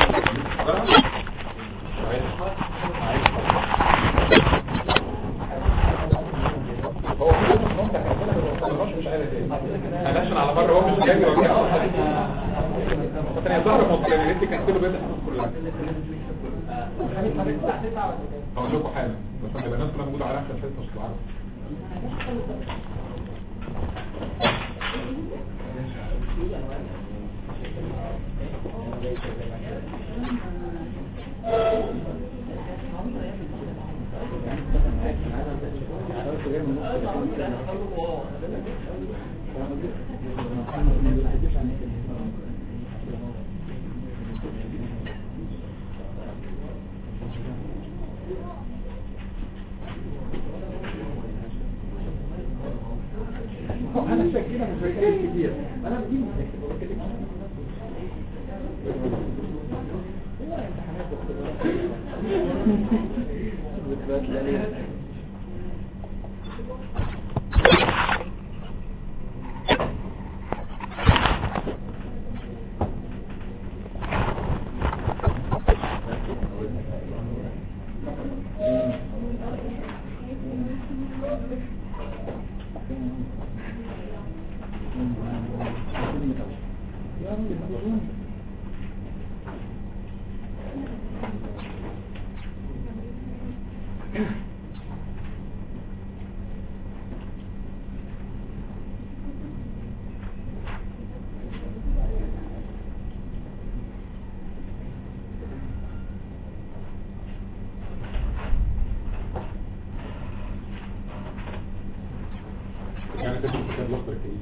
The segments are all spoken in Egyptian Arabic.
هو في ناس ممكن تعملها بس ما مش عارف ايه هنشن على بره هو مش جاي ولا مثلا يا ظهر مصر يا ريت كان كله بيضحك كلها هقول لكم حاجه بس هيبقى الناس كلها موجوده على اخر حته مش العرب انا شاكينا من فريقين كتير انا بجيب ذكريات الأليم يعني ده مش كتاب الاخضر الكريم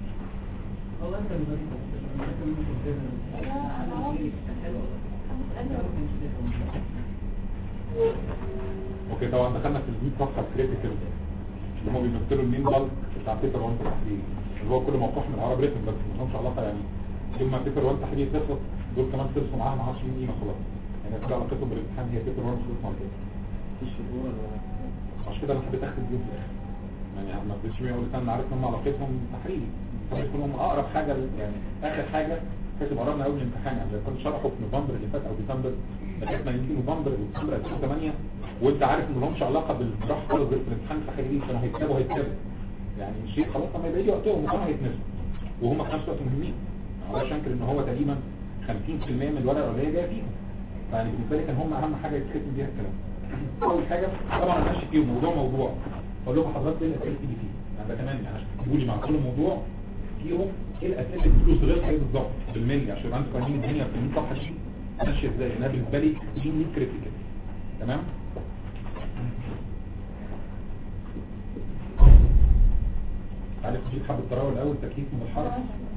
اوكي طبعا دخلنا في الديب صفحه كريتيكال اللي هم بيمثلوا المين بالك بتاع بيتر 1 تحرير اللي هو كل موقع من العرب ريتم بس ما لهمش علاقه يعني يوم ما بيتر 1 تحرير تخلص دول كمان خلصوا معاها ما عادش ليهم قيمه خلاص يعني كل علاقتهم بالامتحان هي بيتر 1 خلصوا على كده مفيش فضول ولا عشان كده انا حبيت اختم بيهم في الاخر يعني ما بديش مية اقول لك انا عارف ان هم علاقتهم تحريري يكونوا هم اقرب حاجه ل- يعني اخر حاجه كانت قربنا قوي من الامتحان يعني كنت شرحه في نوفمبر اللي فات او ديسمبر لكن احنا يجي نوفمبر وديسمبر 2008 وانت عارف ان لهمش علاقه بالجراح خالص غير في الامتحان التحريري كانوا هيكتبوا هيكتبوا يعني شيء خلاص لما يبقى يجي وقتهم وكانوا هيتنسوا وهم في نفس الوقت مهمين ما اقدرش انكر ان هو تقريبا 50% من الورقه القليله جايه فيهم يعني بالنسبه لي كان هم اهم حاجه يتختم بيها الكلام اول حاجه طبعا انا ماشي فيهم موضوع موضوع اقول لكم حضرتك ايه الاسئله اللي فيه يعني ده كمان يعني تقولوا لي مع كل موضوع فيهم ايه الاسئله اللي بتدوس غير ايه بالظبط بالملي عشان يبقى انتوا فاهمين الدنيا في الصفحه دي ماشيه ازاي انا بالنسبه لي دي مين كريتيكال تمام عارف تجيب حبه الطراوه الاول تكييف من الحرف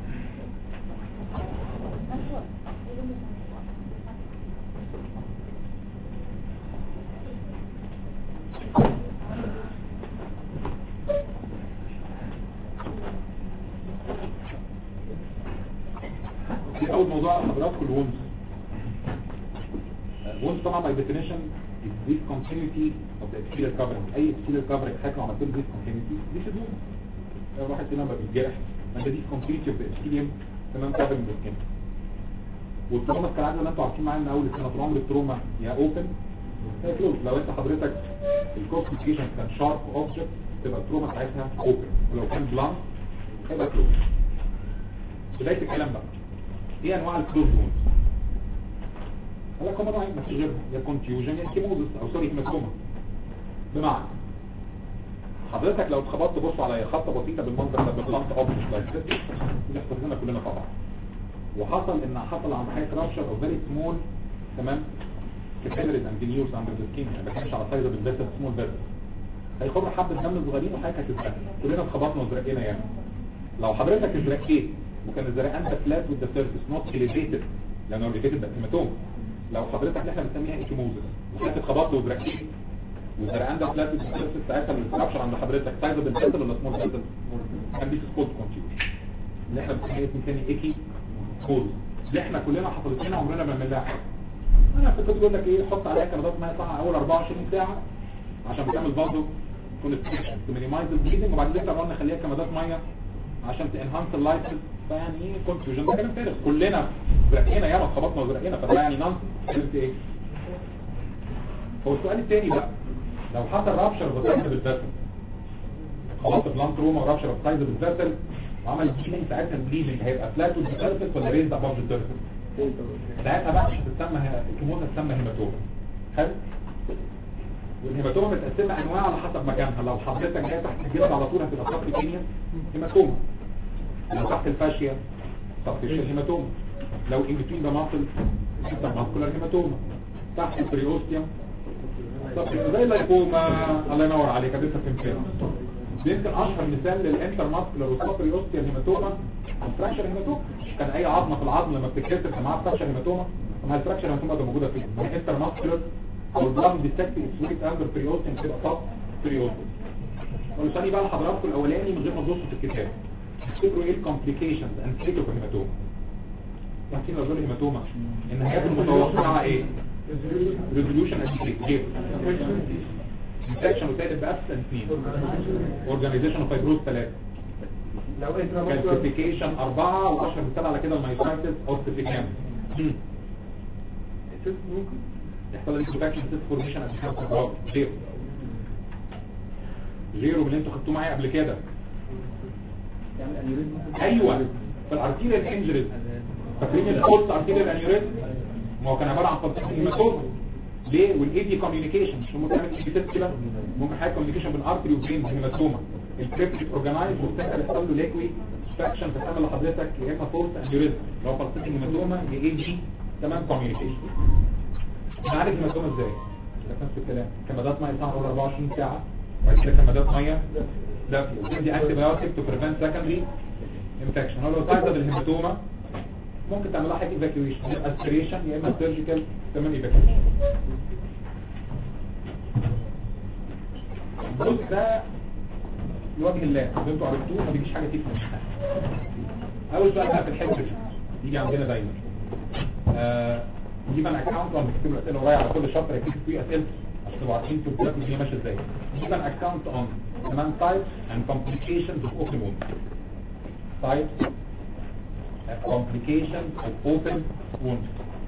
في اول موضوع حضراتكم الونز الونز طبعا by definition is discontinuity of the exterior covering اي exterior covering حاجه عملت له discontinuity دي في الونز لو واحد فينا ما بيتجرح انت discontinuity of the exterior تمام covering the skin والتروما كالعاده اللي انتوا عارفين معايا من اول السنه طول عمر التروما يا اوبن يا كلوز لو انت حضرتك الكوستيكيشن كان شارب اوبجكت تبقى التروما ساعتها اوبن ولو كان بلانك هيبقى كلوز بدايه الكلام بقى ايه انواع الكلوز وونز قال لك هم نوعين ما فيش غيرهم يا كونفيوجن يا كيموزس او سوري هيماتوما بمعنى حضرتك لو اتخبطت بص على خطه بسيطه بالمنظر ده بلانك اوبجكت لايك ذس بيحصل لنا كلنا طبعا وحصل ان حصل عند حاجه رابشر او فيري سمول تمام كابيلاريز اند نيوز اندر ذا سكين يعني ما بتكلمش على سايز بالفيسل سمول فيسل هيخر حبه دم صغيرين وحاجه هتتبهدل كلنا اتخبطنا وزرقنا يعني لو حضرتك ازرقيت وكان الزرقان ده فلات وذ سيرفيس نوت اليفيتد لانه اليفيتد ده هيماتوم لو حضرتك اللي احنا بنسميها ايكيموزس وكانت اتخبطت وزرقيت والزرقان ده فلات وذ سيرفيس ساعتها الرابشر عند حضرتك سايز بالفيسل ولا سمول فيسل كان دي سبوت كونفيوجن اللي احنا بنسميه اسم تاني ايكي كوز اللي احنا كلنا حصلت لنا عمرنا ما بنعملها حاجه انا كنت بقول لك ايه حط عليها كنبات ميه ساعه اول 24 ساعه عشان تعمل برضه كونستريكشن تمينيمايز البليدنج وبعد كده قلنا نخليها كمادات ميه عشان تنهانس اللايسنس فيعني ايه كونفيوجن ده كلام فارغ كلنا زرقينا ياما اتخبطنا وزرقينا فده يعني نانس كلمت ايه هو السؤال الثاني بقى لو حصل رابشر بسايز بالفاسل خلاص بلان تروما ورابشر بسايز بالفاسل وعمل بليدنج ساعتها البليدنج هيبقى فلات بالسيرفيس ولا ريز اباف السيرفيس ساعتها بقى مش هتتسمى الكيموزا هتسمى هيماتوما حلو والهيماتوما متقسمه انواع على حسب مكانها لو حضرتك جايه تحت الجلد على طول هتبقى سب كينيا هيماتوما لو تحت الفاشيا سب هيماتوما لو ان بتوين ذا ماسل سب ماسكولار هيماتوما تحت البريوستيوم سب زي لايكوما الله ينور عليك اديتها فهمتها يمكن اشهر مثال للانتر ماسكولار والسوبر اوستيال هيماتوما الفراكشر هيماتوما كان اي عظمه في العظم لما بتتكسر كان معاها فراكشر هيماتوما ما الفراكشر هيماتوما ده موجوده فين الانتر ماسكولار او البلان ديتكت سويت اندر بريوستيم تبقى صف بريوستيم والثاني بقى لحضراتكم الاولاني من غير ما تبصوا في الكتاب تفتكروا ايه الكومبليكيشنز اند ستيتو هيماتوما تحكينا لو هيماتوما النهايات المتوقعه ايه ريزوليوشن اديكريت انفكشن وثالث بأبسن اثنين اورجانيزيشن اوف فايبروز ثلاثة لو انت كالسيفيكيشن أربعة وأشهر مثال على كده المايسايتس اوستيفيكام ممكن يحصل لك انفكشن سيست فورميشن قد كده برافو غيره غيره من اللي انتوا خدتوه معايا قبل كده تعمل انيوريزم ايوه في الارتيريال انجريز فاكرين الفولت ارتيريال انيوريزم ما هو كان عباره عن فلسفه هيماتوما ليه والاي دي كوميونيكيشن مش ممكن تعمل اي كده ممكن حاجه كوميونيكيشن بين ارتري وبين هيماتوما الكريبتيك اورجانايز والسكر يحصل له ليكوي فاكشن فتعمل لحضرتك يا اما فولت انيوريزم لو فلسفه هيماتوما يا اي دي تمام كوميونيكيشن نعالج هيماتوما ازاي؟ ده نفس الكلام كمادات ميه سهره 24 ساعه وبعد كده كمادات ميه ده دي انتي بايوتيك تو بريفنت سكندري انفكشن هو لو ساعدت الهيماتوما ممكن تعمل لها حاجه ايفاكيويشن يا اسبريشن يا اما سيرجيكال تمام ايفاكيويشن الجزء ده لوجه الله اللي انتوا عرفتوه ما بيجيش حاجه فيه في الامتحان اول سؤال بقى في الحته دي يجي عندنا دايما آه نجيب انا اكونت ولا نكتب الاسئله ورايا على كل شابتر يكتب فيه اسئله عشان تبقوا عارفين في الكتاب دي ماشيه ازاي نجيب ان اكونت اون كمان types and complications of open wounds types and complications of open wounds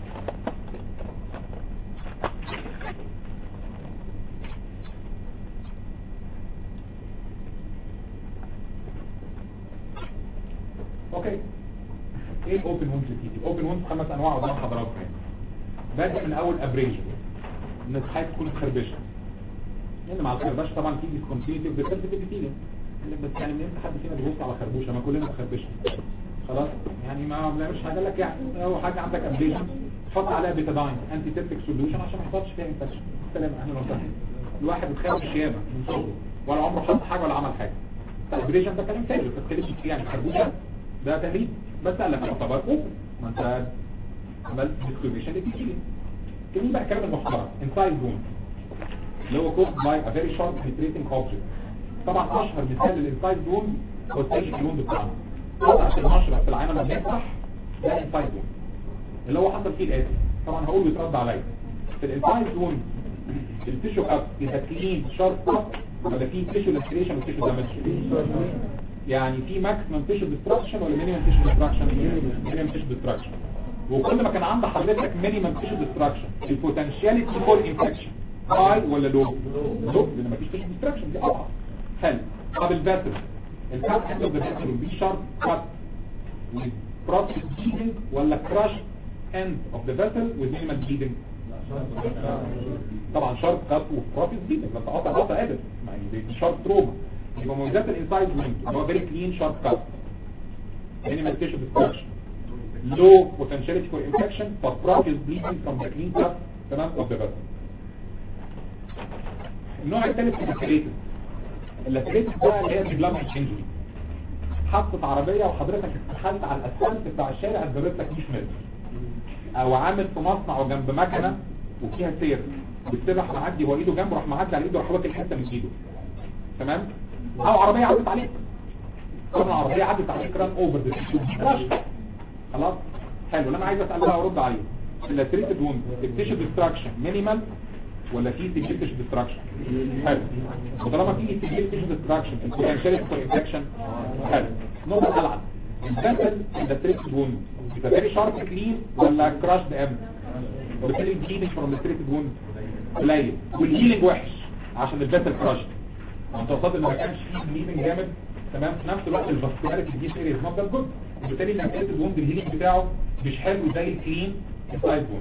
اوكي ايه الاوبن وونز دي الاوبن وونز خمس انواع قدام حضراتكم يعني بادئ من اول ابريجن ان الحاجه تكون خربشه لان مع الخربشه طبعا في ديسكونتينيتي وبيرسيتيفيتي بس يعني منين حد فينا بيبص على خربوشه ما كلنا خربشه خلاص يعني ما بنعملش حاجه لك يعني لو حاجه عندك ابريجن حط عليها بيتاداين انتي سيبتيك سوليوشن عشان ما يحصلش فيها انفكشن سلام اهلا وسهلا الواحد بتخاف الشيامه من صغره ولا عمره حط حاجه ولا عمل حاجه الابريجن ده كلام تاني ما تتكلمش فيه يعني خربوشه ده تهريب بس قال لك يعتبر اوبن ما انت عملت ديسكريميشن للتكتيك كلمة بقى كلام المحترم inside wound اللي هو caused by a very sharp penetrating object طبعا اشهر مثال للانسايد wound هو السيرجيكال wound بتاعنا قطعة المشرق في العينة لما بيفتح ده inside wound اللي هو حصل فيه الاتي طبعا هقول بيترد عليا في الانسايد wound التيشو اب اذا كلين شارب اب ولا في تيشو لاتريشن وتيشو دامج يعني في ماكسيمم تيشو ديستراكشن ولا مينيمم تيشو ديستراكشن مينيمم تيشو ديستراكشن وكل ما كان عند حضرتك مينيمم تيشو ديستراكشن البوتنشاليتي فور انفكشن هاي ولا لو لو لان مفيش تيشو ديستراكشن دي اضعف حلو طب الباتر الكات اند اوف ذا باتر بي شارب كات بروسيس بليدنج ولا كراش اند اوف ذا باتر وذ مينيمم بليدنج طبعا شارب كات وبروسيس بليدنج انت قاطع قاطع قادر يعني دي شارب تروما يبقى مميزات الانسايد ويند اللي هو فيري كلين شارب كات مينيمال تيشو ديستراكشن low potentiality for infection but profuse bleeding from the clean cut تمام of the vessel النوع الثالث اللاتريتد اللاتريتد ده اللي هي ديبلوماتيك انجري حطت عربية وحضرتك اتحلت على الاسفلت بتاع الشارع اتضربت لك 100 متر او عامل في مصنع وجنب مكنة وفيها سير والسبح معدي هو ايده جنبه راح معدي على ايده راح واكل حته من ايده تمام او عربية عدت عليك طبعا العربية عدت عليك ران اوفر ذا خلاص حلو اللي انا عايز اسال بقى وارد عليه اللاتريتد ووند التيشو ديستراكشن مينيمال ولا في سيفير تيشو ديستراكشن حلو وطالما في سيفير تيشو ديستراكشن البوتنشال فور انفكشن حلو نقطه العب الفشل ده تريكت ووند يبقى فيري شارب كلين ولا كراش ام وبالتالي الكلينج فروم التريكت ووند قليل والهيلينج وحش عشان الفشل كراش انت وصلت ان ما كانش فيه هيلينج جامد تمام في نفس الوقت الفاسكولاريتي دي سيريز نوت ذات جود وبالتالي التريكت ووند الهيلينج بتاعه مش حلو زي الكلين السايد ووند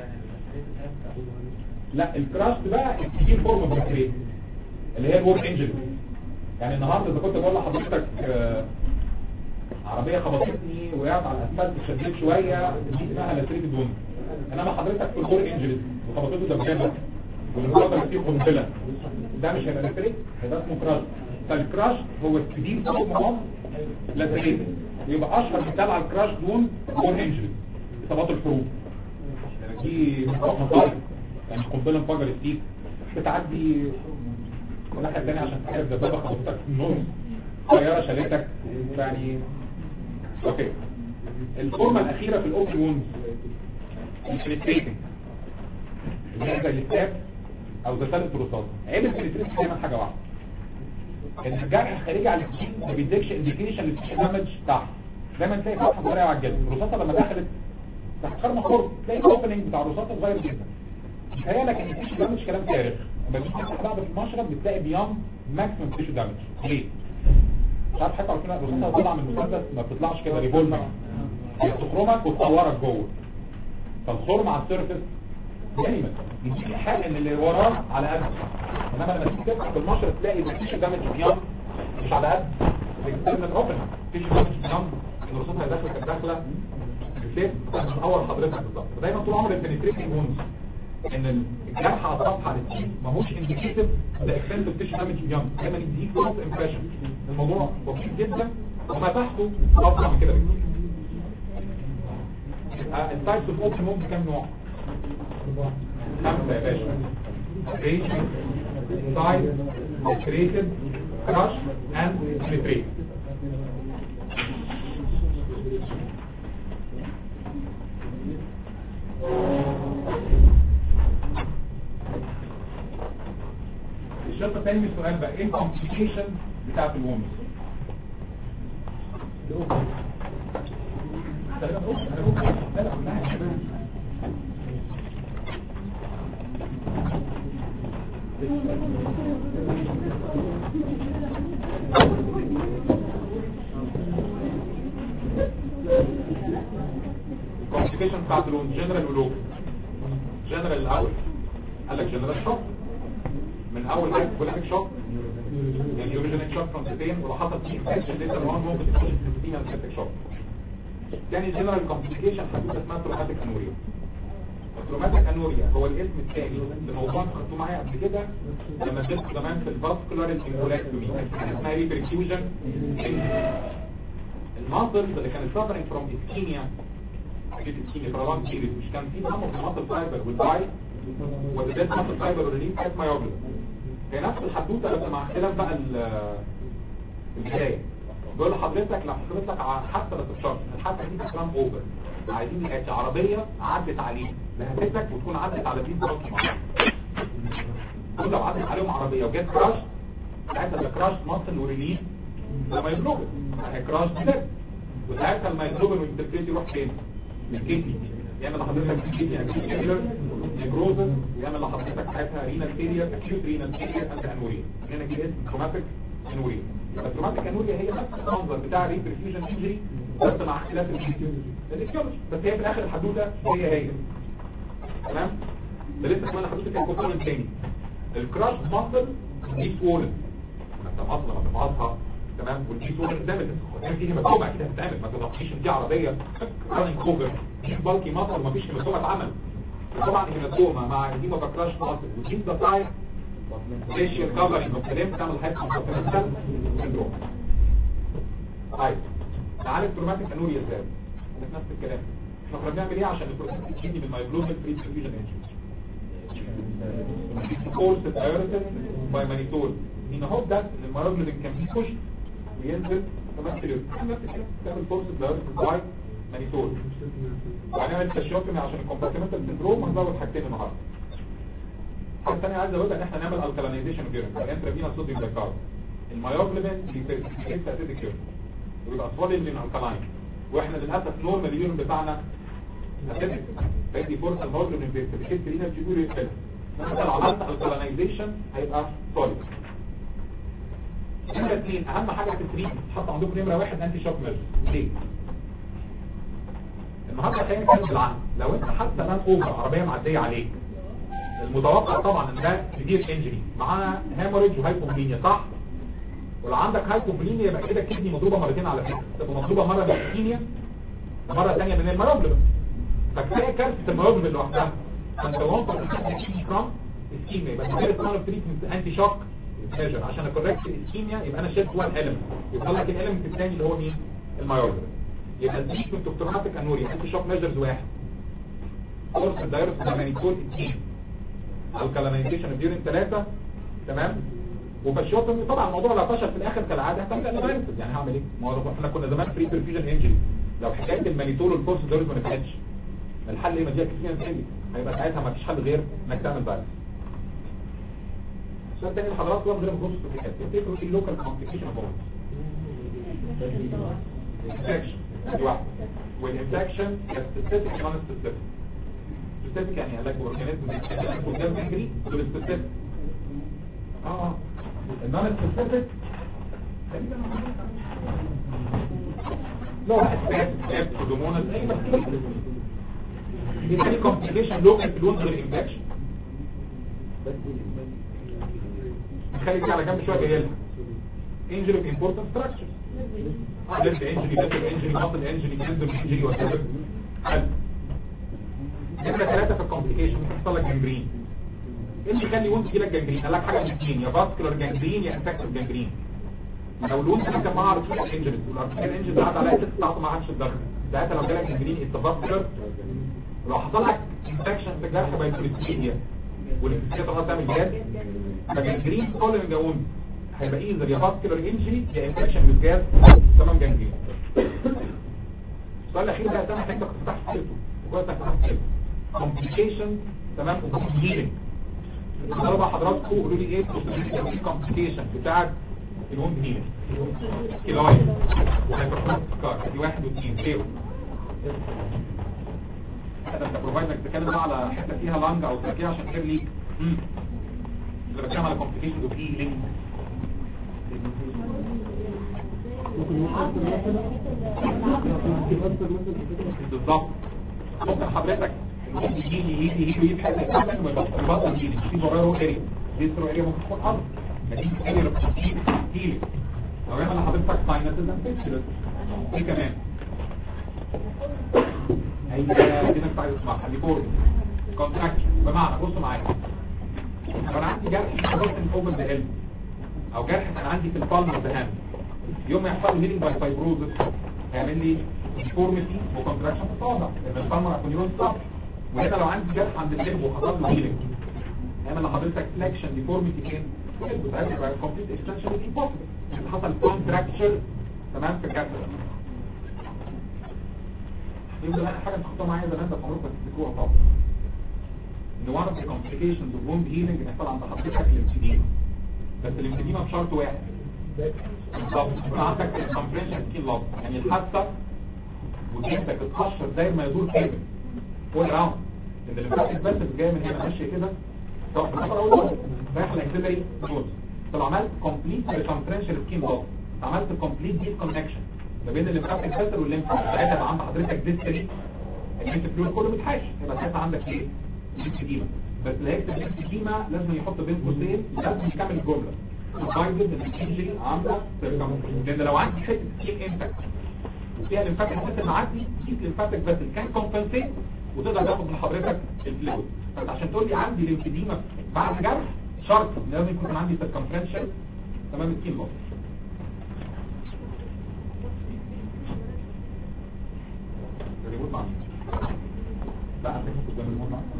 لا الكراش بقى الكلين فورم اوف الكريت اللي هي الور انجن يعني النهارده اذا كنت بقول لحضرتك آه، عربيه خبطتني وقعت على الاسفلت شديت شويه دي اسمها لاتريتد ووند انما حضرتك في الور انجن وخبطته دبابه والمرضى فيه قنبله ده مش هيبقى لاتريت هيبقى اسمه كراش فالكراش هو الكبير فورم اوف لاتريتد يبقى اشهر مثال على الكراش ووند وور انجن اصابات الحروب يعني دي مصايب يعني قنبله انفجرت فيك بتعدي الناحيه الثانيه عشان تحارب دبابه خبطتك في النص طياره شالتك يعني اوكي الفورمه الاخيره في الاوبن ووند الفلتريتنج اللي هي زي الكتاب او زي ثالث الرصاص عيب الفلتريتنج دايما حاجه واحده ان الجرح خارجي على السكين ما بيديكش انديكيشن للسكين دامج تحت دايما تلاقي فتحه صغيره على الجلد الرصاصه لما دخلت تحت خرم خرم تلاقي الاوبننج بتاع الرصاصه صغير جدا تخيلك ان التيشو دامج كلام فارغ لما بتيجي تفتح بعض في المشرب بتلاقي بيان ماكسيمم تيشو دامج ليه؟ مش عارف حتى عارفين الرصاصه طالعه من المسدس ما بتطلعش كده ريفولفر هي بتخرمك وتصورك جوه فالخرم على السيرفس دايما يديك الحاجه ان اللي وراه على قد انما لما تيجي تفتح في المشرب تلاقي التيشو دامج بيان مش على قد الاكسترنال اوبن تيشو دامج بيان الرصاصه اللي داخله كانت داخله بتلاقي بتصور حضرتك بالظبط فدايما طول عمر البنتريتنج وونز ان الجرح على الصفحه للتيم ماهوش انديكيتيف ذا اكستنت اوف تيشو دامج بيان دايما يديك فولس امبريشن الموضوع بسيط جدا وما تحته افضل من كده بكتير يبقى التايبس اوف اوبن ممكن كام نوع؟ خمسه يا باشا ريشن سايز لتريتد كراش اند لتريت الشرط الثاني من السؤال بقى ايه الكومبليكيشن بتاعت الومز الكومبليكيشن بتاعت الومز جنرال ولوكال جنرال الاول قال لك جنرال شوك من اول حاجه بوليميك شوك يعني يوريجينيك شوك فروم سيتين ولو حصل فيه انفكشن ليتر اون ممكن تخش في سيتين سيبتيك شوك تاني جنرال كومبليكيشن حدوثه اسمها تروماتيك انوريا التروماتيك انوريا هو الاسم الثاني لموضوع خدتوه معايا قبل كده لما اديت زمان في الفاسكولار انفولاكتومي كان اسمها ريبركيوجن الماسلز اللي كانت suffering from ischemia حاجات ischemia for a long period مش كان في some of the muscle fiber والداي وبالذات muscle fiber والريليف كانت مايوبلا هي نفس الحدوته بس مع اختلاف بقى ال- البدايه بيقول لحضرتك لو حضرتك ع- حتى بس بشرط الحادثه دي تكون اوفر عايزين الاتي عربيه عدت عليه لهتك وتكون عدت على دي بروكي لو عدت عليهم عربيه وجت كراش ساعتها الكراش مصل وريليف لما يجلوبن كراش دي وساعتها لما يجلوبن والانترفيس يروح فين؟ للكدني يعمل لحضرتك كدني اكيد نيكروزس ويعمل لحضرتك ساعتها رينال فيلير اكيوت رينال فيلير انت انوريا هنا كده اسم تروماتيك انوريا التروماتيك انوريا هي نفس المنظر بتاع ريبرفيوجن انجري بس مع اختلاف الفيزيولوجي بس هي في الاخر الحدوته هي هي تمام ده لسه كمان حدوته كان كومبوننت تاني الكراش ماسل دي سوولن انت ماسل لما تفعصها تمام والدي سوولن قدامك كان في هيماتوما اكيد هتتعمل ما تضحيش ان دي عربيه رانينج كوفر دي بالكي ماسل ما فيش هيماتوما اتعمل طبعا الهيماتوما مع الهيمو كراش ماسل ودي ذا تايب فيشيال كفرنج وكلام تعمل حاجه كونتيننتال سندروم طيب تعالى التروماتيك انوريا ازاي ده نفس الكلام احنا كنا بنعمل ايه عشان البروسيس تيجي من مايجلوبال بري ديفيوجن انجري كورس دايوريتس باي مانيتول ان هو ده ان المايجلوبين كان بيخش وينزل نفس الكلام نفس الكلام تعمل كورس دايوريتس باي مانيتول وهنعمل تشيوتومي عشان الكومبارتمنتال سندروم وهنزود حاجتين النهارده حاجه ثانيه عايز اقولها ان احنا نعمل الكالينيزيشن اوف يورين انترافينا صوديوم بايكارب المايوجلوبين بيسيرفيس اسيدك يورين ويبقى صوديوم من الكلاين واحنا للاسف نورمال اليورين بتاعنا اسيدك فدي فرصه برضه ان الفيرتيفيكيت لينا تقول يقفل مثلا لو عملت الكالينايزيشن هيبقى سوليد نمرة اثنين اهم حاجه في التريت تحط عندكم نمره واحد انتي شوك ميرز ليه؟ النهارده خلينا نتكلم بالعقل لو انت حاسس ان اوفر عربيه معديه عليك المتوقع طبعا ان ده سيفير انجري معاه هاموريج وهايبومينيا صح؟ ولو عندك هايبومينيا يبقى كده كدني مضروبه مرتين على فكره تبقى مضروبه مره بالكيميا ومره ثانيه من الميوجلوبين فكفايه كارثه الميوجلوبين لوحدها فانت وانت بتحكي كرام اسكيميا يبقى غير اسمها تريتمنت انتي شوك ميجر عشان اكوركت الاسكيميا يبقى انا شلت وان اليمنت يفضل لك الاليمنت الثاني اللي هو مين الميوجلوبين يبقى التريتمنت اوتوماتيك انوريا انتي شوك ميجرز واحد كورس الدايرس مانيتول 2 الكالانيزيشن ديورين 3 تمام وبشوطهم طبعا الموضوع لو فشل في الاخر كالعاده هتعمل اناليسيس يعني هعمل ايه ما هو احنا كنا زمان فري برفيوجن انجري لو حكايه المانيتول والكورس دول ما نفعتش الحل ايه مديها كتير ثاني هيبقى ساعتها ما فيش حل غير انك تعمل دايلس السؤال الثاني لحضرتك واخد غير مخصوص في الحكايه تفتكروا ايه اللوكال كومبليكيشن اوف انفكشن دي واحده والانفكشن سبيسيفيك نون سبيسيفيك سبيسيفيك يعني علاج اورجانيزم قدام انجري دول سبيسيفيك اه النون سبيسيفيك لو اسباب سودوموناس اي مشكله دي كومبليكيشن لوكال في الوند غير انفكشن نخلي دي على جنب شويه جايه لها انجري اوف امبورتنت ستراكشرز ليفت انجري ليفت انجري ماسل انجري كاندر انجري وات ايفر نمرة ثلاثة في الكومبليكيشن بيحصل لك جنجرين ايه اللي يخلي وانت يجيلك جنجرين قال لك حاجه من اثنين يا فاسكولار جنجرين يا انفكتيف جنجرين لو الوند ده كان معاه ارتفيشال انجريز والارتفيشال انجريز عدى عليها ست ساعات ما عادش الدخل ساعتها لو جالك جنجرين اتفاسكولار لو حصل لك انفكشن في الجرح بايكوليستيريا والانفكشن طبعا تعمل جاز فجنجرين فولوينج ووند هيبقى ايزر يا فاسكولار انجري يا انفكشن بالجاز تمام جنجرين السؤال الاخير بقى سامح انت فتحت سيرته وكويس انك فتحت سيرته كومبليكيشن تمام وهيلينج قالوا بقى حضراتكم قولوا لي ايه الكومبليكيشن بتاعت الوند هيلينج كيلوين وهيبرفورمانس سكار دي واحد واثنين زيرو انا انت بروفايد انك تتكلم بقى على حته فيها لانج او تركيه عشان تجيب لي اللي بتكلم على كومبليكيشن اوف هيلينج بالظبط ممكن حضرتك يجي يجي يجي يجي حاجه تعمل ويبطل يجي في ضرر اريا دي سترو اريا ممكن تكون ارض نتيجه اريا ريبتيل كتير لو احنا حضرتك ساينسز اند فيكسلز ايه كمان هي دي نفس عايز اسمعها هليبورد كونتراكشن بمعنى بص معايا لو انا عندي جرح بس اوبن ذا هيلث او جرح كان عندي في البالم اوف ذا هاند يوم ما يحصل لي هيلينج باي فايبروزس هيعمل لي ديفورميتي وكونتراكشن في الصابع لان البالم هيكون يوم الصابع وهنا لو عندي جرح عند القلب وحصل له هيلينج هيعمل لحضرتك فليكشن ديفورميتي فين؟ في القلب ساعتها يبقى كومبليت اكستنشن از امبوسيبل اللي حصل كونتراكشر تمام في الجرح ده يبقى اخر حاجه انت خدتها معايا زمان بس عمركم ما تفتكروها طبعا ان one of the complications of wound healing بيحصل عند حضرتك الامفيديما بس الامفيديما بشرط واحد بالظبط يبقى عندك الكمبريشن سكين لوب يعني الحادثه وجهتك اتقشر زي ما يدور كامل فول راوند ان الليمفاتيك بس جايه من هنا ماشيه كده طب الخطر اول رايح الاكسلري نوز طب عملت كومبليت ريكمبريشن سكين لوب عملت كومبليت ديب كونكشن ما بين الليمفاتيك فلتر والليمف ساعتها يبقى عند حضرتك ديستري الليمف فلويد كله متحاش يبقى ساعتها عندك ايه ليمفيديما بس اللي هيكتب ليمفيديما لازم يحط بين قوسين لازم يكمل الجمله الفايبر ان الانجري عامله لان لو عندي حته سكين انتك وفيها ليمفاتيك فلتر معدي دي ليمفاتيك فلتر كان كومبنسيت وتقدر تاخد من حضرتك الفلويد فانت عشان تقول لي عندي ليمفيديما بعد جرح شرط لازم يكون عندي سيركمفرنشال تمام السكين لوس الريموت معاك لا انت كنت قدام الريموت معاك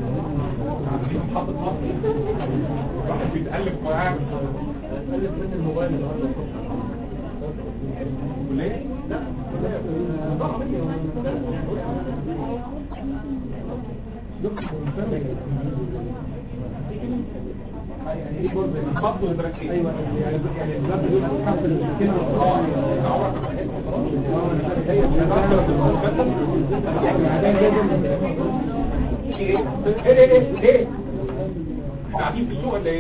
محطة مصر واحد بيتقلب قواعد كلية؟ لا يعني ايه برضه من خط والبراكين ايوه يعني يعني البلاد دول حرف الكلمه اه يعني عمرك ما حكيت خلاص هي ايه ايه ايه ايه احنا قاعدين في السوق ولا ايه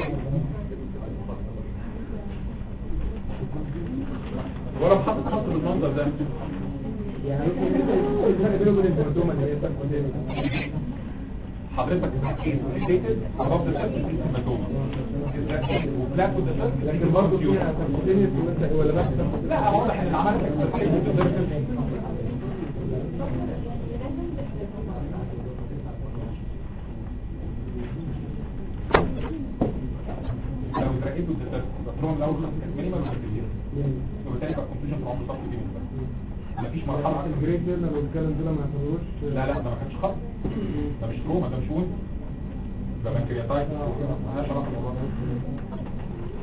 ولا بحط خط بالمنظر ده يعني ايه الفرق بينه وبين الهرمونات اللي هي السكوتين حضرتك ريليتد above the surface is hematoma وبلاك with the surface لكن برضه فيها سكوتين ولا بس لا واضح ان العمل اكسرسايز with the surface لو اتركبت with the surface بتروح من الاول خالص مينيمال وكتير وبالتالي بقى الكونفيوجن في عمر الصف دي مفيش مرحله الجريد جيرنال والكلام دول ما يعتبروش لا لا ده ما كانش خط ده مش تروما ده مش وند ده بنكرياتايتس انا شرحت الموضوع ده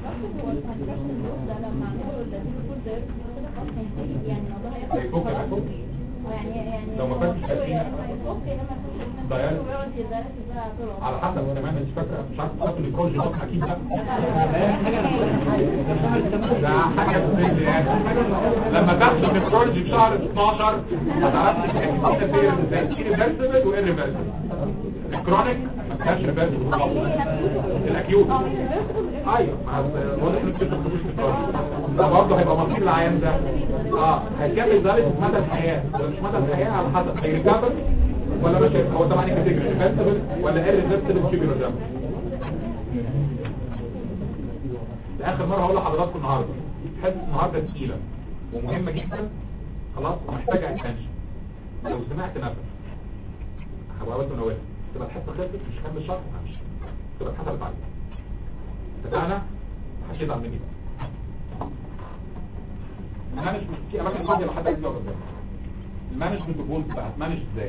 هيفك هيفك لو ما فاتش تأثير. ضيال. على حسب كمان مش فاكره مش عارف تحط البروجي ده اكيد لا ده حاجه بتنزل يعني لما تحسب البروجي في شهر 12 هتعرف ان في زي ريفرسبل وانريفرسبل الكرونيك ما فيهاش ريفرسبل خالص الاكيوت ايوه مع واضح ان انت بتخش في الكرونيك ده برضه هيبقى مصير العيان ده اه هيكمل ذلك مدى الحياه ده مش مدى الحياه على حسب هيريكفر ولا مش هيبقى- هو طبعا كاتيجوري ريفرسبل ولا irreversible كيبيرو ده اخر مره هقول لحضراتكم النهارده حته النهارده تقيله ومهمه جدا خلاص ومحتاجه اتنشن لو سمعت نفس هبقى بس منوال تبقى الحته خلصت مش كامل الشهر همشي تبقى اتحسبت عليك اتفقنا محدش يزعل مني بقى المانجمنت في اماكن فاضيه لحد عايز يقعد قدامي المانجمنت جولز بقى هتمانج ازاي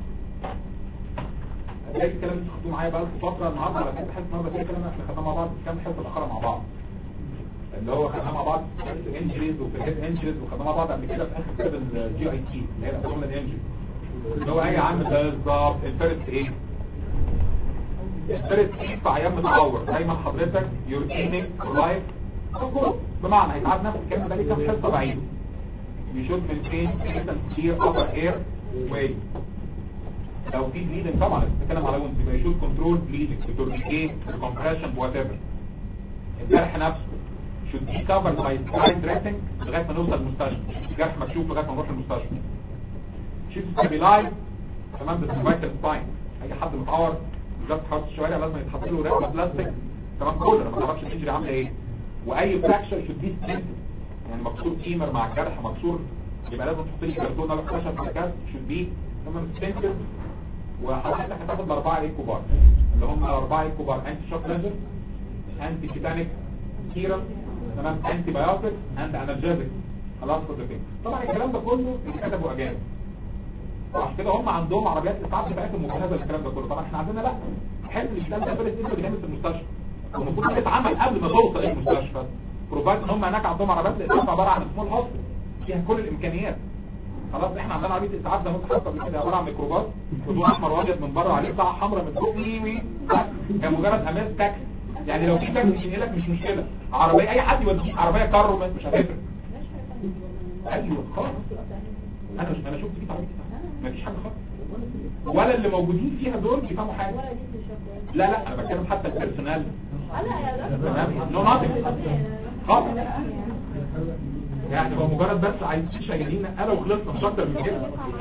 هتلاقي الكلام اللي خدوه معايا بقى فتره النهارده على فكره حاسس النهارده في كلام احنا خدناه مع بعض كام حصه الاخره مع بعض اللي هو خدناه مع بعض في انجريز وفي الهيد انجريز وخدناه مع بعض قبل كده في اخر كتاب الجي اي تي اللي هي الابدومينال انجري اللي هو اي عامل ده بالظبط الفيرست ايه الفيرست ايه في عيان متعور دايما حضرتك يور ايمينج لايف بمعنى هيتعاد نفس الكلام ده ليه كام حصه بعيده you should maintain consistent clear upper air way لو في bleeding طبعا بتتكلم على ويندز يبقى يشوف كنترول bleeding بتورنيكيت كومبريشن وات ايفر الجرح نفسه should be covered by dry dressing لغايه ما نوصل المستشفى الجرح مكشوف لغايه ما نروح المستشفى should stabilize تمام ده vital spine اي حد متعور بالذات حرس الشوارع لازم يتحط له رقبه بلاستيك تمام كله ما تعرفش الانجري عامله ايه واي فراكشر should be stable يعني مكسور كيمر مع الجرح مكسور يبقى لازم تحط لي كرتونه لو خشب في الكاس should be تمام ستنكر وحضرتك هتاخد الاربعه ايه كبار اللي هم الاربعه ايه كبار انتي شوك ليزر انتي كيتانيك سيرم تمام انتي بايوتيك اند انرجيزك خلاص كل كده طبعا الكلام ده كله اتكتبوا اجانب وعشان كده هم عندهم عربيات اسعاف بتاعتهم مجهزه للكلام ده كله طبعا احنا عندنا لا حلم الاسلام ده فارس اسمه بينام في المستشفى المفروض تتعمل قبل ما توصل المستشفى بروفايد ان هم هناك عندهم عربيات الاسعاف عباره عن سمول هوسبيتال فيها كل الامكانيات خلاص احنا عندنا عربيه اسعاف زي ما انت حاطط قبل كده عباره عن ميكروباص خطوط احمر وابيض من بره عليه بتاع حمراء من فوق وي وي هي مجرد اماس تاكسي يعني لو في تاكسي ينقلك مش مشكله عربيه اي حد يوديك عربيه كارو مش هتفرق ايوه خالص انا مش انا شفت فيك عربيه ما فيش حاجه خالص ولا اللي موجودين فيها دول بيفهموا حاجه لا لا انا بتكلم حتى البيرسونال نو ناثينج خالص يعني هو مجرد بس عايزين شغالين انا وخلصنا مش اكتر من كده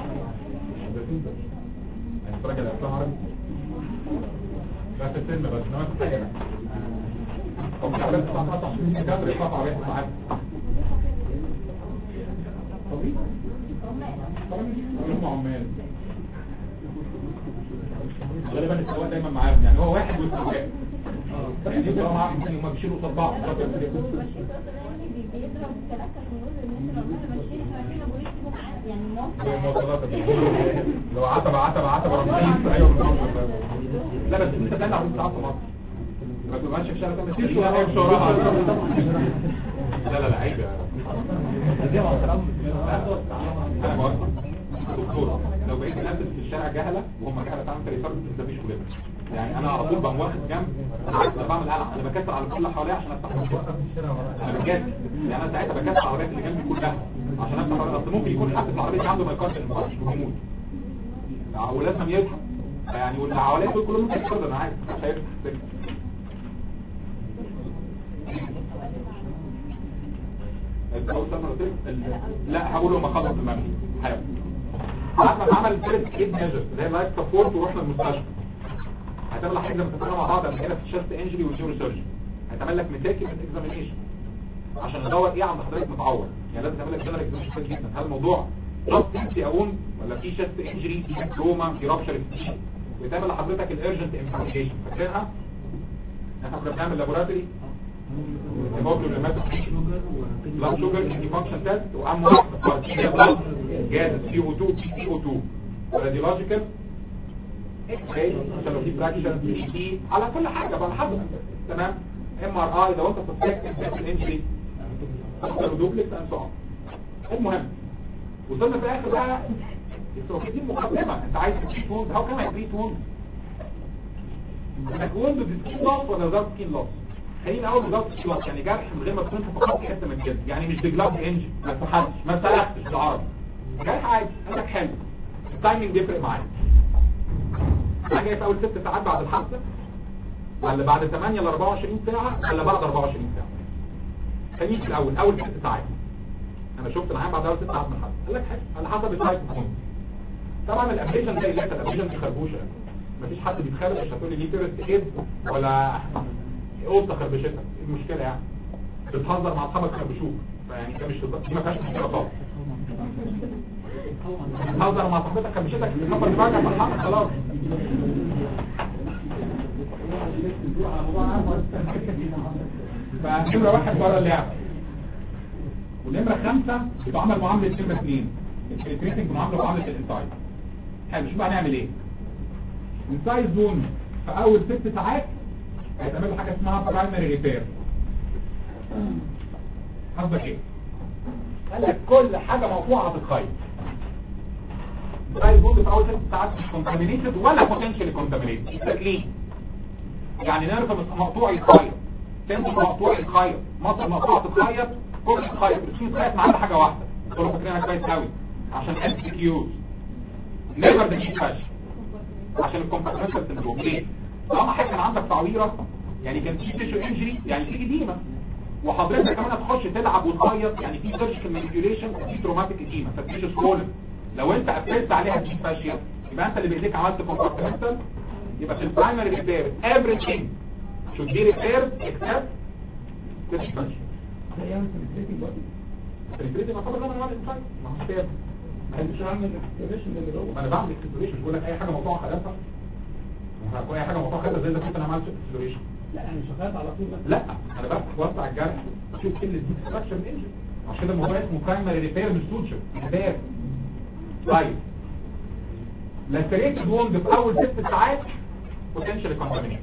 هنتفرج على افلام عربي لا في السينما بس انما في الحقيقه او في عربيات 19 عشان كادر يطلع في عربيات ساعات هم عمال غالبا السواق دايما معاهم يعني هو واحد والسواق يعني يبقى معاهم اثنين هما بيشيلوا قصاد بعض لو عتبة عتبة عتبة رمضان ايوه بالظبط لا بس انت تاني عروض ساعات في مصر ما تبقاش في شارع ما تمشيش وراها لا لا لا عيب يا انا بقول دكتور لو بقيت الناس في الشارع جهله وهم جهله تعمل تريسيرش انت مش ولاد يعني انا على طول بقوم واخد جنب انا بعمل قلق انا بكسر على كل اللي حواليا عشان افتح المشروع. انا بجد يعني انا ساعتها بكسر العربيات اللي جنبي كلها عشان افتح العربية. اصل ممكن يكون حد في العربيه دي عنده مايكارد انفاركت ويموت ولازم يصحى يعني واللي حواليا دول كلهم ممكن يتفرج انا عارف مش هيفتح لا هقوله لما اخلص المبني حاول احنا عمل فيرست ايد ميجر زي لايف سبورت ورحنا المستشفى هتعمل حاجه زي ما اتفقنا مع بعض قبل كده في الشست انجري والنيورو سيرجري هتعمل لك ميتاكي من اكزامينيشن عشان ندور ايه عند حضرتك متعور يعني لازم تعمل لك جنرال اكزامينيشن جدا هل الموضوع جاست انتي اون ولا في شست انجري في تروما في رابشر وتعمل لحضرتك الارجنت انفستيجيشن فاكرينها احنا كنا بنعمل لابوراتوري هيموجلوبين بلاد شوجر دي فانكشن تيست واهم واحد بارتيكل بلاد جاز سي او 2 سي او 2 راديولوجيكال اوكي عشان لو في فراكشن بي تي على كل حاجه بقى حسب تمام ام ار اي لو انت سسبكت انفكشن انجري اكتر دوبلكس اند سو المهم وصلنا في الاخر بقى التوكيد مقدمه انت عايز تشوف ووند هاو كان اي تريت ووند انك ووند بسكين لوس ولا وزارة سكين لوس خلينا اول وزارة سكين لوس يعني جرح من غير ما تكون انت فقدت حته من الجلد يعني مش بجلاب انجن ما اتفحتش ما سلختش بالعربي جرح عادي قالك حلو التايمنج بيفرق معايا انا جاي في اول ست ساعات بعد الحادثه ولا بعد 8 ل 24 ساعه ولا بعد 24 ساعه خليني في الاول اول ست ساعات انا شفت العيان بعد اول ست ساعات من الحادثه قال لك حلو على حسب التايب بوينت طبعا الابليشن زي اللي انت الابليشن دي خربوشه مفيش حد بيتخربش هتقول لي دي فيرست ايد ولا قلت خربشتك ايه المشكله يعني بتهزر مع اصحابك خربشوك فيعني ده مش دي ما فيهاش مشكله خالص بتهزر مع صاحبتك خربشتك تكبر دماغك على الحق خلاص فنمرة واحد بره اللعب ونمرة خمسة بتعمل معاملة نمرة اثنين الفلتريتنج معاملة معاملة الانسايد حلو شوف بقى هنعمل ايه انسايد زون في اول ست ساعات هيتعمل حاجة اسمها برايمري ريبير قصدك ايه قال لك كل حاجة مقطوعة هتتخيط انسايد زون في اول ست ساعات مش كونتامينيتد ولا بوتنشال كونتامينيتد التكليف يعني نرف مقطوع يتخيط تنزل مقطوع يتخيط مصر مقطوعة تتخيط كل تتخيط الاسم تتخيط معانا حاجة واحدة كلهم فاكرينها كويس قوي عشان اس كيوز نيفر ده فاش عشان الكومباتمنتال سندروم ليه؟ طالما حاجة كان عندك تعويرة يعني كان في تيشو انجري يعني في اديمة وحضرتك كمان هتخش تلعب وتخيط يعني في سيرجيكال مانيبيوليشن وفي تروماتيك اديمة فتيشو سكولن لو انت قفلت عليها دي فاشيا يبقى انت اللي بايديك عملت كومباتمنتال يبقى في البرايمري ريبير everything should be repaired except this fascia الفلتريتنج يعتبر نوع من انواع الانسايد ما هو كتاب مش عامل اكسبريشن اللي جوه انا بعمل اكسبلوريشن بقول لك اي حاجه موضوع خلافها هكون اي حاجه موضوع خلافها زي اذا كنت انا عملت اكسبلوريشن لا انا شغال على طول بس لا انا بفتح واسع الجرح اشوف كل دي ستراكشر انجن عشان كده الموضوع اسمه برايمري ريبير مش سوتشر ريبير طيب لاسريت ووند في اول ست ساعات بوتنشال كونتامينيت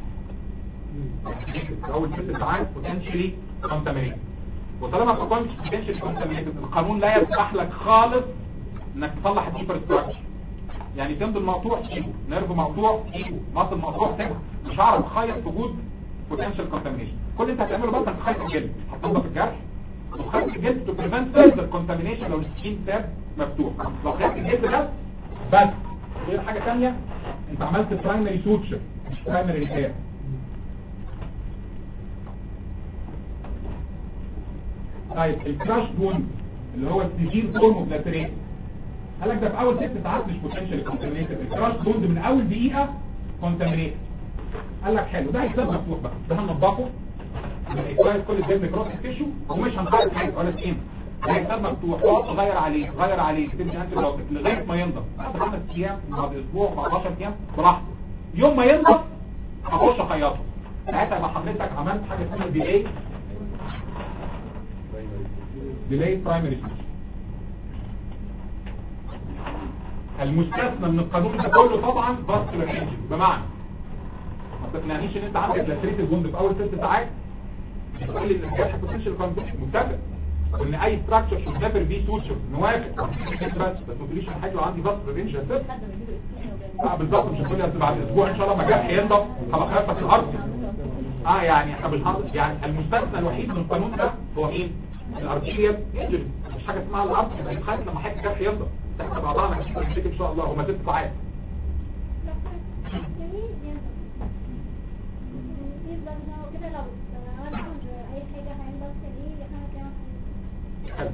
في اول ست ساعات بوتنشالي كونتامينيت وطالما ما كنتش بوتنشالي كونتامينيت القانون لا يسمح لك خالص انك تصلح الديبر ستراكشر يعني تمضي المقطوع تجيبه نيرف مقطوع تجيبه مصل مقطوع تجيبه مش هعرف اخيط في وجود بوتنشال كونتامينيشن كل اللي انت هتعمله بس هتخيط الجلد هتنضف الجرح وتخيط الجلد تو بريفنت فيرذر كونتامينيشن لو السكين تاب مفتوح لو خيطت الجلد بس بس غير حاجه ثانيه انت عملت برايمري سوتشر مش برايمري ريبير طيب الكراش بون اللي هو السجين فورم اوف لاتريت قال لك ده في اول ست ساعات مش بوتنشال كونتامينيتد الكراش بوند من اول دقيقه كونتامينيتد قال لك حلو ده هيسيب مفتوح بقى ده هننضفه هيكويس كل الجلد كروس تيشو ومش هنغير حاجه ولا سكين هيسيب مفتوح تقعد تغير عليه تغير عليه تمشي انت لو لغايه ما ينضف بعد خمس ايام بعد اسبوع بعد 10 ايام براحته يوم ما ينضف هخش اخيطه ساعتها يبقى حضرتك عملت حاجه اسمها ديلي ديلي برايمري سويتش المستثنى من القانون ده كله طبعا فاسكولار انجن بمعنى ما تقنعنيش ان انت عندك لاتريت الجند في اول ست ساعات تقول لي ان الجرح بوتنشال كونتاميشن متفق وان اي ستراكشر شو نيفر بي سوتشر نوافق بس بس ما تقوليش انا حاجه لو عندي بس رينج هسيب اه بالظبط مش هتقولي أصل بعد اسبوع ان شاء الله ما جاش هينضف هبقى خايفه في الارض اه يعني احنا بالحظ يعني المستثنى الوحيد من القانون ده هو مين؟ الارتيريال انجري مش حاجه اسمها الارض يبقى خايف لما حاجه جرح ينضف احنا بعضها هنشتكي ان شاء الله هما ست ساعات حلو.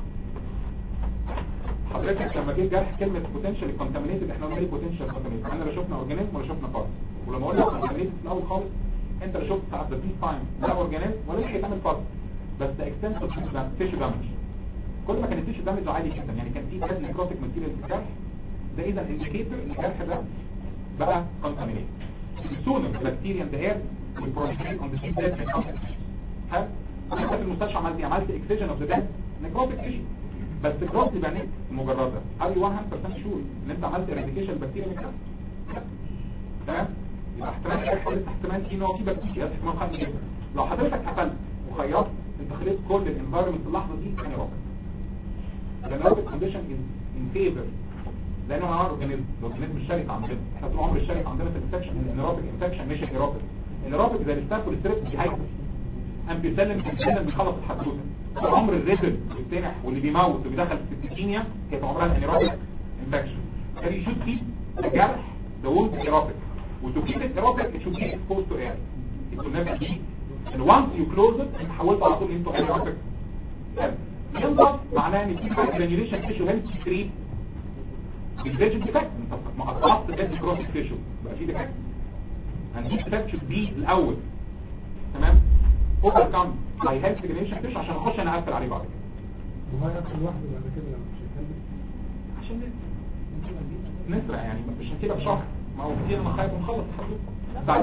حضرتك لما جه جرح كلمه بوتنشال كونتامينيتد احنا قلنا ايه بوتنشال كونتامينيتد احنا لا شفنا اورجانيزم ولا شفنا فارس ولما قلنا كونتامينيتد في الاول خالص انت لا شفت ساعات بي تايم لا اورجانيزم ولا لسه هيتعمل فارس بس ده اكستنسيف تيشو دامج كل ما كان التيشو دامج عالي جدا يعني كان في كاد نيكروتيك ماتيريال في الجرح ده اذا انديكيتور ان الجرح ده بقى كونتامينيتد sooner bacteria in the air will proliferate on the same dead حلو انت في المستشفى عملت ايه عملت اكسجن اوف ذا ديد نيكروتيك تيشو بس كروس يبقى نيك مجرده ار 100% شور ان انت عملت اريديكيشن بكتيريا من كده تمام يبقى احتمال يحصل احتمال في نوع في بكتيريا احتمال خمسة جدا لو حضرتك قفلت وخيطت انت خليت كل الانفايرمنت اللحظه دي ثاني رابط الانيروبيك كونديشن ان فيفر لانه هو اورجانيزم الاورجانيزم الشركه عندنا احنا طول عمر الشركه عندنا في الانفكشن الانيروبيك انفكشن مش الانيروبيك الانيروبيك زي الستاف والستريس دي هايبر امبيسلم كان بيخلص الحدوته طول عمر الريزل والتنح واللي بيموت وبيدخل في السكينيا كانت عمرها الانيروبيك انفكشن كان يشوف فيه الجرح ده وولد ايروبيك وتوكيد الايروبيك تشوف فيه اكسبوز تو اير انتوا نفس دي and once you close it انت حولت على طول انتوا ايروبيك ينضف معناه ان في جرانيوليشن تيشو هيلث كريم الفيجن ديفكت انت ما قطعت الديد كروس تيشو بقى في ديفكت and this defect should be الاول تمام overcome by health generation تيشو عشان اخش انا اقفل عليه بعد كده وهو يقفل لوحده بعد كده لما مش هيكمل عشان نسرع يعني مش هتبقى بشهر ما هو كتير انا خايف ونخلص الحدود بعد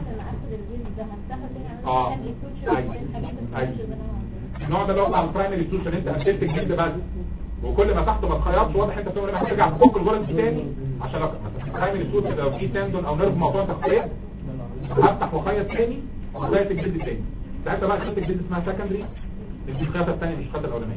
اه ايوه ايوه النوع ده اللي هو بتاع البرايمري سوشن انت قفلت الجلد بس وكل ما تحته ما تخيطش واضح انت تقول انا هترجع تفك الغرز تاني عشان لو البرايمري سوشن لو في تندون او نيرف موضوع تخيط هفتح واخيط تاني وخيط الجلد تاني ساعتها بقى خيط الجلد اسمها سكندري دي الخيطه الثانيه مش الخيطه الاولانيه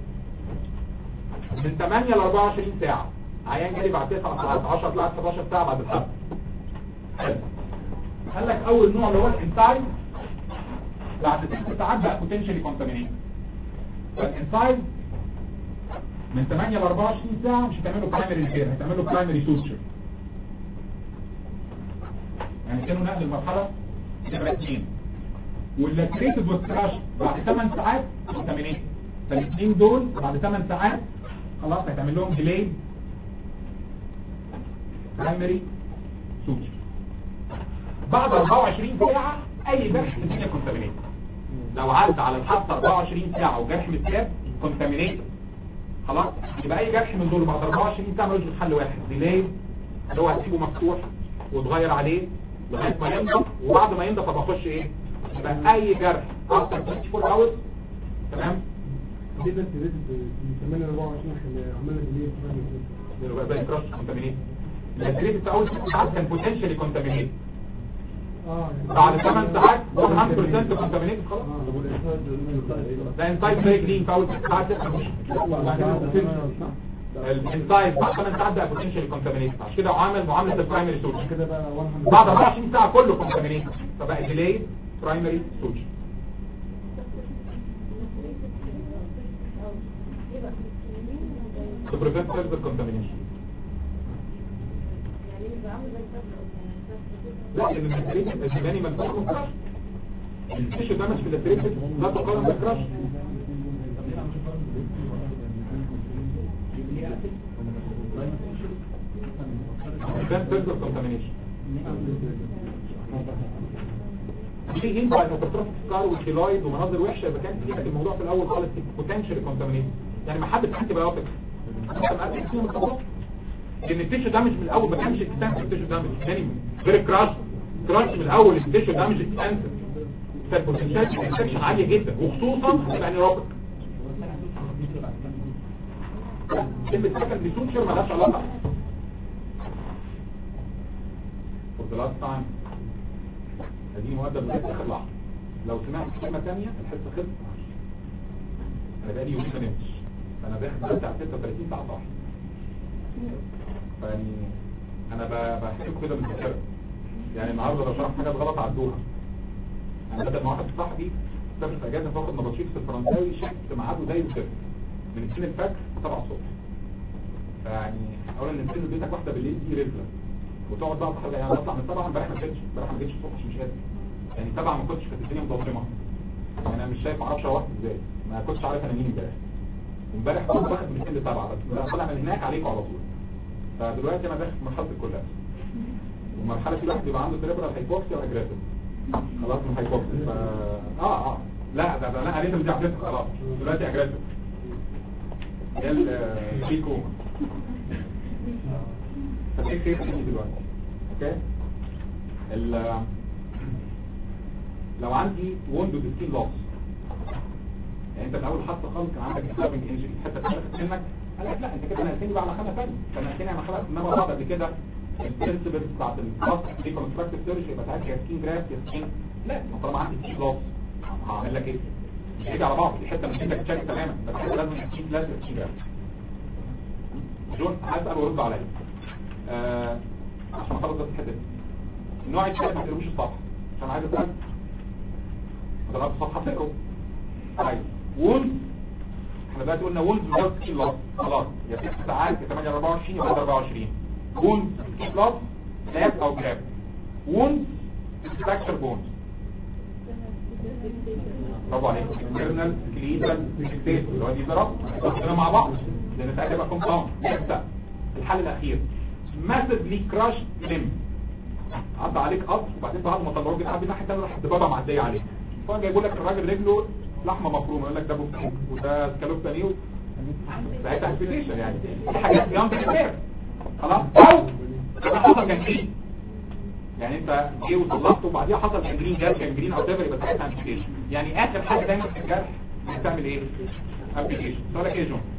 من 8 ل 24 ساعه عيان جالي بعد 9 ساعات 10 طلعت 11 ساعه بعد الحمل حلو. قال لك اول نوع اللي هو الانسايد بعد 6 ساعات بقى بوتنشالي كونتامينيت فالانسايد من 8 ل 24 ساعه مش هتعملوا برايمري ريبير هتعملوا برايمري سوتشر يعني كانوا نقل المرحله نمره 2 واللاتريتد والكراش بعد 8 ساعات كونتامينيت فالاثنين دول بعد 8 ساعات خلاص هتعمل لهم ديلي برايمري سوتشر بعد 24 ساعة اي جرح في الدنيا كونتامينيت لو عدى على الحبس 24 ساعة وجرح متساب كونتامينيت خلاص يبقى اي جرح من دول بعد 24 ساعة ملوش غير حل واحد ديلي اللي هو هتسيبه مفتوح وتغير عليه لغاية ما ينضف وبعد ما ينضف ابقى اخش ايه يبقى اي جرح اكتر 24 hours تمام دي بس ريت من 8 ل 24 عشان عملنا ديلي يبقى زي كراش كونتامينيت الجريد في اول 6 ساعات كان بوتنشالي كونتامينيت اه بعد 8 ساعات 100% كونتامينيت خلاص ده انسايد زي كلين في اول 6 ساعات لسه مش الانسايد بعد 8 ساعات بقى بوتنشالي كونتامينيت عشان كده عامل معامله البرايمري سوتش كده بقى 100 بعد 24 ساعه كله كونتامينيت فبقى ديلي برايمري سوتش to prevent further contamination لا لان التريت الجباني ما بتكون كراش التيشو دامج في التريت لا تقارن بالكراش prevent further contamination في هنا النوكتروفيك سكار والكيلويد ومناظر وحشه اذا كان في الموضوع في الاول خالص بوتنشال كونتامينيشن يعني ما حدش انتي بايوتكس لان التيشو دامج من الاول ما كانش اكستنسيف تيشو دامج تاني غير الكراش كراش من الاول التيشو دامج اكستنسيف فالبوتنشال انفكشن عاليه جدا وخصوصا يعني رابط كلمه سكند سوتشر مالهاش علاقه for the last time هذه مؤدب لغايه اخر لحظه لو سمعت كلمه ثانيه الحصه خلصت انا بقالي يومين ما نمتش فانا داخل دلوقتي على 36 ساعه صاحي فيعني انا ب- بحكيكم كده من الذاكره يعني النهارده لو شرحت حاجات غلط عدوها انا بدل ما واحد صاحبي سافر في اجازه فاخد نبطشيط في الفرنساوي شفت ميعاده زي كده من 2 الفجر ل 7 الصبح فيعني اولا ان تنزل بيتك واحده بالليل دي رزله وتقعد بقى تحضر يعني اطلع من 7 امبارح ما جيتش امبارح ما جيتش الصبح عشان مش قادر يعني 7 ما كنتش كانت الدنيا مظلمه يعني انا مش شايف ما اعرفش روحت ازاي ما كنتش عارف انا مين امبارح امبارح كنت واخد من 2 ل 7 بس لا طالع من هناك عليكم على طول فدلوقتي انا داخل في مرحله الكلاب ومرحله في واحد بيبقى عنده سيريبرال هايبوكسيا واجريسيف خلاص من هايبوكسيا ف اه اه لا ده ده لا قريت دي عدت خلاص دلوقتي اجريسيف هي الفي كوما فتيك كيف تيجي دلوقتي اوكي ال لو عندي ويندو 16 لوس يعني انت من اول حادثه خالص كان عندك سلابنج انجري حتى اتخذت منك قال لك لا انت كده نقلتني بقى على خانه ثانيه انت نقلتني على خانه انما بعض قبل كده البرنسبل بتاعت البلاستيك دي كونستراكتيف سيرجري يبقى ساعتها يا سكين جراف يا سكين لا ما طالما عندي سكين لوس هعمل لك ايه؟ مش هيجي على بعض دي حته مش انت تشيك تماما بس انت لازم سكين لازم سكين جراف جون هسال ورد عليا آه عشان اخلص بس الحته دي النوع الثالث ما تقلبوش الصفحه عشان عايز اسال ضربت الصفحه تقروا طيب وولز احنا دلوقتي قلنا وولز وزاد سكين لوس خلاص يا 6 ساعات يا 8 24 يا 24 وولز سكين لوس لاب او جراب وولز ستراكشر بونز برافو عليك انترنال كلينيكال فيكسيتور اللي هو دي ضرب كلنا مع بعض لان ساعتها يبقى كومباوند لسه الحل الاخير ماسفلي كراش ليم عدى عليك قطر وبعدين بعد ما طلعوه جناح الناحيه الثانيه راح الدبابه معديه عليك فجاه جايبوا لك الراجل رجله لحمه مفرومه يقول لك ده بوكسيك وده سكالوب تانيو ساعتها هسبيتيشن يعني دي حاجات بيانت كتير خلاص او كمان حصل جنجرين يعني انت جه وطلعت وبعديها حصل جنجرين جال جنجرين او تيفر يبقى ساعتها هسبيتيشن يعني اخر حاجه دايما في الجرح بتعمل ايه؟ ابليكيشن سؤالك ايه يا جون؟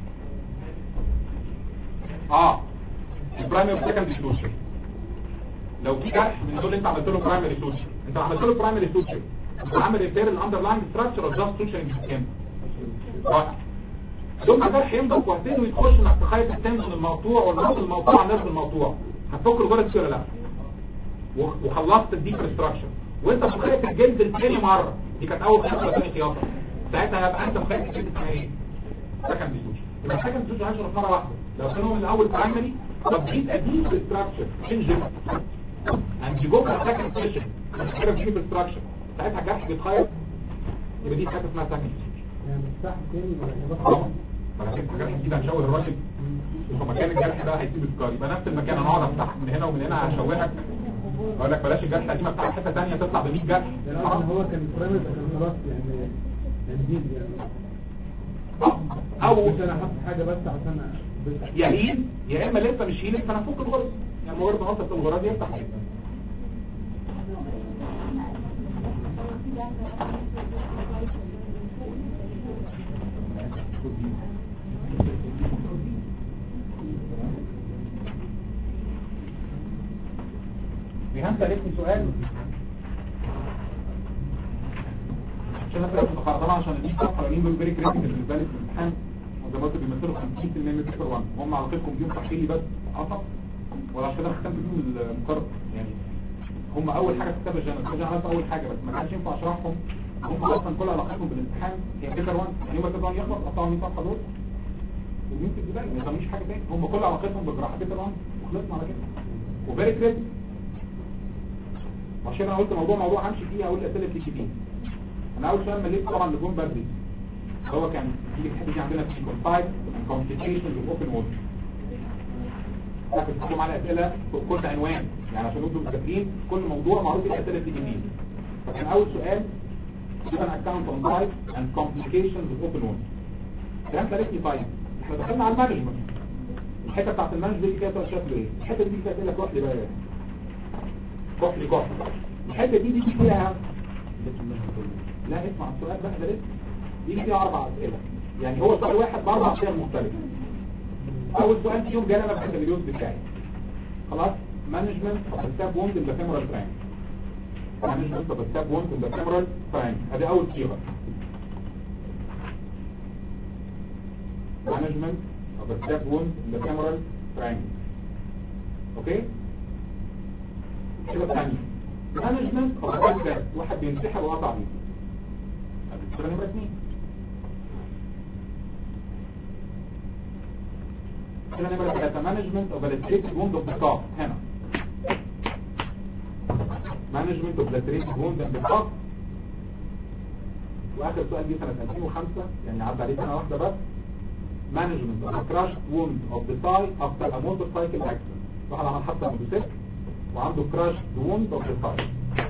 اه البرايمري والسكندري سوشيال لو في جرح من دول اللي انت عملت له برايمري سوشيال انت عملت له برايمري سوشيال انت عامل ريبير الاندرلاين ستراكشر اوف جاست سوشيال انجكشن رائع دول ما جرح ينضف وهتنوي وتخش انك تخيط التنشن المقطوع والنص المقطوع على النص المقطوع هتفك الغرز ولا لا و- وخلصت الديب ريستراكشن وانت مخيط الجلد الثاني مره دي كانت اول خياطه ولا ثاني خياطه ساعتها هيبقى انت مخيط الجلد اسمها ايه؟ سكند سوشيال يبقى السكند سوشيال هنشرح مره واحده لو كانوا من الاول برايمري طب دي اديب ريستراكشن انجل and you go for a second session كده في ريستراكشن ساعتها الجرح بيتخيط يبقى دي حاجه اسمها سكند يعني مفتاح تاني ولا طبعا ما انا كنت جرح جديد هنشوه الراجل فمكان الجرح ده هيسيب سكار يبقى نفس المكان انا اقعد افتح من هنا ومن هنا هشوهك اقول لك بلاش الجرح القديم افتح حته ثانيه تطلع ب 100 جرح ده اصلا هو كان برايمري كان خلاص يعني تنجيل يعني او بس انا حاطط حاجه بس عشان بس يا هيل يا اما لسه مش هيل فانا افك الغرز يعني مجرد ما اوصل الغرز يفتح ريهام سألتني سؤال عشان انا كنت طبعا عشان دي قرارين دول فيري كريتيكال بالنسبه لي في الامتحان وزي ما قلت بيمثلوا 50% من بيبر 1 هم علاقتكم بيهم تحكي لي بس عصب ولا عشان كده ختمت بيهم المقرر يعني هم اول حاجه في كتاب الجنرال كتاب الجنرال اول حاجه بس ما كانش ينفع اشرحهم هم اصلا كل علاقتهم بالامتحان هي بيبر 1 يعني يوم بيبر 1 يخلص قطعوا 100 صفحه دول ومين في البدايه ما يسموش حاجه تاني هم كل علاقتهم بالجراحه بيبر 1 وخلصنا على كده وفيري كريتيكال عشان انا قلت موضوع موضوع همشي فيه اقول اسئله كي فيه انا اول سؤال مليت طبعا لجون بدري هو كان في الحته دي عندنا في كونفايد كومبليكيشنز اوف اوبن وود لكن تحطوا معانا اسئله في كل عنوان يعني عشان انتم مذاكرين كل موضوع معروف ايه الاسئله اللي تيجي فيه فكان اول سؤال given account on type and complications of open wound كلام سالتني طيب احنا دخلنا على المانجمنت الحته بتاعت المانجمنت دي كده شكله ايه الحته دي فيها اسئله كحل بقى كحل كحل الحته دي دي فيها لا اسمع السؤال بقى ده لسه يجي فيها اربع اسئله يعني هو سؤال واحد باربع اسئله مختلفه اول سؤال فيهم جاي انا في البكالوريوس بتاعي خلاص مانجمنت اوف ستاب ووند ان ذا فيمورال تراين مانجمنت اوف ستاب ووند ان ذا فيمورال تراين ادي اول صيغه management of a step wound in the femoral triangle اوكي كده الثانية management of a step واحد بينسحب وقطع بيه كده نمرة اثنين كده نمرة ثلاثة management of a restricted wound of the calf هنا management of the restricted wound of the calf واخر سؤال جه سنة 2005 يعني عدى عليه سنة واحدة بس management of a crushed wound of the thigh after a motorcycle accident واحد عمل حادثة موتوسيكل وعنده crushed wound of the thigh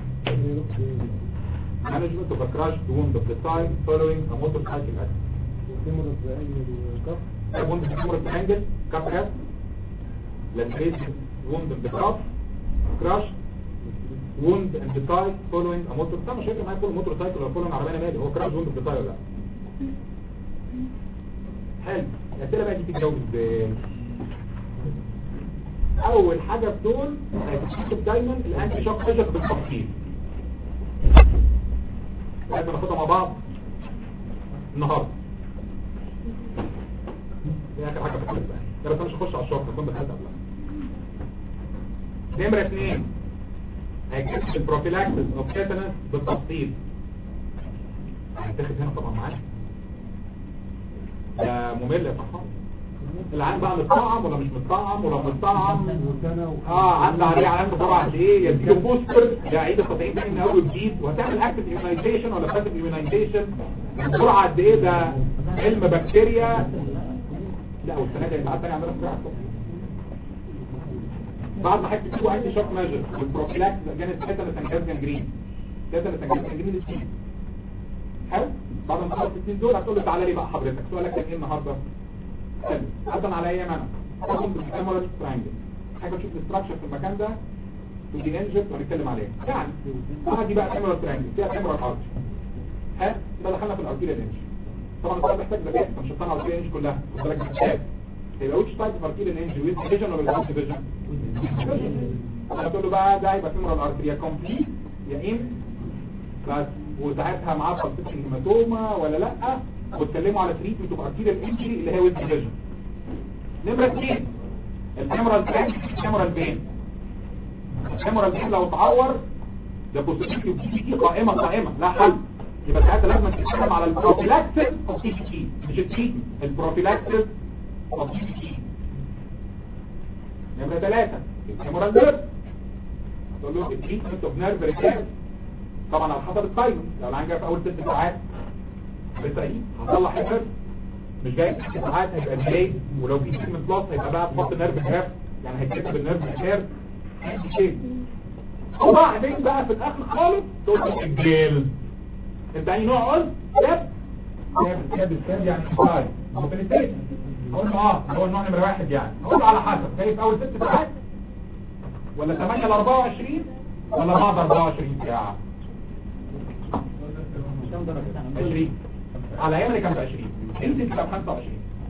management of a crushed wound of the thigh following a motorcycle accident وتمرض بأي الكف That wound is femoral triangle, cup rest, laceration wound in the cuff, crushed wound in the thigh following a motor طبعا مش هيفرق معايا فول موتور سايكل ولا فول عربيه مالي هو كراش ووند في الثاي ولا لا حلو الاسئله بقى دي تتجاوب ازاي اول حاجه في دول هتكتب دايما الانتي شوك ميجر بالتفصيل لازم ناخدها مع بعض النهارده دي اخر حاجه في الحلقه ده بس انا مش هخش على الشوك هكون دخلت قبلها نمره اثنين هيكتب البروفيلاكسس اوف تيتانس بالتفصيل هتاخد هنا طبعا معاك ده ممل يا صاحبي العين بقى متطعم ولا مش متطعم ولا متطعم وسنة اه عدى عليه علامه بسرعه قد ايه يديله بوستر يعيد التطعيم تاني من اول وجديد وهتعمل اكتف ايميونايزيشن ولا باسيف ايميونايزيشن بسرعه قد ايه ده علم بكتيريا لا والسنه دي هيبقى تاني عندنا بسرعه بعد ما حكيت فيه عندي شوك ماجر والبروفيلاكس جانت تيتانس انجاز جانجرين تيتانس انجاز جانجرين الاثنين حلو بعد ما تخلص الاثنين دول هتقول له تعالى لي بقى حضرتك سؤالك كان ايه النهارده حلو عدم على ايه انا تاخد بالكاميرا ترانجل حاجه تشوف الاستراكشر في المكان ده تدي انجل وهنتكلم عليه يعني اه دي بقى كاميرا ترانجل فيها كاميرا ارش ها يبقى دخلنا في الارتيريال انج طبعا السؤال محتاج ذكاء انت مش هتطلع الارتيريال انج كلها خد بالك محتاج يبقى ويتش تايب اوف ارتيريال انج ويز ديفيجن ولا ويز ديفيجن هتقول له بقى ده يبقى كاميرا الارتيريا كومبليت يا ام بس وساعتها معاه سبستيشن هيماتوما ولا لا واتكلموا على تريتمنت اوف ارتيريال انجري اللي هي ويز ديفيجن نمرة اثنين الكاميرا البين الكاميرا البين الكاميرا البين لو اتعور ده بوزيتيف وبي تي قائمة قائمة لا حل يبقى ساعتها لازم تتكلم على البروفيلاكسس اوف تي تي مش التريتمنت البروفيلاكسس اوف تي تي نمرة ثلاثة الكاميرا النيرف تقول له التريتمنت اوف نيرف ريكير طبعا على حسب التايم لو العين جاي في اول ست ساعات بالتأكيد هطلع حجر مش جاي في ست ساعات هيبقى ديلي ولو في تريتمنت بلس هيبقى بقى تحط نيرف جراف يعني هيتكتب النيرف ريكير شيء وبعدين بقى في الاخر خالص تقول له الجيل انت اي نوع قلت كاب كاب كاب كاب يعني سايد موبيليتيشن اقول له اه هو النوع نمره واحد يعني اقول له على حسب جاي في اول ست ساعات ولا 8 ل 24 ولا بعد 24 ساعه 20 على ايام اللي كان ب 20 انت تبقى ب 25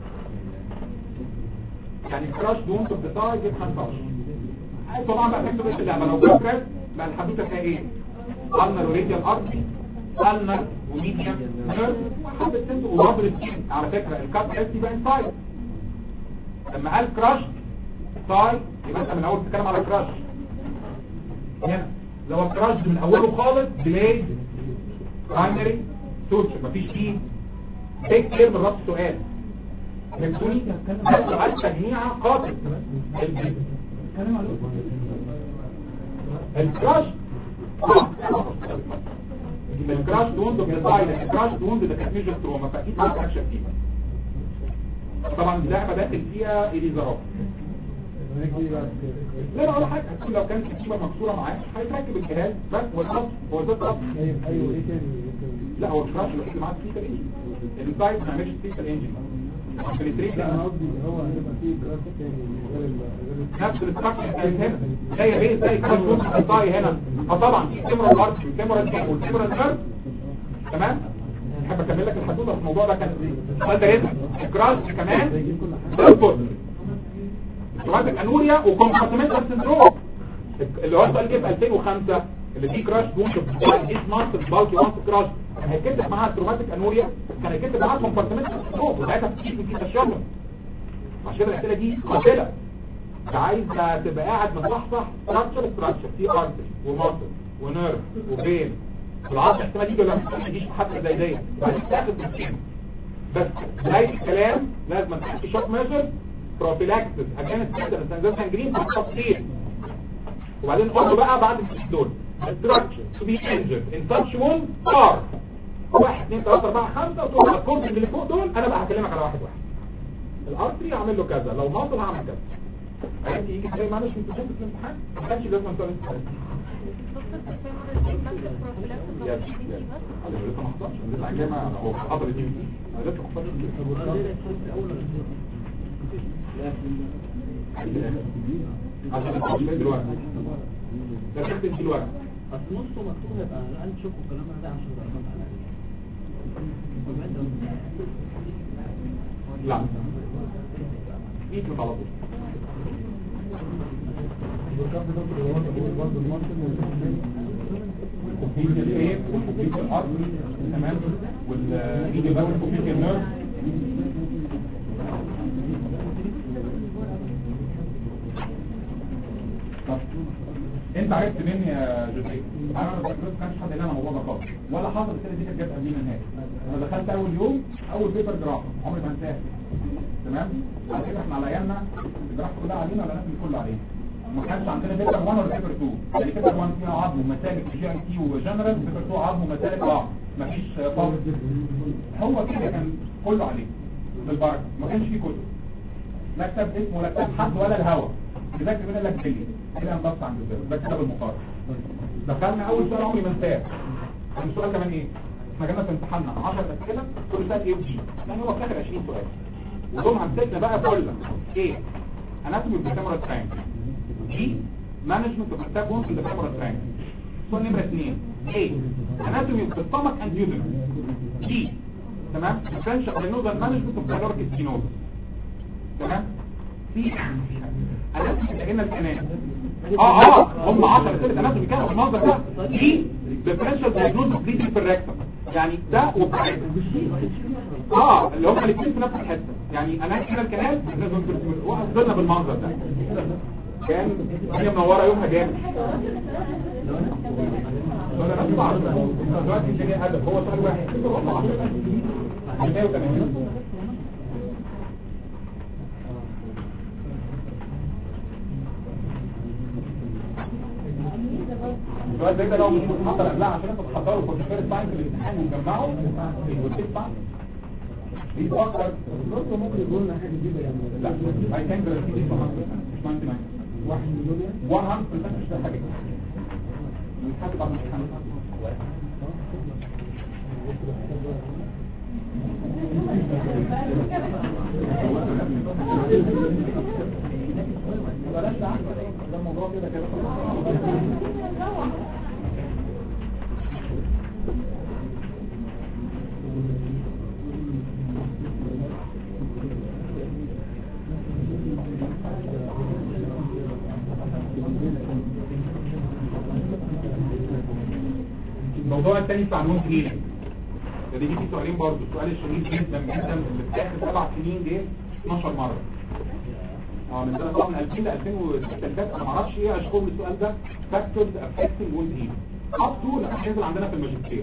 يعني كراش دون في الدفاع يجيب 25 أي طبعا بقى تكتب ايش اللعبه لو فاكر بقى الحدوته فيها ايه قلنا الريديال ارتي قلنا وميديا نيرف حبه سنت ورابر السكين على فكره الكات اس يبقى انسايد لما قال كراش سايد يبقى انت من اول تتكلم على كراش هنا لو الكراش من اوله خالص ديلي برايمري سوتش مفيش فيه تيك كير من ربط السؤال فهمتوني ده سؤال تجميع قاتل الكراش الكراش دوند بيطايل الكراش دوند ده كانت ميجر تروما فاكيد ما كانش فيها طبعا اللعبه داخل فيها اليزارات لا لا ولا حاجه هتكون لو كانت الكتيبه مكسوره معاه هيتركب الجهاز بس والخط هو ده الخط ايوه ايوه ايه تاني لا هو الكراش الوحيد اللي معاه سبيكر انجن الانسايد ما عملش سبيكر انجن انا قصدي هو هيبقى فيه جراف تاني غير ال- غير ال- نفس الاستراكشر كانت هنا زي ايه زي كراش روم الطاي هنا فطبعا في كاميرا الارض والكاميرا الجيم والكاميرا الارض تمام احب اكمل لك الحدوته في الموضوع ده كان السؤال ده رزق الكراش كمان تنفذ سواتك انوريا وكومبارتمنتال سندروم اللي هو السؤال جه في 2005 اللي دي كراش بونت ديس مارس بالكي وانس كراش كان هيتكتب معاها تروماتيك انوريا كان هيتكتب معاها كومبارتمنت ستروك وساعتها بتيجي في كيس الشغل عشان الاسئله دي قاتله انت عايز تبقى قاعد مصحصح ستراكشر ستراكشر في ارتري وماسل ونيرف وبين العصب احتمال يجي ولا ما يجيش في حتى زي دي بعدين تاخد بالسين بس نهايه الكلام لازم تحكي شوك ميجر بروفيلاكسس اجانس كده سانجرين جرين بالتفصيل وبعدين قولوا بقى بعد الست دول structure to be injured in such wound are واحد اثنين ثلاثة أربعة خمسة وتقول الكورد اللي فوق دول أنا بقى هكلمك على واحد واحد الارتري اعمل له كذا لو مصر هعمل كذا عايز يجي زي معلش انت شفت في الامتحان ما كانش لازم سؤال امتحان يا يا انا لسه ما حضرش انا لسه على الجامعه هو حضر الدي في انا لسه ما حضرش عشان التوصيل دلوقتي ده كنت دلوقتي اصل نصه مكتوب يبقى الان شوف الكلام ده عشان درجات على لا ايد على طول كومبيوتر الايه والكمبيوتر الارض تمام والايد بقى الكمبيوتر النيرف طب انت عرفت مني يا جوزيه انا ما كانش حد قال لنا الموضوع ده خالص ولا حصل كده دي كانت جت قبلينا نهائي انا دخلت اول يوم اول بيبر جراف عمري ما انساها تمام على كده احنا على ايامنا الجراف كلها علينا ولا لازم كله علينا ما كانش عندنا بيبر 1 ولا بيبر 2 يعني بيبر 1 فيها عظم ومسالك جي ام تي وجنرال بيبر 2 عظم ومسالك اه مفيش فرق هو كده كان كله عليه بالبركه ما كانش فيه كتب لا كتاب اسمه ولا كتاب حد ولا الهوا لذلك بيقول لك بلي كده نبص عند الزر ده كتاب المقارنه دخلنا اول سؤال عمري ما انساه كان السؤال كمان ايه احنا جالنا في امتحاننا 10 اسئله كل سؤال ايه وجي يعني هو في الاخر 20 سؤال ودول همسكنا بقى كله ايه اناتومي اوف ذا كاميرا ترانك دي مانجمنت اوف ستاب 1 في ذا كاميرا ترانك سؤال نمره 2 ايه اناتومي اوف ذا ستومك اند يودن دي تمام ديفرنشال رينوزال مانجمنت اوف كالوريك سكينوز تمام في اناتومي لقينا الكنان اه اه هم 10 اسئله اناتومي كانوا في المنظر ده دي ديفرنشال دايجنوز بليدنج في الريكتم يعني ده وبتاعتها اه اللي هم الاثنين في نفس الحته يعني انا كده الكنال لازم وصلنا بالمنظر ده كان هي منوره يومها جامد انا بس بعرف دلوقتي الدنيا هدف هو سؤال واحد هم 10 180 السؤال زي ده لو مش متحضر قبلها عشان انتوا تحضروا كنت فيرست تايم في الامتحان وتجمعوا والتيك تايم دي فكر برضه ممكن يقول لنا حاجه جديده يعني لا I think that it is 100% مش 99 واحد مليون 100% مش ده حاجه من حد بعد الامتحان بلاش ده ده الموضوع كده كده الموضوع الثاني بتاع النون هيلينج ده دي فيه سؤالين برضه السؤال الشهير جدا جدا اللي في اخر سبع سنين جه 12 مره اه من سنه طبعا من 2000 ل 2006 اللي فات انا ما اعرفش ايه اشكر السؤال ده فاكتورز افكتنج ويند هيلينج اب تو لما هينزل عندنا في الماجستير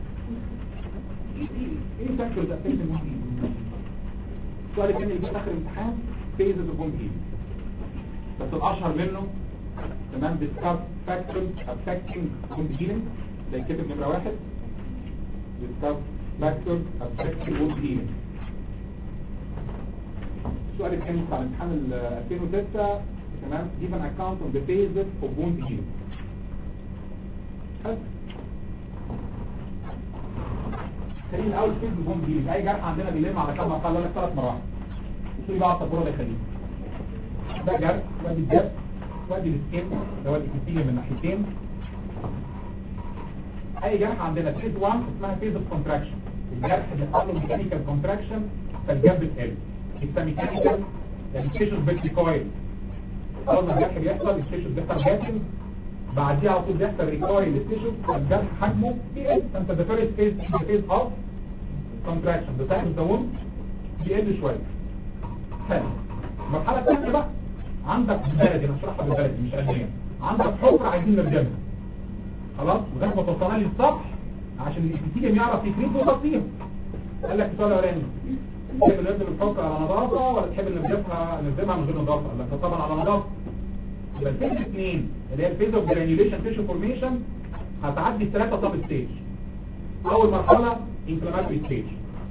ايه فاكتورز افكتنج ويند هيلينج السؤال الثاني اللي جه في اخر امتحان فيزز اوف ويند هيلينج بس الاشهر منه تمام ديسكاس فاكتورز افكتنج ويند هيلينج ده يتكتب نمره واحد discuss factors affecting wound healing السؤال الثاني بتاع الامتحان ال 2006 تمام give an account on the phases of wound healing حلو. خلينا الاول فيز الwound healing اي جرح عندنا بيلم على كام مرحله لك ثلاث مراحل وصولي بقى على السبوره اللي يخليه ده جرح وادي الجرح وادي السكين ده وادي الكتيل من ناحيتين اي جرح عندنا فيز 1 اسمها فيز اوف كونتراكشن الجرح بيحصل له ميكانيكال كونتراكشن فالجنب بتقل يبقى ميكانيكال التيشوز بتكويل اول ما الجرح بيحصل التيشوز بيحصل جاسم بعديها على طول بيحصل ريكوري للتيشو فالجرح حجمه بيقل فانت ده فيرست فيز فيز اوف كونتراكشن ده سايكل ذا ووند بيقل شويه حلو المرحله الثانيه بقى عندك بالبلدي انا هشرحها بالبلدي مش علميا عندك حفره عايزين نرجمها خلاص لغايه ما توصلها لي السطح عشان الابيثيليوم يعرف يكريت ويغطيها قال لك السؤال الاولاني تحب ننزل الحفره على نظافه ولا تحب ننزلها ننزلها من غير نظافه قال لك طبعا على نظافه يبقى الفيز اثنين اللي هي الفيز اوف جرانيوليشن تيشو فورميشن هتعدي الثلاثه سب ستيج اول مرحله انفلاماتوري ستيج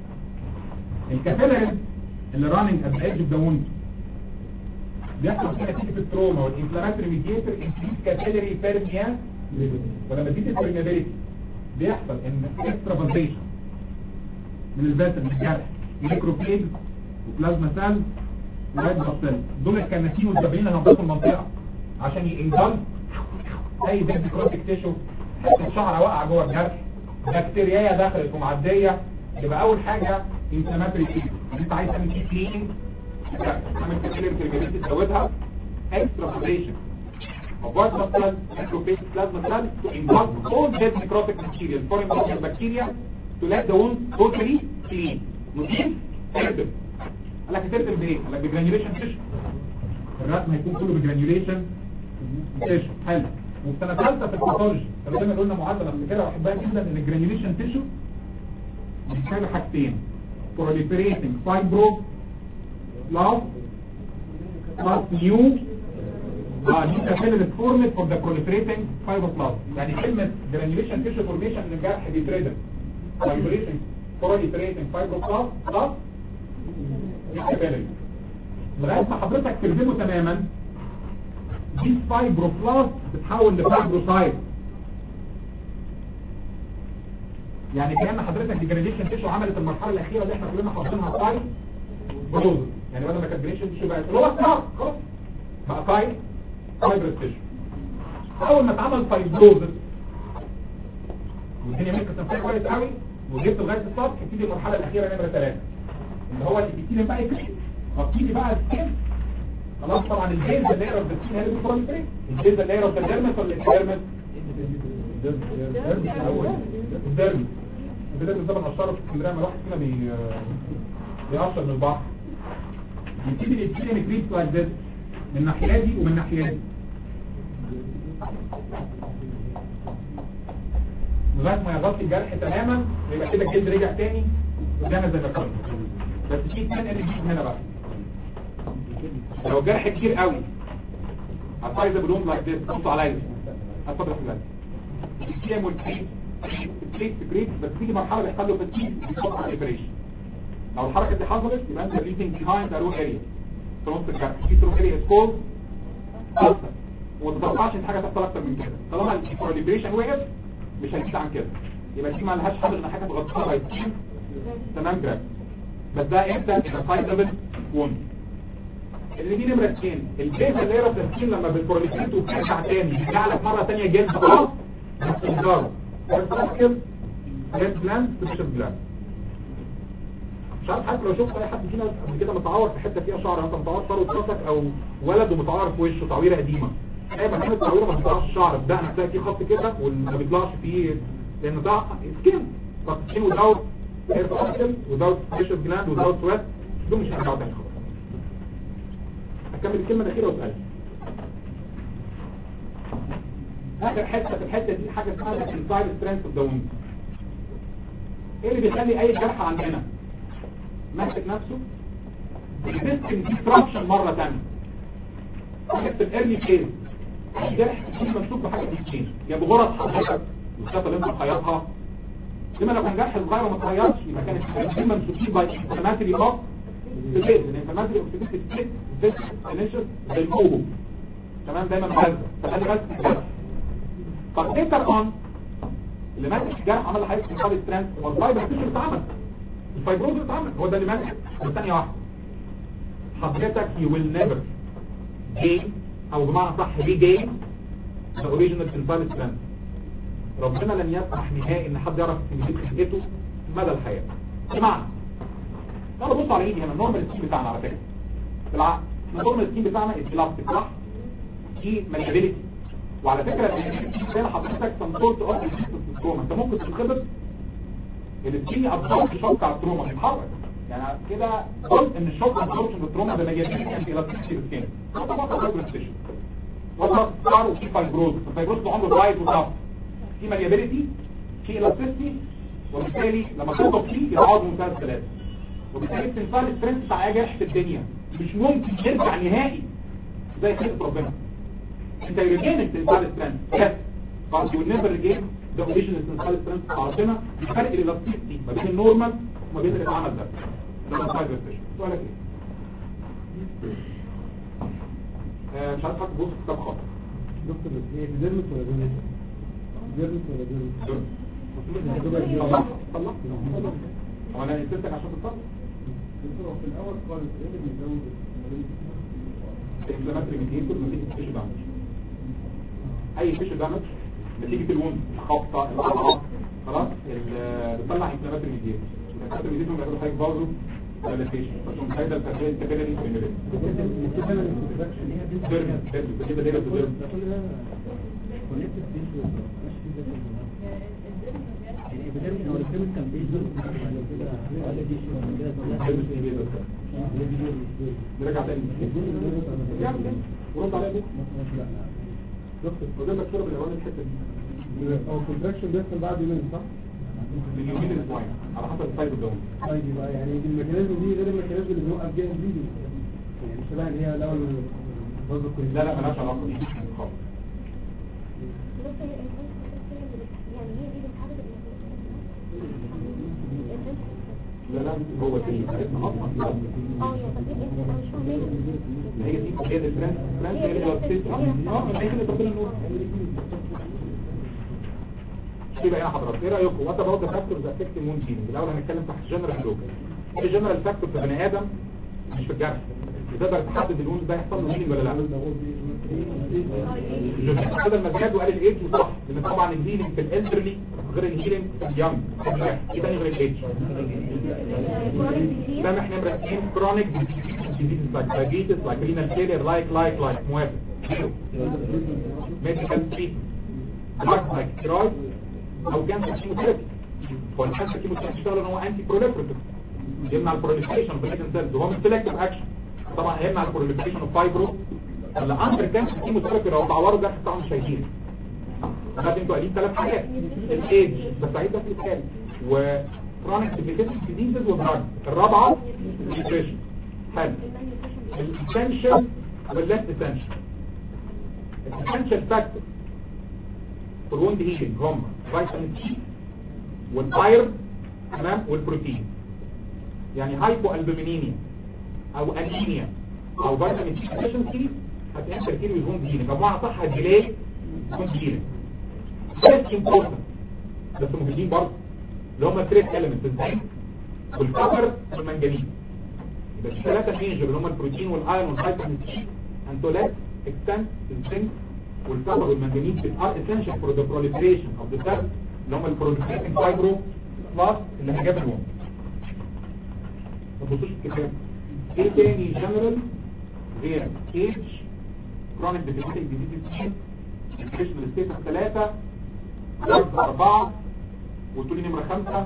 الكابيلاريز اللي راننج ات ذا ايدج اوف ذا ووند بيحصل فيها نتيجه التروما والانفلاماتوري ميديتور انكريز كابيلاري بيرميا ولما تيجي البرميابيلتي بيحصل ان اكسترافازيشن من الفاسل من الجرح ميكروفيج وبلازما سيل ورايت بلاد سيل دول الكناتين والزبرين اللي هنضيفوا المنطقه عشان ينجل اي بيبي كروتيك تيشو حته شعره واقعه جوه الجرح بكتيريا دخلت ومعديه يبقى اول حاجه انفلاماتوري فيز انت عايز تعمل فيه كليننج تعمل كليننج ترجمتي تزودها اكسترافازيشن of white blood cells, macrophage, plasma cells to engulf all dead necrotic material, foreign body bacteria to let the wound totally clean. نضيف تردم. قال لك تردم بايه؟ قال لك بجرانيوليشن تيشو. الرسم هيكون كله بجرانيوليشن تيشو حلو. وفي سنه ثالثه في الباثولوجي كانوا دايما قلنا معادله افتكرها واحبها جدا ان الجرانيوليشن تيشو بيحتاج حاجتين proliferating fibro plus plus new اه دي كفاله فورمت فور ذا proliferating fibroblast يعني كلمه granulation tissue formation ان الجرح بيتردم fibrilation proliferating fibroblast plus كفاله لغايه ما حضرتك تردمه تماما دي فايبروبلاست بتتحول لفايبروسايت يعني كان حضرتك الجرانيوليشن تيشو عملت المرحله الاخيره اللي احنا كلنا حافظينها فايب بروز يعني بدل ما كانت جرانيوليشن تيشو بقت اللي هو خلاص خلاص بقى فايب فايبرس تيشو اول ما اتعمل فايبروزس والدنيا مشيت تنفيذ كويس قوي وجبت لغايه السطح تبتدي المرحله الاخيره نمره 3 اللي هو الابيثيليوم بقى يكشف فبتيجي بقى السكين خلاص طبعا البيز اللي هي اوف ذا سكين هي اللي بتفرق البيز اللي هي اوف ذا ديرمس ولا الديرمس الديرمس الديرمس ده بنقشره في اسكندريه لما الواحد فينا بي بيقشر من البحر يبتدي الابيثيليوم يكريت لايك ذس من الناحيه دي ومن الناحيه دي لغايه ما يغطي الجرح تماما ويبقى كده الجلد رجع تاني قدامنا زي ما كان بس في اثنين ان جي هنا بقى لو الجرح كتير قوي هتلاقي ده بلون لايك ذس بص عليا هتفضل في الجرح الكيم والكريت الكريت كريت بس تيجي مرحله بيحصل له فتيج بيحصل على الابريشن لو الحركه دي حصلت يبقى انت ريتنج بيهايند ذا رو اريا في نص الجرح في رو اريا سكول اكتر وما تتوقعش ان حاجه تحصل اكتر من كده طالما البروليبريشن وقف مش هيزيد عن كده يبقى دي ما لهاش حل ان حاجه تغطيها هيتين تمام جرام بس ده امتى يبقى سايزبل وون اللي دي نمره اثنين البيز اللي هي التسكين لما بالبروليفريت وبترجع تاني يرجع لك مره ثانيه جلد خلاص بس انذار بس ريد بلاند سبيشال بلاند مش عارف حتى لو شفت اي حد فينا قبل كده متعور في حته فيها شعر انت متعور فروه راسك او ولد ومتعور في وشه تعويره قديمه اي مكان التعويره ما بيطلعش الشعر ده هتلاقي فيه خط كده وما بيطلعش فيه لان ده سكين فسكين وداوت هير فاسكل وداوت سبيشال جلاند وداوت سويت دول مش هيرجعوا تاني خلاص هكمل الكلمه الاخيره واسال اخر حته في الحته دي حاجه اسمها الانسايد سترينث اوف ذا ويند ايه اللي بيخلي اي جرح عندنا ماسك نفسه بيسكن ديستراكشن مرة تانية حاجة في الارلي فيز الجرح يكون ممسوك بحاجة في الجين يا بغرض حضرتك والشفة اللي انت مخيطها لما لو كان جرح صغير وما اتغيرش يبقى كانت الجين ممسوكين باي انفلاماتري اوف سبيس الانفلاماتري اوف سبيس سبيس سبيس انيشس زي الكوبو تمام دايما مغذى فخلي بالك من الجرح طب ليتر اون اللي ماسك الجرح عمل حاجة في الفايبر سترينث والفايبر تيشو اتعمل الفايبروز اتعمل هو ده اللي ماسك ثانيه واحده حضرتك you will never gain او بمعنى صح regain the original tensile strength ربنا لن يسمح نهائي ان حد يعرف يجيب خلقته مدى الحياة بمعنى انا بص على ايدي هنا النورمال سكين بتاعنا على فكره بالعقل النورمال سكين بتاعنا الاستلاستيك صح في ماليابيلتي وعلى فكره زي حضرتك سنسورت اوف التروما انت ممكن تتخبط السكين ابسورت شوك على التروما بيتحرك يعني كده قلت ان الشوك ابسورت التروما ده مجانين انت الاستيك السكين طبعا فايبروس تيشو وصل صار وفي فايبروز الفايبروز عنده وايد وطف في ماليابيليتي في الاستيستي وبالتالي لما تضغط فيه يقعد منتهى الثلاثه وبالتالي التنفال السترينث بتاع جرح في الدنيا مش ممكن يرجع نهائي زي خلقة ربنا انت يرجين التنفال السترينث بس but you never regain the original tensile strength بتاع ربنا الفرق الالاستيستي ما بين النورمال وما بين اللي اتعمل ده ده الفايبر ستيشن سؤالك ايه؟ آه، مش عارف حد بص في كتاب خط دكتور بس هي ديرمس ولا ديرمس؟ ديرمس ولا ديرمس؟ طلع طلع طلع هو انا نسيتك عشان تتصل دكتور في الاول خالص ايه اللي بيزود الانفلاماتري ميديتور نتيجه فيش دامج اي فيش دامج نتيجه الوند الخبطه القطعه خلاص ال- بتطلع انفلاماتري ميديتور الانفلاماتري ميديتور بيعملوا حاجه برضه ريلاكسيشن فتقوم سايده الكابيلاري الكابيلاري بريميريت ديرم ديرم كده ديرم ديرم نرجع تاني رجع تاني ورد عليا بكره دكتور وده لك شرب الاولاني الحته دي هو الكونتراكشن بيحصل بعد يومين صح؟ من يومين لاسبوعين على حسب السايد الدوم طيب يبقى يعني الميكانيزم دي غير الميكانيزم اللي بنوقف بيها الفيديو يعني شبه اللي هي الاول برضه كويس لا لا مالهاش علاقه بيه خالص لا لا هو دي بتاعتنا اصلا اللي هي دي هي دي فرانس فرانس هي اللي وصلت اه ما هي اللي ربنا النور ايه بقى يا حضرتك ايه رايكم وات اباوت ذا فاكتورز افكت المون هيلينج الاول هنتكلم تحت جنرال لوكال ايه الجنرال فاكتور في بني ادم مش في الجرح تقدر تحدد الوند ده يحصل له هيلينج ولا لا الجمهور بدل ما زاد وقال الايدج صح لان طبعا الهيلينج في الالدرلي غير الهيلينج في اليونج ايه تاني غير الايدج سامح نمرة 2 كرونيك diseases like diabetes like renal failure like like like موافق medical treatment drugs like steroids او كانسر كيموثيرابي هو الكانسر كيموثيرابي بيشتغل ان هو انتي بروليفريتيف يمنع البروليفريشن اوف الريتن سيلز وهو مش سيلكتيف اكشن طبعا هيمنع البروليفريشن اوف فايبرو ولا اندر كانسر كيموثيرابي لو تعوروا جرح بتاعهم مش هيجيلي بعدين انتوا قايلين ثلاث حاجات الايدج بس عايز بس الثالث و chronic debilitating diseases والدراج الرابعه nutrition حلو الاسنشال والليس اسنشال الاسنشال فاكتور في الوند هيلينج هم فيتامين سي والايرن تمام والبروتين يعني هايبو البومينيميا او انيميا او فيتامين سي ديفيشنسي هتنتر كتير من الوند هيلينج بمعنى صح هتديلي وند هيلينج بس امبورتنت بس مهمين برضه اللي هم التريس اليمنت الزنك والكبر والمنجنيز يبقى في ثلاثه ميجر اللي هم البروتين والايرون والفيتامين سي انتولات اكستنت الزنك والكبر والمنجنيز ار essential for the proliferation of the cell اللي هم البروليفريتنج فايبرو بلاس اللي هجاب الوم ما تبصوش في الكتاب ايه تاني جنرال غير ايج كرونيك ديفيسيتنج ديزيز الفيشنال ستيتس ثلاثه أربعة وقلت لي نمرة خمسة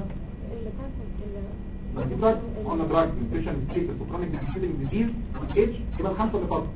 دراج قلنا دراج نيوتريشن ستيتس وكرونيك ديفيسيتنج ديزيز والاتش يبقى الخمسة اللي فاضل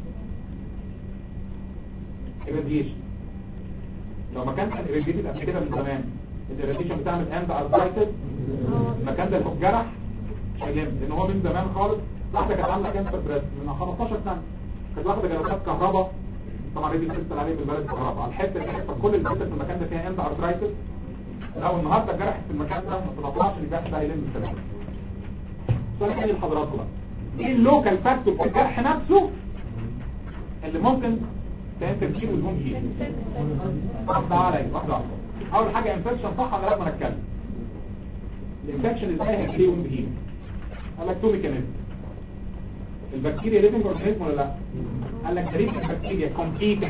irradiation لو ما كانش irradiated قبل كده من زمان الirradiation بتعمل اند ارثرايتس المكان ده فوق جرح مش هيلم لان هو من زمان خالص واحده كانت عامله كانسر بريست من 15 سنه كانت واخده جلسات كهرباء طبعا دي بتسال عليه بالبلد الكهرباء على الحته دي يحصل كل الحته في المكان ده فيها اند ارثرايتس لو النهارده جرح في المكان ده ما تطلعش الجرح ده هيلم السلام سؤال تاني لحضراتكم بقى ايه اللوكال فاكتور في الجرح نفسه اللي ممكن تنتج فيه والهوم فيه واحده عليا واحده واحده اول حاجه انفكشن صح ولا لا ما نتكلم الانفكشن ازاي هيجي وهم هيل قال لك تو ميكانيزم البكتيريا ليفنج اورجانيزم ولا لا قال لك تاريخ البكتيريا كومبيتنج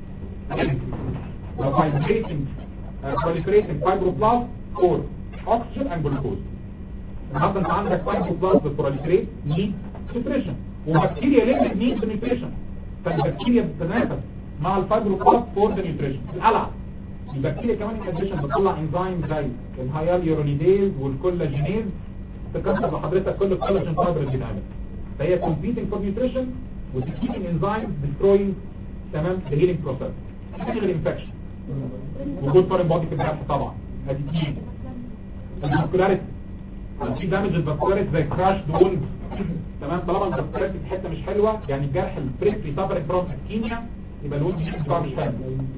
فايبريتنج proliferating fibroblast or oxygen and glucose النهارده انت عندك fibroblast proliferate need nutrition وبكتيريا ليفنج need nutrition فالبكتيريا بتتنافس مع الفايبروبلاست فور ذا نيوتريشن القلعه البكتيريا كمان الاديشن بتطلع انزيم زي الهياليورونيديز والكولاجينيز تكسر لحضرتك كل الكولاجين فايبر اللي بتتعمل فهي competing for nutrition وتكيبين انزيم destroying تمام the healing process تاني غير infection وجود فورين بودي في الجرح طبعا ادي تيجي الفاسكولاريتي في دامج الفاسكولاريتي زي كراش وولد تمام طالما الفاسكولاريتي في حته مش حلوه يعني الجرح البريفري سفر فروم اسكيميا يبقى الولد بتاعه مش حلو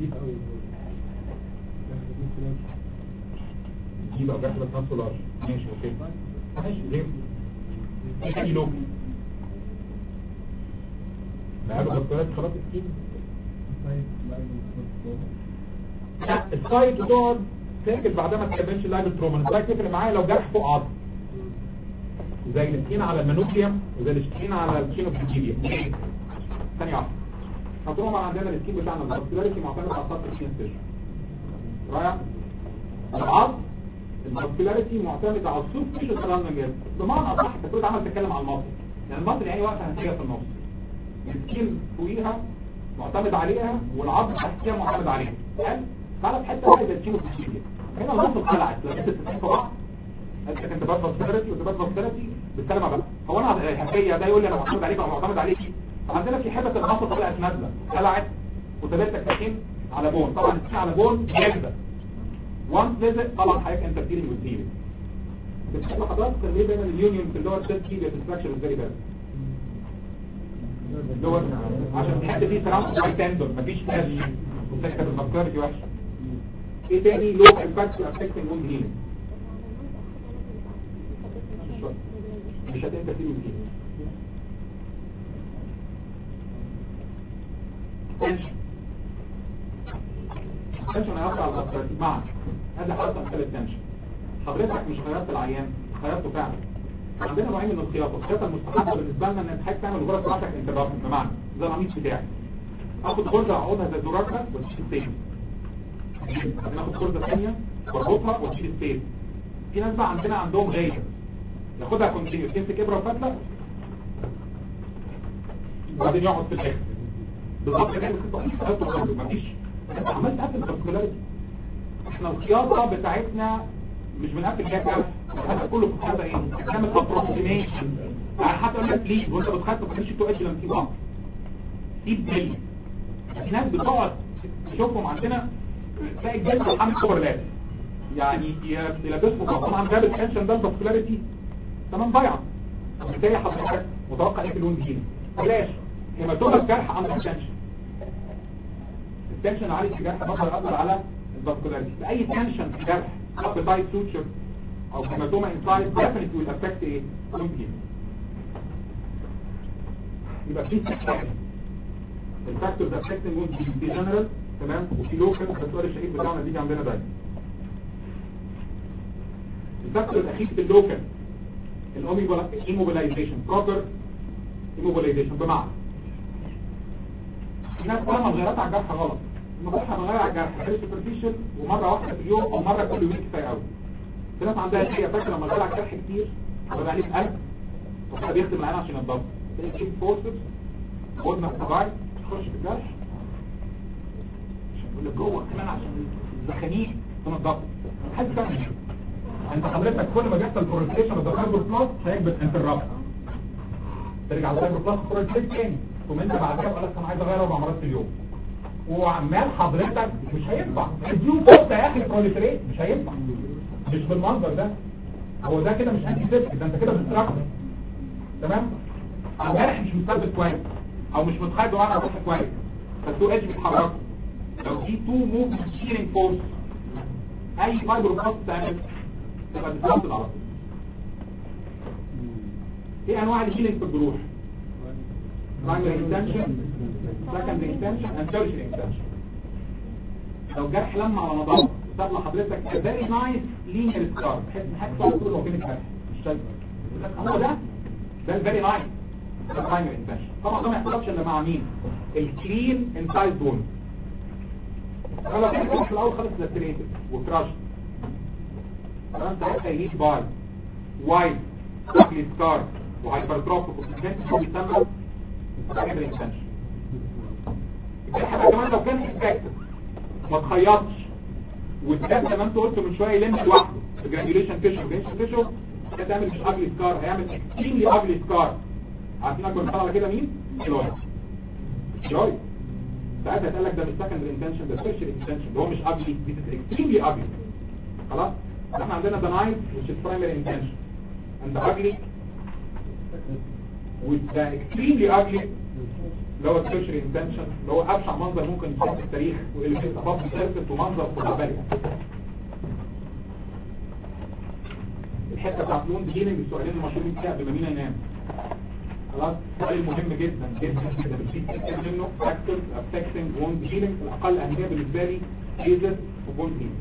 يبقى جرح بس نفسه لارج ماشي اوكي ماشي ليه ايه تاني لوك لا الفاسكولاريتي خلاص اسكيميا لا السايت دول ساكت بعدها ما تكملش اللايف تروما السايت يفرق معايا لو جرح فوق عظم زي السكين على المانوكليوم وزي السكين على الكينوبيديا ثانية واحدة هتروما عندنا السكين بتاعنا الفاسكولاريتي معتمد على سطح السكين ستيشن رايح العظم الفاسكولاريتي معتمد على السوف مش السراوندنج بمعنى اصح انت كنت عمال تتكلم على المصل يعني المصل يعني واقفه هتيجي في النص السكين فوقيها معتمد عليها والعظم تحتيها معتمد عليها حلو تعالى في حته واحده تشيله في الشيء هنا النص اتخلعت لما انت تتفق في بعض انت كنت بس فاسيلتي وتبقى فاسيلتي بالكلام بقى هو انا حكايه ده يقول لي انا معتمد عليك او معتمد عليكي فعندنا في حته النص طلعت نازله خلعت وثبتك ساكن على بون طبعا السكين على بون جامده وانس لزق طبعا حضرتك انترفيرنج والهيلينج بتشوف حضرتك ليه دايما اليونيون في اللي هو السيل تيبيا في الستراكشر فيري باد اللي هو عشان تحب فيه سراوند باي تندون مفيش ناس وسكتة بالفكارتي وحشة ايه تاني لو امباكت افكتنج وند هيلينج مش هتنسى فيه من هيلينج تنشن تنشن هيقع على الفكارتي معك هذا حرص امثال التنشن حضرتك مش خيرت العيان خيرته فعلا عندنا نوعين من الخياطه الخياطه المستحبه بالنسبه لنا ان تحتاج تعمل الغرز بتاعتك انترابت بمعنى زي القميص بتاعي اخد غرزه اقعدها زي الزرار ده وتشيل السيف بعدين اخد غرزه ثانيه واربطها وتشيل السيف في ناس بقى عندنا عندهم غايه ياخدها كونتينيوس تمسك ابره وفتله وبعدين يقعد في الاخر بالظبط كده الخطه مفيش انت عملت قفل الفاسكولاريتي احنا الخياطه بتاعتنا مش بنقفل كده كده هذا كله في هذا ايه بنعمل ابروكسيميشن يعني حتى اقول لك ليه وانت بتخاف ما تخليش تو ايدج لما تيجي بعض سيب بلي في ناس بتقعد تشوفهم عندنا تلاقي الجلد محمد كبر لاب يعني يلبسوا طبعا جاب التنشن ده الفاسكولاريتي تمام ضايعه بالتالي حضرتك متوقع ايه في اللون دي بلاش هيماتوما الجرح عند التنشن التنشن عالي في الجرح بقدر يأثر على الفاسكولاريتي اي تنشن في الجرح appetite suture او hematoma inside definitely will affect ايه wound يبقى في سكتين الفاكتورز affecting wound healing في جنرال تمام وفي لوكال السؤال الشهير بتاعنا بيجي عندنا دايما الفاكتور الاخير في اللوكال الايموبيلايزيشن بروبر ايموبيلايزيشن بمعنى الناس فاهمه الغيرات على الجرح غلط المصلحة بغير على الجرح حلو سوبرفيشال ومرة واحدة في اليوم او مرة كل يومين كفاية قوي في ناس عندها هي فاكرة لما غير على الجرح كتير وبقى عليه قلب وكده بيخدم العين عشان ينضبط تجيب فورسز خدنا الطباعي تخش في الجرح عشان يقول لك جوه كمان عشان الزخانيق تنضبط حد فاهم انت حضرتك كل ما بيحصل كورليشن اوف ذا فايبر بلاس هيكبت انت الرابط ترجع على الفايبر بلاس كورليشن تاني ثم انت بعد كده تقول لك انا عايز اغير اربع مرات في اليوم وعمال حضرتك مش هينفع اديهم فرصه يا اخي بروليفريت مش هينفع مش بالمنظر ده هو ده كده مش انتي سيبتك ده انت كده بتستراكم تمام الجرح مش مثبت كويس او مش متخيل وانا اروح كويس فالتو ايدج بيتحركوا لو في تو موف شيرنج فورس اي فايبر بلاس تعمل تبقى بتثبت على طول ايه انواع الهيلينج في الجروح primary extension secondary extension and tertiary extension لو جرح لما على نظام ساب لحضرتك a very nice linear scar تحس ان حاجه صعبه تقول هو فين الجرح مش شايف هو ده ده الفيري نايس ده primary extension طبعا ده ما يحصلش الا مع مين الكلين انسايد بون لو كان في الاول خالص لاتريتد وكراش تمام ساعتها يجيب باي وايد شكل سكار وهايبرتروفيك وبيسمى secondary extension الجرح بقى كمان لو كان انفكتد ما تخيطش والدم زي ما انت قلت من شويه يلم لوحده الجرانيوليشن تيشو الجرانيوليشن تيشو هتعمل مش اجلي سكار هيعمل اكستريملي اجلي سكار عارفين اكبر مثال على كده مين؟ كيلويد كيلويد ساعتها اتقال لك ده مش سكندري انتنشن ده سيرشري انتنشن ده هو مش اجلي دي اكستريملي اجلي خلاص احنا عندنا the knife which is primary intention and the ugly with the extremely ugly اللي هو tertiary intention اللي هو ابشع منظر ممكن يشوف في التاريخ واللي فيه ضبط سيرفس ومنظر خزعبلي الحته بتاعت لون هيلينج السؤالين المشهورين فيها قبل ما مين ينام خلاص سؤال مهم جدا جدا جدا بتفيد كتير منه فاكتورز افكتنج ووند هيلينج الاقل اهميه بالنسبه لي فيزز ووند هيلينج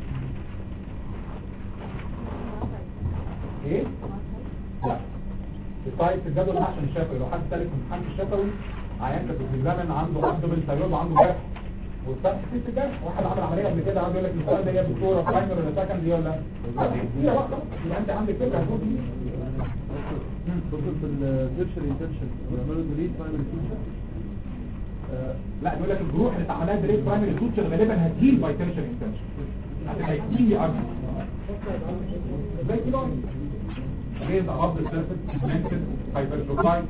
ايه؟ لا الطيب في الجدول عشان الشفوي لو حد سالك في امتحان الشفوي عيان كان في الزمن عنده ابدومين ثايرويد وعنده جرح والفتح في الجرح واحد عمل عمليه قبل كده عنده يقول لك السؤال ده يا دكتوره برايمر ولا سكندري ولا لا هي واحده يبقى انت عندك فكره هتقول دي دكتور في الفيرشال انتنشن بيعملوا ديليت برايمري فيوتشر لا يقول لك الجروح اللي اتعملها دريت برايمري سوتشر غالبا هتهيل باي تنشن انتنشن هتبقى كتير ارجع زي كده raise above the surface pigmented hypertrophied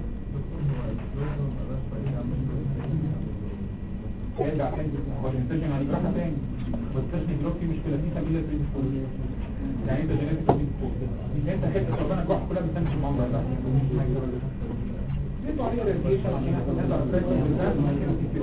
يرجع تاني هو الانتشن يعني جراحة تاني والتشني دلوقتي فيه مشكلة فيه سبيلة بريدسبوز يعني انت جينيتك بريدسبوز انت حتة ربنا الجراحة كلها بتنمش المنظر ده ليه عليه ريديشن عشان نقدر نفكر بالذات ما كانت كتير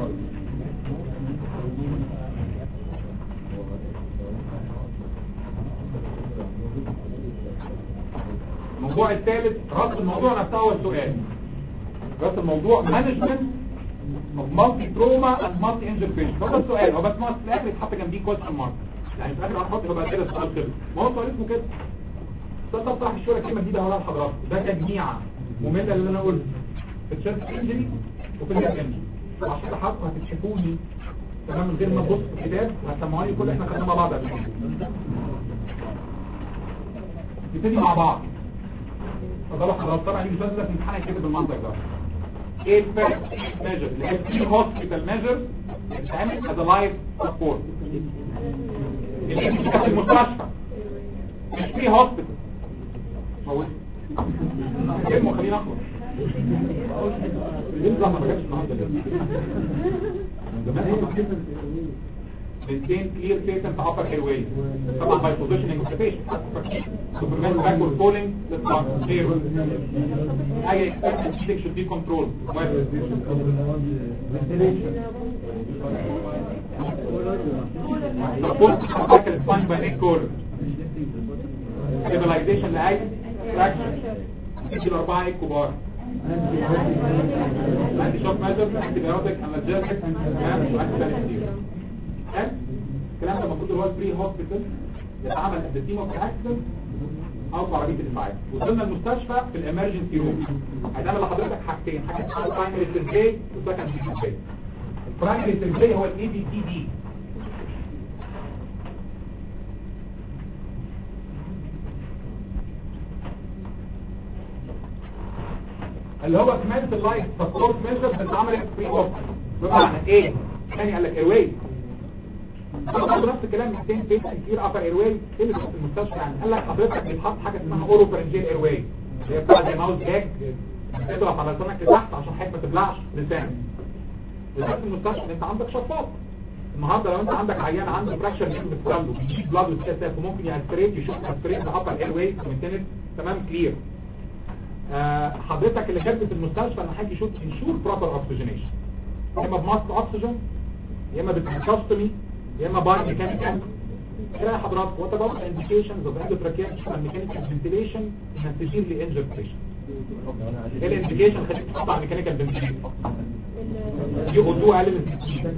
الموضوع الثالث رأس الموضوع نفسه هو السؤال رأس الموضوع مانجمنت of multi trauma and multi injured patient هو ده السؤال هو بس ناقص في الاخر يتحط جنبيه question mark يعني في الاخر هنحط يبقى كده السؤال خلص ما هو سؤال اسمه كده ده طب طرح الشويه كلمه جديده هقولها لحضراتكم ده تجميعه ممله اللي انا قلته في الشيست انجري وفي الهيد انجري وعشان كده حضراتكم هتكشفوني تمام من غير ما تبص في الكتاب هتسمعوني كل احنا خدنا مع بعض قبل كده نبتدي مع بعض فضل حضرتك طبعا يجي سؤال ده في امتحان كده بالمنظر ده ايه الفرق ميجر اللي هي في هوسبيتال ميجر بتتعمل از لايف سبورت اللي مش في المستشفى مش في هوسبيتال موت كلمه خلينا اخلص ليه الزهر ما جاتش النهارده ليه؟ من زمان maintain clear patent upper airway طبعا by positioning of the patient to prevent backward falling the tongue clear اي expected feeding should be controlled support to spine by neck collar stabilization لأي traction تيجي الأربعة الكبار عندي شوك ماجر عندي بيوتك انالجيزك تمام وعندي ثاني كتير حلو الكلام ده المفروض اللي هو البري هوسبيتال يتعمل at the scene of the accident او في عربيه الاسعاف وصلنا المستشفى في الامرجنسي روم هيتعمل لحضرتك حاجتين حاجه اسمها برايمري سيرجري وسكندري سيرجري البرايمري سيرجري هو الاي بي تي دي اللي هو كمان اللايف سبورت ميجر بتتعمل في اوف بمعنى ايه؟ ثاني قال لك ايرواي برضه نفس الكلام محتاج بيت كتير ابر ايرواي ايه اللي في المستشفى يعني قال لك حضرتك بتحط حاجه اسمها اورو فرنجيل ايرواي اللي هي بتاع زي ماوس باك بتضغط على لسانك لتحت عشان حضرتك ما تبلعش لسانك بالذات في المستشفى انت عندك شفاط النهارده لو انت عندك عيان عنده فراكشر من بتسلله بيجيب بلاد وسكاسات وممكن يأسريت يشوف أسريت ابر ايرواي من تمام كلير آه حضرتك اللي كاتب في المستشفى ان حد يشوف انشور بروبر اوكسجينيشن يا اما بماسك اوكسجين يا اما بالكاستمي يا اما باي ميكانيكال ايه راي حضرتك وات اباوت انديكيشنز اوف اندوتراكيال ميكانيكال فنتيليشن ان سيفيرلي انجرد بيشنت ايه الانديكيشن خليك تحط على ميكانيكال فنتيليشن دي او 2 اقل من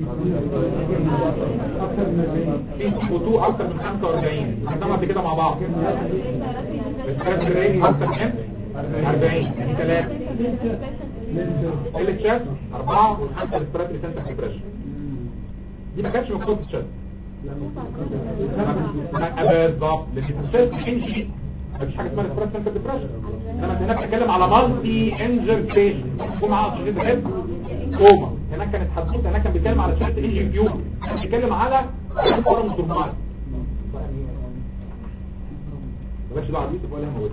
60 في او 2 اكتر من 45 هنسمع كده مع بعض الريسبيراتوري اكتر من 40 3 التشات 4 و5 الريسبيراتوري سنتر ديبريشن دي ما كانتش مكتوبه في الشات بالظبط لان في الشات انجي مفيش حاجه اسمها ريسبيراتوري سنتر ديبريشن انما انت هنا بتتكلم على مالتي انجر بيشنت ومعاه اوكسجين بحب كوما هناك كانت حدوته هناك كان بيتكلم على شرط انجي فيو كان بيتكلم على فورم تورمال بلاش دعوه بيوسف ولا هو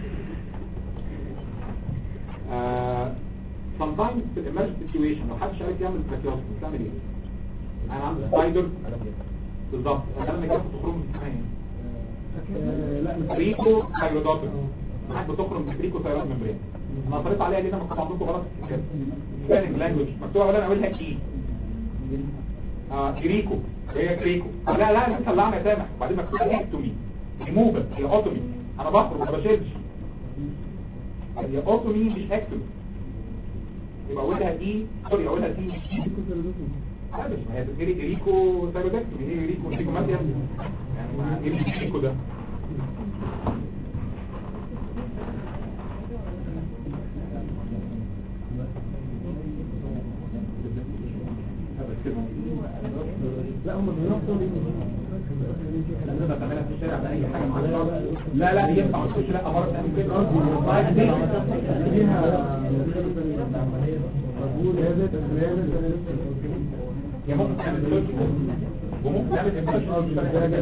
آه sometimes في الامرجنت سيتويشن لو حد شايف يعمل تراكيوستومي بتعمل ايه؟ انا عندي سبايدر بالظبط انا لما جبت تخرج من الامتحان آه، لا مش بريكو ثايرودوتومي معاك بتخرج من بريكو ثايرود ممبرين انا قريت عليها ليه انا مكتوب عندكم غلط في الكتاب سبيلنج لانجوج مكتوب اولا اولها اي اه كريكو هي كريكو لا لا لسه اللعنه يا سامح وبعدين مكتوب اكتومي ريموفل هي اوتومي انا بخرج ما بشيلش هي اوتومي مش اكتومي يبقى اولها اي سوري اولها تي لا مش ما هي تفكيري ريكو ثايرودكتومي هي ريكو ريكو ماتيا يعني ما ايه اللي ريكو ده لا هم بينقصوا لما تعملها في الشارع بأي حاجة مع الشرط لا لا ينفع ما تخش لا مرة تعمل كده طيب ليه؟ هي ممكن تعمل سيرش وممكن تعمل امبريشن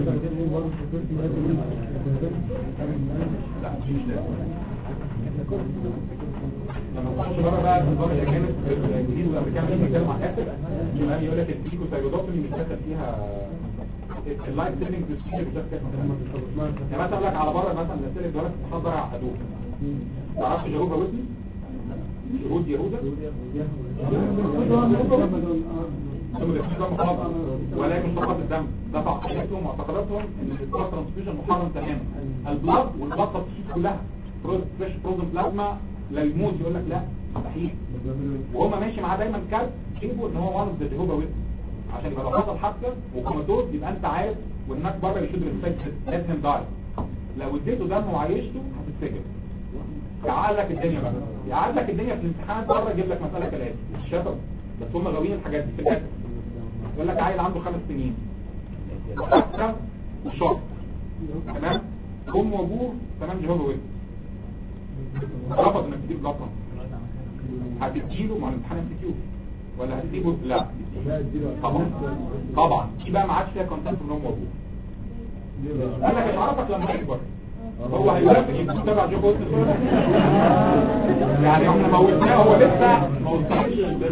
لا دي مش لازم لما تخش بره بقى النظام الاجانب الانجليز والامريكان مش بيتكلموا عن اكل يبقى يقول لك الفيكو ثايرودوتومي بيتكتب فيها اللايف سيفنج بروسيجر بتتكتب يعني مثلا اقول لك على بره مثلا الاسئله دول تحضر عقدوه تعرفش جهوبا ويتنس شهود يهوذا ثم الاستخدام محرم ولا مش فقط الدم ده تعقيداتهم واعتقاداتهم ان البلاد ترانسفيوجن محرم تماما البلاد والبلاد ترانسفيوجن كلها فريش فروزن بلازما لا يموت يقول لك لا مستحيل وهم ماشي معاه دايما كارت جيبه ان هو وان ذا جهوبا ويتنس عشان يبقى لو حصل حادثه وكوماتوز يبقى انت عارف وهناك بره بيشد ريسبكت لازم داي لو اديته دم وعيشته هتتسجن يعقل لك الدنيا بقى يعقل لك الدنيا في الامتحان بره يجيب لك مساله كالاتي الشفر بس هم غاويين الحاجات دي في الاخر يقول لك عيل عنده خمس سنين وحادثه وشرط تمام ام وابوه تمام جهوبا ويتنس رفض انك تجيب بلطم هتديله مع الامتحان ام كيو ولا هتسيبه لا طبعا طبعا دي بقى ما عادش فيها كونتاكت من امه وابوه قال لك مش عارفك لما يكبر هو هيوافق يكون تبع جو بوست يعني احنا موتناه هو لسه ما وصلش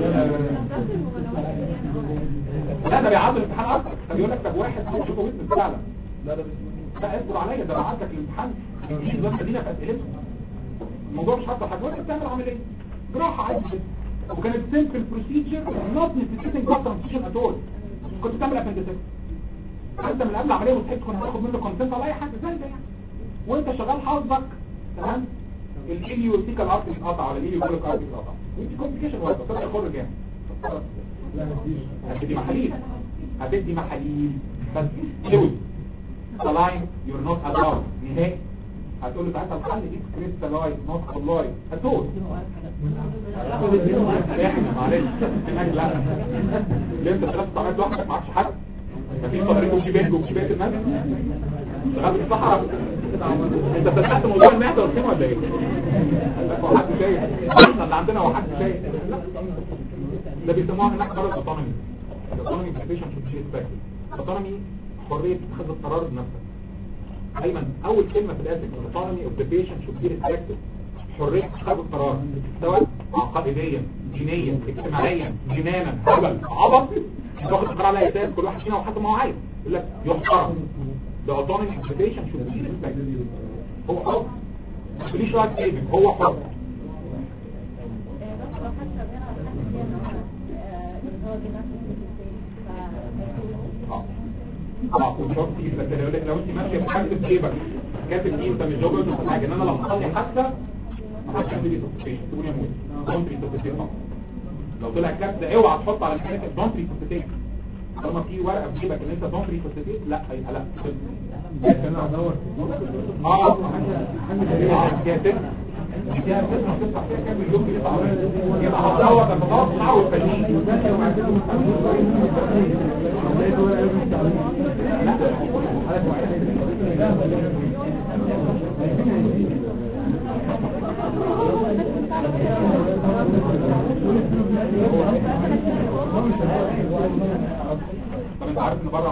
لا ده بيعدل الامتحان اكتر طب يقول لك طب واحد جو بوست فعلا لا اصبر عليا ده بعت لك الامتحان الجديد بس ادينا في اسئلتهم الموضوع مش حاطط حاجه وانت بتعمل عمليه جراحه عادي جدا وكانت سيمبل بروسيجر نوت نيسيتنج بلاد ترانسفيوجن ات اول كنت بتعمل ابندسكت انت من قبل العمليه مستحيل تكون هتاخد منه كونسنت على اي حاجه زي ده يعني وانت شغال حظك تمام الاليوتيكال ارتري اتقطع ولا الاليوكوليك ارتري اتقطع ودي كومبليكيشن واحده طلع يخر جامد هتدي محاليل هتدي محاليل بس فلويد saline you're not allowed نهائي هتقول له ساعتها الحل دي كريستالايز نوت كولاي هتقول احنا معلش هناك لا ليه انت ثلاث ساعات لوحدك معكش حد مفيش طريق وشباك وشباك الناس شغال في الصحراء انت فتحت موضوع المعده والسم ولا ايه؟ هو حد شايف احنا اللي عندنا هو حد شايف لا. ده بيسموها هناك مرض اوتونومي الاوتونومي بيشن شوت ريسبكت اوتونومي حريه اتخاذ القرار بنفسك دايما اول كلمه في الاسم autonomy of the patient should be respected حريه اتخاذ القرار سواء عقائديا دينيا اجتماعيا جنانا هبل عبط تاخد القرار على اساس كل واحد فينا وحسب ما هو عايز يقول لك يحترم the autonomy of the patient should be respected هو حر ما تقوليش رايك ايه هو حر اه اه وشرط يبقى لو لو انت ماشيه بحاجه في جيبك كاتب دي انت مش جوه ولا حاجه ان انا لو حصل لي حادثه ما حدش يعمل لي سبستيشن تقول يا موت دونت ري سبستيشن لو طلع كارت اوعى تحط على الحاجه دونت ري سبستيشن طالما في ورقه في جيبك ان انت دونت ري سبستيشن لا هيبقى لا انا هدور اه اه فيها سن فيها سن هتفتح فيها كام مليون جنيه تعويض يبقى هتدور تتوقع والتجنيد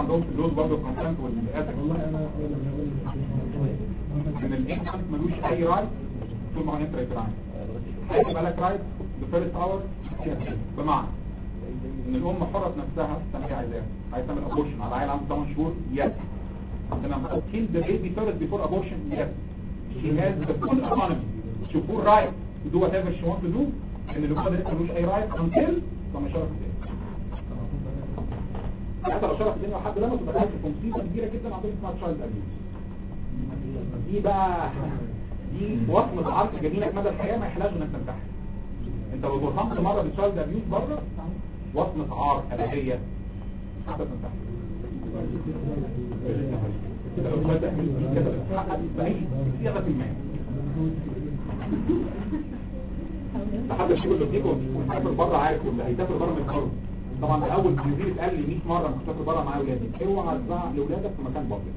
عندهم في اللوز برضه الكونسنت والاسك والله انا اقول ان الانفانت ملوش اي رايت طول ما هو انترايتراين هيبقى لك رايت بفيرست اور بمعنى ان الام حرة نفسها تعمل ايه عايزاها عايز تعمل ابورشن على عيل عنده 8 شهور يس تمام kill the baby first before abortion yes she has the full autonomy to full right to do whatever she wants to do ان اللي هو ده لسه ملوش اي رايت until لما شرف الدنيا حتى لو شرف الدنيا وحد لما تبقى داخل في مصيبه كبيره جدا عندهم اسمها تشايلد ابيوز دي بقى دي وصمة عرض جميلك مدى الحياة ما يحلاش انك تنتحر انت لو ظهرت مرة بالتشايلد ابيوز بره وصمة عار أبدية حتى تنتحر انت لو دخلت أهل دي كده بتحقق بأي صيغة ما لحد الشيء اللي بتيجي وتسافر بره عارف واللي هيسافر بره من القرن طبعا ده اول تنزيل اتقال لي 100 مره كنت مسافر بره معايا ولادي اوعى تزعق لاولادك في مكان بره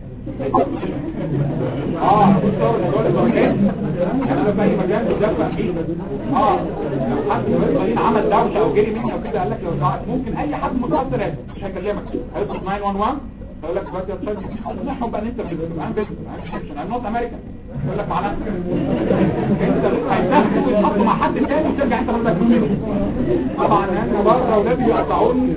اه بتصور دول الدرجات يعني انا في اي مكان بدافع فيه اه لو حد من الصغيرين عمل دوشه او جري مني او كده قال لك لو زعقت ممكن اي حد متاثر هيك مش هيكلمك هيطلب 911 يقول لك بس يا تشارج تسمعهم بقى ان انت بتبقى عامل بيزنس انا نوت امريكان يقول لك مع نفسك انت هيتاخدوا ويتحطوا مع حد تاني وترجع انت لما تكمل طبعا انا بره اولادي يقطعوني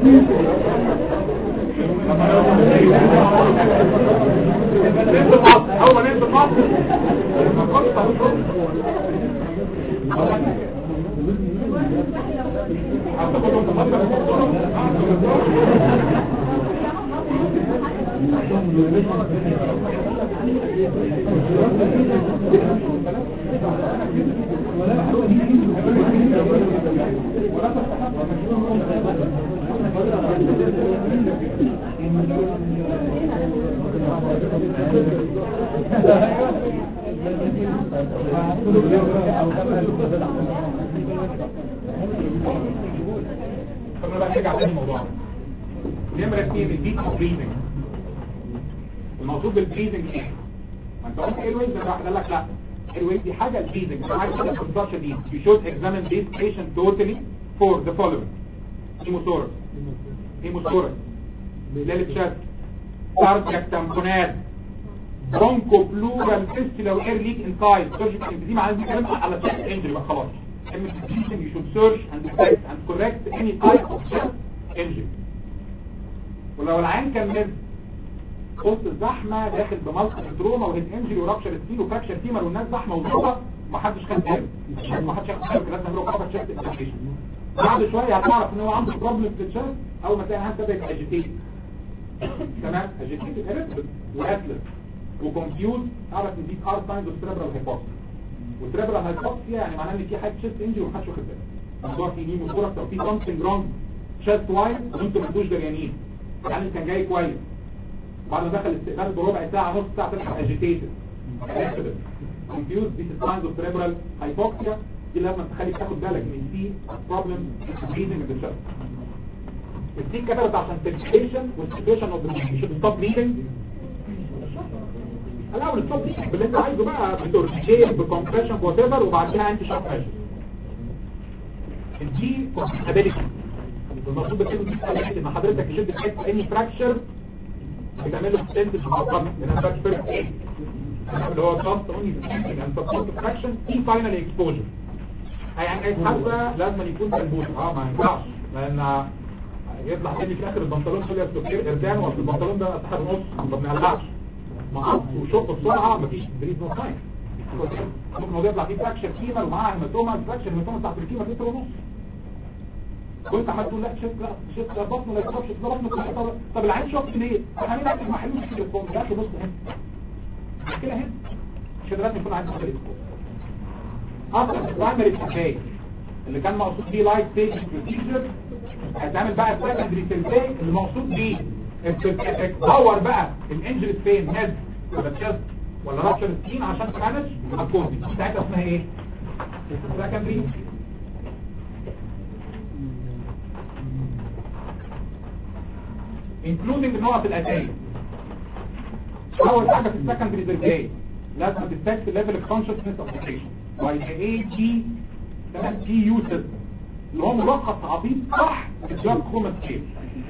ننزل مصر اول ما ننزل مصر ما كنتش هتخرج هتاخدهم طب بقى نرجع تاني الموضوع نمرة اثنين الديب بريزنج المقصود بالبريزنج ايه؟ ما انت قلت ايرويز ده واحد قال لك لا ايرويز دي حاجه البريزنج انا عايز كده في دي you should examine this patient totally for the following هيموثورس هيموثورس ليلة شات كاردياك تامبونات برونكو بلورال فيستيلا واير ليك انسايد سيرجيكال انفيزيما عايز نتكلم على تشست انجري بقى خلاص كلمة البريزنج you should search and detect and correct any type of chest injury ولو العين كان مز وسط الزحمه داخل بمالتي تروما وهيد انجري ورابشر ستيل وفراكشر فيمر والناس زحمه وزحمه ومحدش خد باله محدش ياخد باله لازم نعمله كفر تشست اكسبريشن بعد شويه هتعرف ان هو عنده بروبلم في الشست اول ما تلاقي الهاند بدا يبقى اجيتيت تمام اجيتيت اريتبل واتلس وكونفيوز اعرف ان دي ار ساينز اوف سيربرال هايبوكسيا والسيربرال هايبوكسيا يعني معناه ان في حاجه تشست انجري ومحدش واخد باله الموضوع فيه نيمو ثوركس او في سمثينج رونج شست وايز وانتم ما انتوش دريانين يعني كان جاي كويس بعد ما دخل الاستقبال بربع ساعة نص ساعة تلحق اجيتيتد confused this is signs of cerebral hypoxia دي لازم تخليك تاخد بالك ان في problem breathing in the chest الدي كتبت عشان circulation والسيتويشن اوف ذا should stop breathing الاول stop breathing باللي انت عايزه بقى بتورجيت بكمبريشن وات ايفر وبعدها انت شوك ماشي الدي compatibility المقصود بكلمة دي ان حضرتك يشد تحس اني فراكشر بتعمل له ستنتج مؤقت من الباك فيرست ايه اللي هو كاست اونلي ان سبورت فراكشن في فاينل اكسبوجر يعني اي حاسه لازم يكون سلبوش اه ما ينفعش لان يطلع تاني في اخر البنطلون كله يستوكير اردان وفي البنطلون ده سحب نص ما بنقلعش مقص وشق بسرعه مفيش بريد نو ساين ممكن هو يطلع فيه فراكشر فيمر ومعاه هيماتوما الفراكشر هيماتوما تحت الفيمر لتر ونص وانت عمال تقول لا شفت لا شفت لا بطن لا يضربش لا بطن طب, طب العين شفت ليه احنا هنعمل اكل محلول في التليفون ده بص هنا كده هنا مش لازم يكون عندك تليفون اصلا البرايمري سيرفي اللي كان مقصود بيه لايت ستيج بروسيجر هتعمل بقى السكندري سيرفي اللي مقصود بيه تدور بقى الانجري فين هيد ولا تشست ولا رابشر سكين عشان تمانج الكود دي ساعتها اسمها ايه سكندري including النقط الأساسية أول حاجة في السكندري سيرفي لازم تستكت level of consciousness of the patient by the AG تمام جي يو سيستم اللي هو ملخص عبيط صح في الجاب كوما سكيل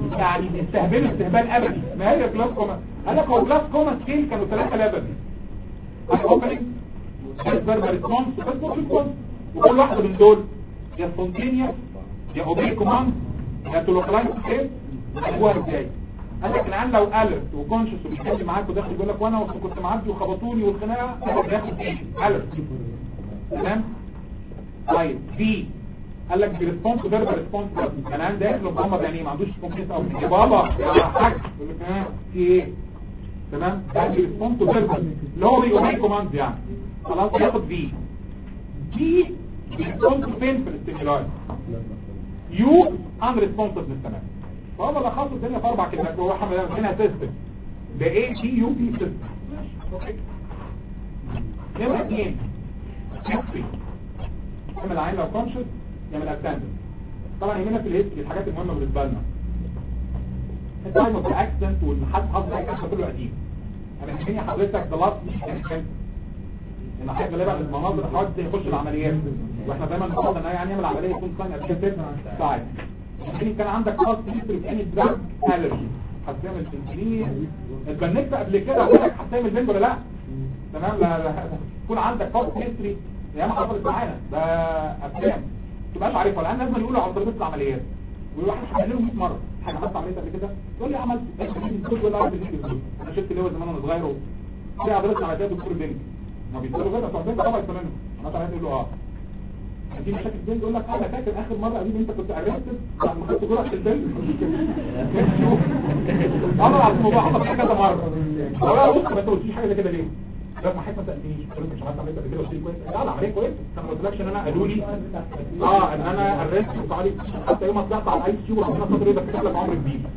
يعني بيستهبلوا استهبال ابدي ما هي جلاسكوما قال لك هو جلاسكوما سكيل كانوا ثلاثه ليفل الاوبننج فيربال ريسبونس وفيربال ريسبونس وكل واحده من دول يا سبونتينيوس يا اوبي كوماند يا تولوكلاين سكيل هو ازاي قال لك الان لو الرت وكونشس وبيتكلم معاك وداخل يقول لك وانا كنت معدي وخبطوني والخناقه بياخد ايه الرت تمام طيب بي قال لك بريسبونس فيربال ريسبونس كان عندي داخل محمد يعني ما عندوش كومبليت او يا بابا يا حاج يقول لك ها في ايه تمام ده بريسبونس فيربال اللي هو بيقول لي كوماند يعني خلاص ياخد في دي ريسبونس فين في الاستيمولاي يو ان ريسبونسيف تمام فهو لخص الدنيا في اربع كلمات هو احنا هنا سيستم ده ايه تي يو بي سيستم اوكي نمرة اثنين هيستري يعمل عين لو كونشس يعمل اتندنس طبعا يهمنا في الهيستري الحاجات المهمة بالنسبة لنا التايم اوف اكسيدنت والحد حصل اي كلام كله قديم انا يهمني حضرتك ده لاست ان حاجه غالبا المناظر حد يخش العمليات واحنا دايما بنقول ان يعني يعمل عمليه يكون ساين ابسيت ساعات يعني كان عندك خاص هيستوري في اني دراج الرجي هتعمل سنتين اتبنيت قبل كده عندك هتعمل بنج ولا لا تمام لا لا يكون عندك خاص هيستوري يا ما حصلت معانا ده افلام ما تبقاش عارفها لان لازم يقولوا على طريقه العمليات ويروح يحل له 100 مره حاجه حصلت عمليه قبل كده تقول لي عملت كل ولا عملت انا شفت ليه زمان وانا صغير في حضرتك عملتها دكتور بنج ما بيسالوا كده طب انت طبعا يسالوا انا طلعت يقول له اه دي مشاكل بين يقول لك انا فاكر اخر مره قريب انت كنت ارستد بعد ما خدت جرعه الدم انا على الموضوع حصل كذا مره هو بص ما تقولش حاجه زي كده ليه لما حد ما سالتنيش قلت مش عملت عمليه قبل كده قلت لي كويس لا لا عمليه كويس انا ما قلتلكش ان انا قالوا لي اه ان انا ارستد وتعالي حتى يوم ما طلعت على الاي سي يو ربنا ستر ايدك كتب لك عمر جديد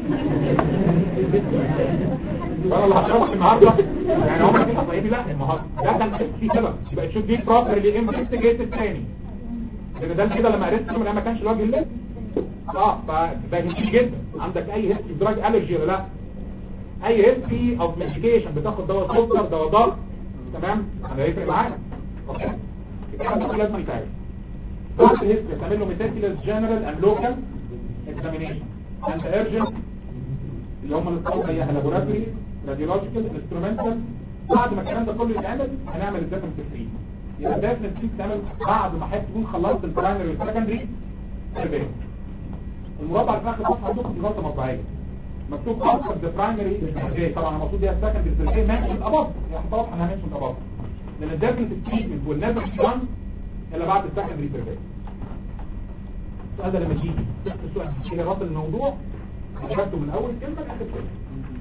وانا اللي هشربك النهارده يعني عمرك انت صاحبي لا ما هو ده كان في سبب يبقى تشوف دي بروبرلي انفستيجيت الثاني لان ده كده لما قريت من ما كانش الوجه اللي اه فده يهمني جدا عندك اي هيستري دراج الرجي ولا لا اي هيستري اوف ميديكيشن بتاخد دواء سكر دواء ضغط تمام انا هيفرق معاك اوكي الكلام ده لازم يتعرف بعد الهيستري تعمل له ميتاكيلس جنرال اند لوكال اكزامينيشن اند ايرجنت اللي هم اللي زي لابوراتوري راديولوجيكال انسترومنتال بعد ما الكلام ده كله يتعمل هنعمل الديفنس فري يبقى الديفنس فري بتعمل بعد ما حضرتك تكون خلصت البرايمري والسكندري سيرفي المربع اللي في اخر صفحه عندكم دي غلطه مطبعيه مكتوب اكتر ذا برايمري سيرفي طبعا المقصود دي السكندري سيرفي مانشن اباف يعني طبعا احنا هنمشي اباف لان الديفنس تريتمنت والنيفر دان الا بعد السكندري سيرفي السؤال ده لما تيجي تحت السؤال هي رابط الموضوع خدته من اول كلمه لاخر كلمه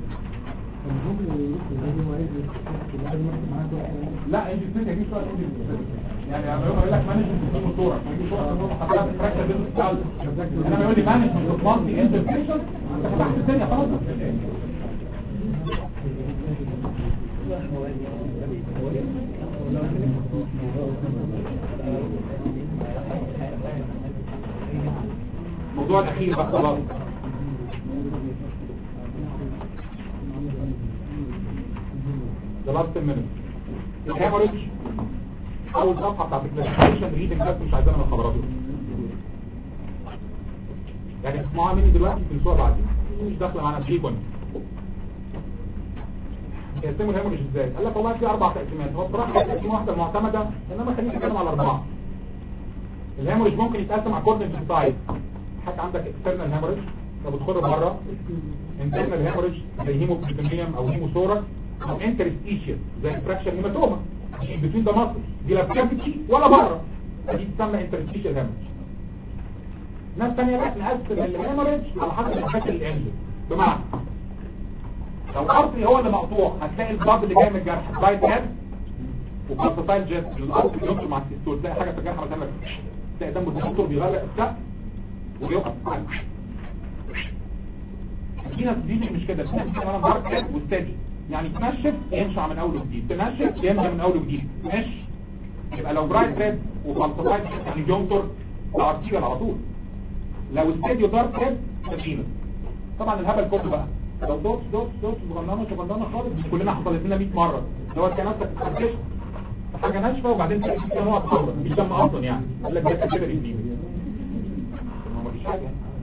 لا انت الفكره دي شويه يعني لما يقول لك مانجمنت في الموتور ما يجيش وقت انه حضرتك فراكشر بيزنس ستايل انا بيقول لي مانجمنت اوف مالتي انتربريشن انت فتحت الدنيا خلاص الموضوع الاخير بقى خلاص the last 10 minutes الهيموريدج اول صفحه بتاعت الكلاسيفيكيشن ريدنج بس مش عايزانا من الخبرات دي يعني اسمعوها مني دلوقتي في الصوره بعدين مش داخله معانا سيكون يقسموا الهيموريدج ازاي قال لك والله في اربع تقسيمات هو بصراحه تقسيمه واحده معتمده انما خلينا نتكلم على اربعه الهيموريدج ممكن يتقسم اكوردنج تو سايز حتى عندك اكسترنال هيموريدج لو بتخر بره انترنال هيموريدج زي هيموبريتونيوم او هيموثوركس او انترستيشيال زي فراكشن هيماتوما بتوين ده مصر دي لا كافيتي ولا بره دي تسمى انترستيشيال هيموريدج ناس ثانيه بقى نقسم الهيموريدج على حسب المشاكل الانجل بمعنى لو الارضي هو اللي مقطوع هتلاقي البلاد اللي جاي من الجرح رايت هيد وكالسيفايد جيت الارض بينطر مع السيستول تلاقي حاجه في الجرح مثلا تلاقي دم الدكتور بيغرق السقف ويقف في ناس دي مش كده في ناس كمان دارك وستادي يعني تنشف ينشع من اول وجديد تنشف ينشع من اول وجديد مش يبقى لو برايت ريد وفالسفايد يعني جونتر ارتيجل على طول لو استاديو دارك ريد تبينه طبعا الهبل كله بقى لو دوت دوت دوت صغننه صغننه خالص كلنا حصلت لنا 100 مره لو انت نفسك اتحركت في حاجه ناشفه وبعدين تلاقي فيها نوع حمراء مش دم اصلا يعني قال لك ده كده جديد ما فيش حاجه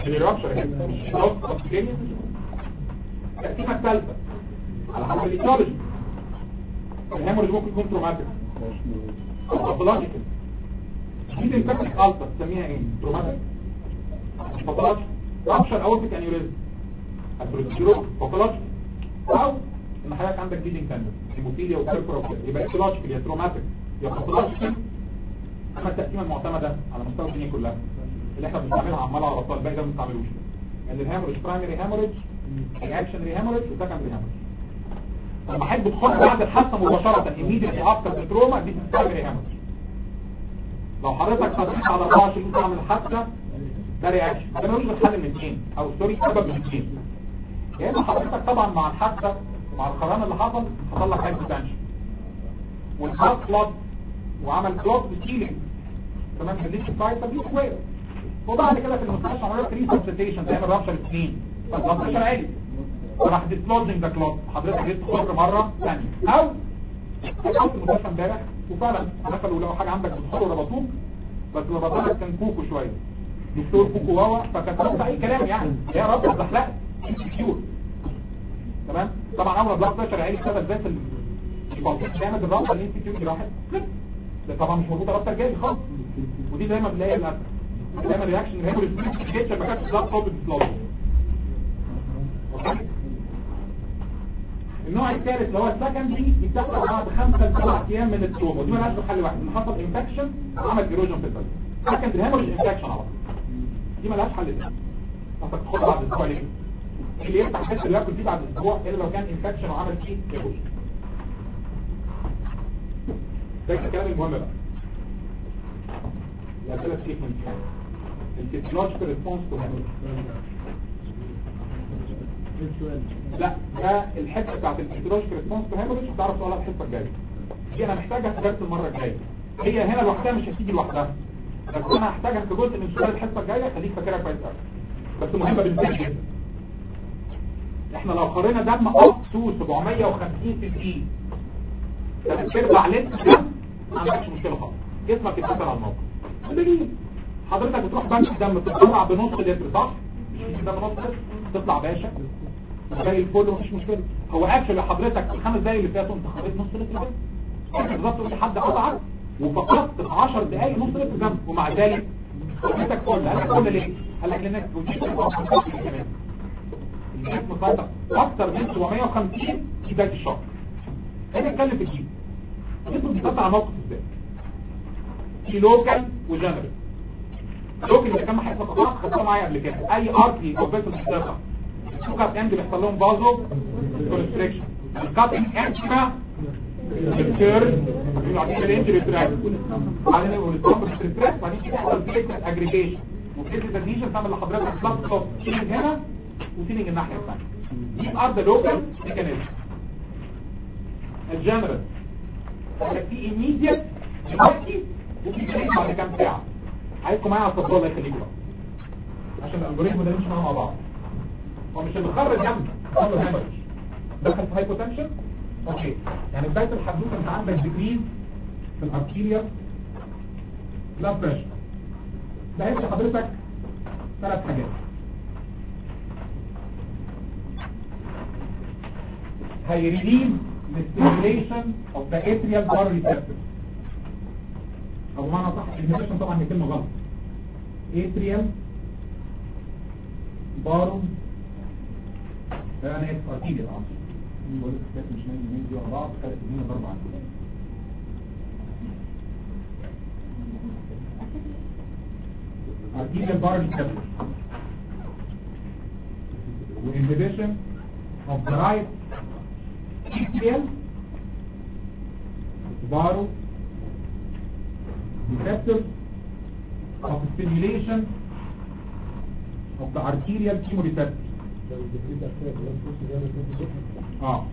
الرابشر هنا مش نوت سبكتينيوس التقسيمه الثالثه على حسب الايتيولوجي الهيموريج ممكن يكون تروماتيك باثولوجيكال دي الانفكتيف الفا تسميها ايه تروماتيك باثولوجيكال رابشر اورتيك انيوريزم البروتيرو باثولوجيكال او ان حضرتك عندك بليدنج تندر هيموفيليا وكيرفر وكده يبقى ايتيولوجيكال يا تروماتيك يا باثولوجيكال اما التقسيمه المعتمده على مستوى الدنيا كلها اللي احنا بنستعملها عمال على بطال الباقي ده ما بنستعملوش ان الهيموريج برايمري هيموريج رياكشنري هيموريج وسكندري هيموريج لما حد بتخش بعد الحادثه مباشره immediately after the trauma دي برايمري هيموريج لو حضرتك صدقت على 24 ساعه من الحادثه ده رياكشن ده ملوش غير حل من اثنين او سوري سبب من اثنين يا اما حضرتك طبعا مع الحادثه مع الخران اللي حصل حصل لك هايبوتنشن والهارت كلوت وعمل كلوت سكيلينج تمام خليك سايت دي كويس وبعد كده في المستشفى عملوا لك ريسبستيشن زي ما الرابشر الاثنين فالرابشر عالي راح ديسلوجنج ذا كلوت حضرتك جيت تخر مره ثانيه او كنت في المستشفى امبارح وفعلا دخلوا لو حاجه عندك بتخر وربطوك بس ربطوك كان كوكو شويه دكتور كوكو واوا فكتبت اي كلام يعني يا رب اتزحلقت كيور تمام طبعا اول بلاك بريشر عالي اشتغل ازاي في البلطيق جامد الرابطه اللي انت دي راحت ده طبعا مش مربوطه رابطه جامد خالص ودي دايما بنلاقي للاسف دايما رياكشن الهيموريج ما كانتش بلاك صوب بتطلع النوع الثالث اللي هو السكندري دي بتحصل بعد خمسة لسبع ايام من التروما ودي مالهاش حل واحد ان حصل انفكشن وعمل ايروجن في البلد سكندري هيموريج انفكشن على طول دي مالهاش حل تاني انت تاخدها بعد اسبوع ليه اللي يفتح حته اللي ياكل فيه بعد اسبوع الا لو كان انفكشن وعمل فيه ايروجن ده الكلام المهم بقى الاسئله تريتمنت الفيسيولوجيكال ريسبونس تو هيموريج لا ده الحته بتاعت الفيسيولوجيكال ريسبونس تو هيموريج هتعرف سؤالها الحصه الجايه دي انا محتاجها في درس المره الجايه هي هنا لوحدها مش هتيجي لوحدها بس انا هحتاجها في جزء من سؤال الحصه الجايه خليك فاكرها كويس قوي بس مهمه بالنسبه لي جدا احنا لو قارنا دم اب تو 750 في الدقيقه ثلاث ارباع لتر دم ما عندكش مشكله خالص جسمك يتاثر على الموقف بدليل حضرتك بتروح بنك الدم تطلع بنص لتر صح مش دم نص لتر تطلع باشا زي الفل ومفيش مشكله هو اكشلي حضرتك في الخمس دقايق اللي فاتوا انت خدت نص لتر دم انت بالظبط قلت حد قطعك وفقدت في 10 دقايق نص لتر دم ومع ذلك حضرتك فل قال لك فل ليه؟ قال لك لانك كمان الجسم سيطر اكتر من 750 في بدايه الشهر خلينا نتكلم في الجيل الجسم بيسيطر على موقف ازاي في لوكال وجنرال لوكال اللي كان محيط فقط خدتها معايا قبل كده اي ارتي او فيسل بتسيطر السوكر اند بيحصل لهم بازو كونستريكشن الكاتنج اند بقى التيرن بيعطيك الانجري تراك بعدين يقول الكومبريس تراك بعدين يحصل بليتنت اجريجيشن وبليتنت اجريجيشن تعمل لحضرتك بلاك ستوب سيلينج هنا وسيلينج الناحيه الثانيه دي ار ذا لوكال ميكانيزم الجنرال في immediate دلوقتي وفي بريك بعد كام ساعه عايزكم معايا على التطبيق الله يخليكم بقى عشان الالجوريثم ده نمشي معاه مع بعض هو مش اللي خرج دم خرج هيمرج دخل في هايبوتنشن اوكي يعني بدايه الحدوثه انت عندك ديكريز في الارتيريا بلاد بريشر ده هيبقى حضرتك ثلاث حاجات هيريليز the stimulation of the atrial bar receptor او بمعنى صح الانهبيشن طبعا هي كلمه غلط atrial بارو انا اسف ارتيريال عصر بقول لك كانت مش نايم يمين دي ورا بعض كانت يمين ضرب عن كده arterial bar receptor inhibition of the right atrial baro receptor of stimulation of the arterial chemoreceptor اه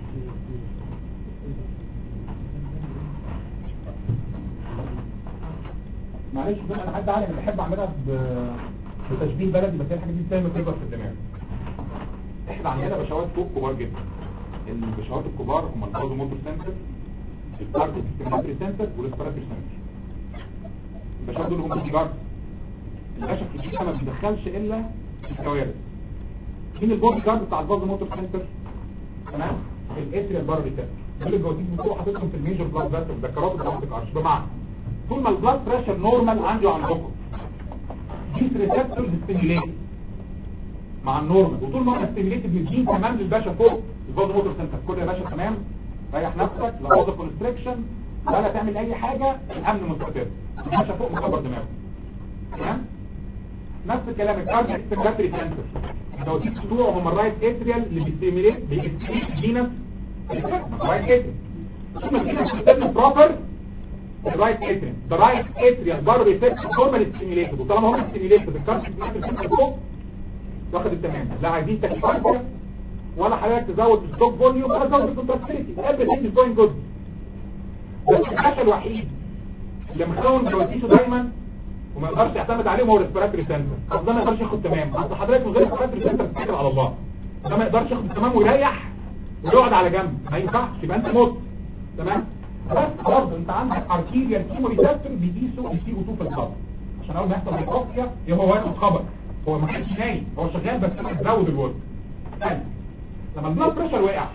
معلش بقى انا حد عالم اللي بحب اعملها ب- بتشبيه بلدي بس هي الحاجات دي دايما بتكبر في الدماغ احنا عندنا بشوات فوق كبار جدا البشوات الكبار هم البازو موتور سنتر الكارديو ستيمولاتري سنتر والاسبيراتوري سنتر البشوات دول هم الكبار الباشا في الجسم ما بيدخلش الا الكوارث مين البودي جارد بتاع الباز موتور سنتر تمام الاتريال بار ريتيرن دول الجواتين بتوع حاططهم في الميجر بلاد فاسل مذكرات البلاستيك ارش بمعنى طول ما البلاد بريشر نورمال عندي وعندكم دي ريسبتورز ستيميليت مع النورمال وطول ما انا ستيميليت بيدين كمان للباشا فوق الباز موتور سنتر كل يا باشا تمام ريح نفسك لا باز كونستريكشن ولا تعمل اي حاجه الامن مستقر الباشا فوق مكبر دماغه تمام نفس الكلام الكاردياك سيركاتري سنتر لو تيجي بتوع هم الرايت اتريال اللي بيستيميليت بيستيميليت فينس رايت اتريال ثم الفينس بتبقى بروبر الرايت اتريال ده رايت اتريال بار ريسبت نورمال ستيميليتد وطالما هو ستيميليتد الكاردياك سنتر فوق واخد التمام لا عايزين تكييفات ولا حضرتك تزود الستوك فوليوم ولا تزود الكونتراكتيليتي everything is going good بس الحاجه الوحيد اللي مخون جواتيشه دايما وما يقدرش يعتمد عليهم هو الريسبيراتوري سنتر طب ده ما يقدرش ياخد تمام اصل حضرتك من غير الريسبيراتوري سنتر بتتكل على الله ده ما يقدرش ياخد تمام ويريح ويقعد على جنب ما ينفعش يبقى انت موت تمام بس برضه انت عندك ارتيريال كيمو ريسبتور بيقيسوا السي او 2 في الخط عشان اول ما يحصل هيبوكسيا يبقى هو واخد خبر هو ما كانش نايم هو شغال بس بيزود الوزن ثاني لما البلاد بريشر وقع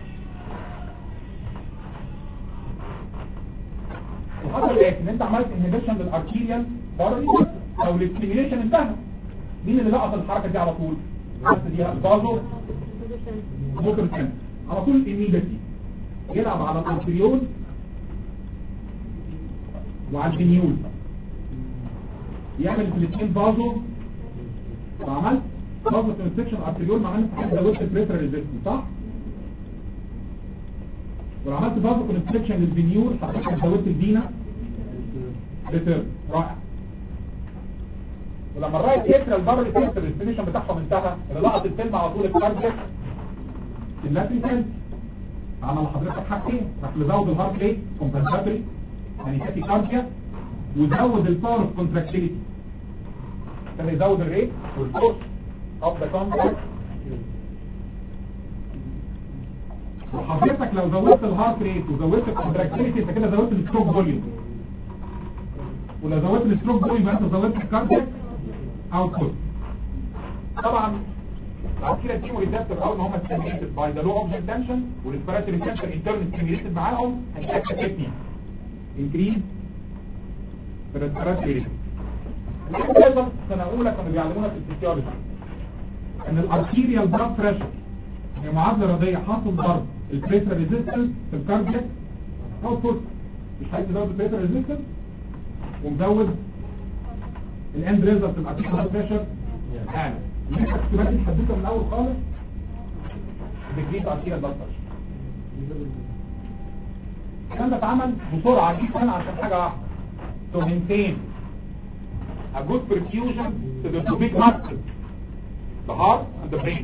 وحصل ايه ان انت عملت انهبيشن للارتيريال باراليز او الاستيميليشن انتهى مين اللي لقط الحركه دي على طول بس دي البازو موتور سنتر على طول ايميديتلي يلعب على الارتريول وعلى الفينيول يعمل في الاثنين بازو وعملت بازو كونستكشن ارتريول مع انك زودت البريشر ريزيستنس صح ولو عملت بازو كونستكشن للفينيول حضرتك زودت الفينا ريتيرن رائع ولما الرايت يكرا البر يكرا الاستيميشن بتاعهم انتهى اللي لقط الفيلم على طول الكاردياك اللاتري سنس عمل لحضرتك حاجتين راح مزود الهارت ريت كومبنساتوري يعني تاكي كارديا وزود الباور اوف كونتراكتيليتي عشان يزود الريت والفورس اوف ذا كونتراكت وحضرتك لو زودت الهارت ريت وزودت الكونتراكتيليتي انت كده زودت الستروك فوليوم ولو زودت الستروك فوليوم يبقى انت زودت الكاردياك اوتبوت طبعا بعد كده التيمو ريسبتور اول ما هم ستيميليتد باي ذا لو اوف تنشن والريسبيراتوري سنتر انترن ستيميليتد معاهم هتلاقي كتني انكريز الريسبيراتوري ريت ايضا سنه اولى كانوا بيعلمونا في الفسيولوجي ان الارتيريال بلاد بريشر هي معادله رياضيه حاصل ضرب البريشر ريزيستنس في الكاردياك اوتبوت مش عايز تزود البريشر ريزيستنس ومزود الاند ريزلت الارتيكل بلاد بريشر اعلى انت اكتبات الحدوته من الاول خالص بتجيب ارتيريال بلاد بريشر الكلام ده اتعمل بسرعه جدا عشان حاجه واحده to maintain a good perfusion to the two big muscles the heart and the brain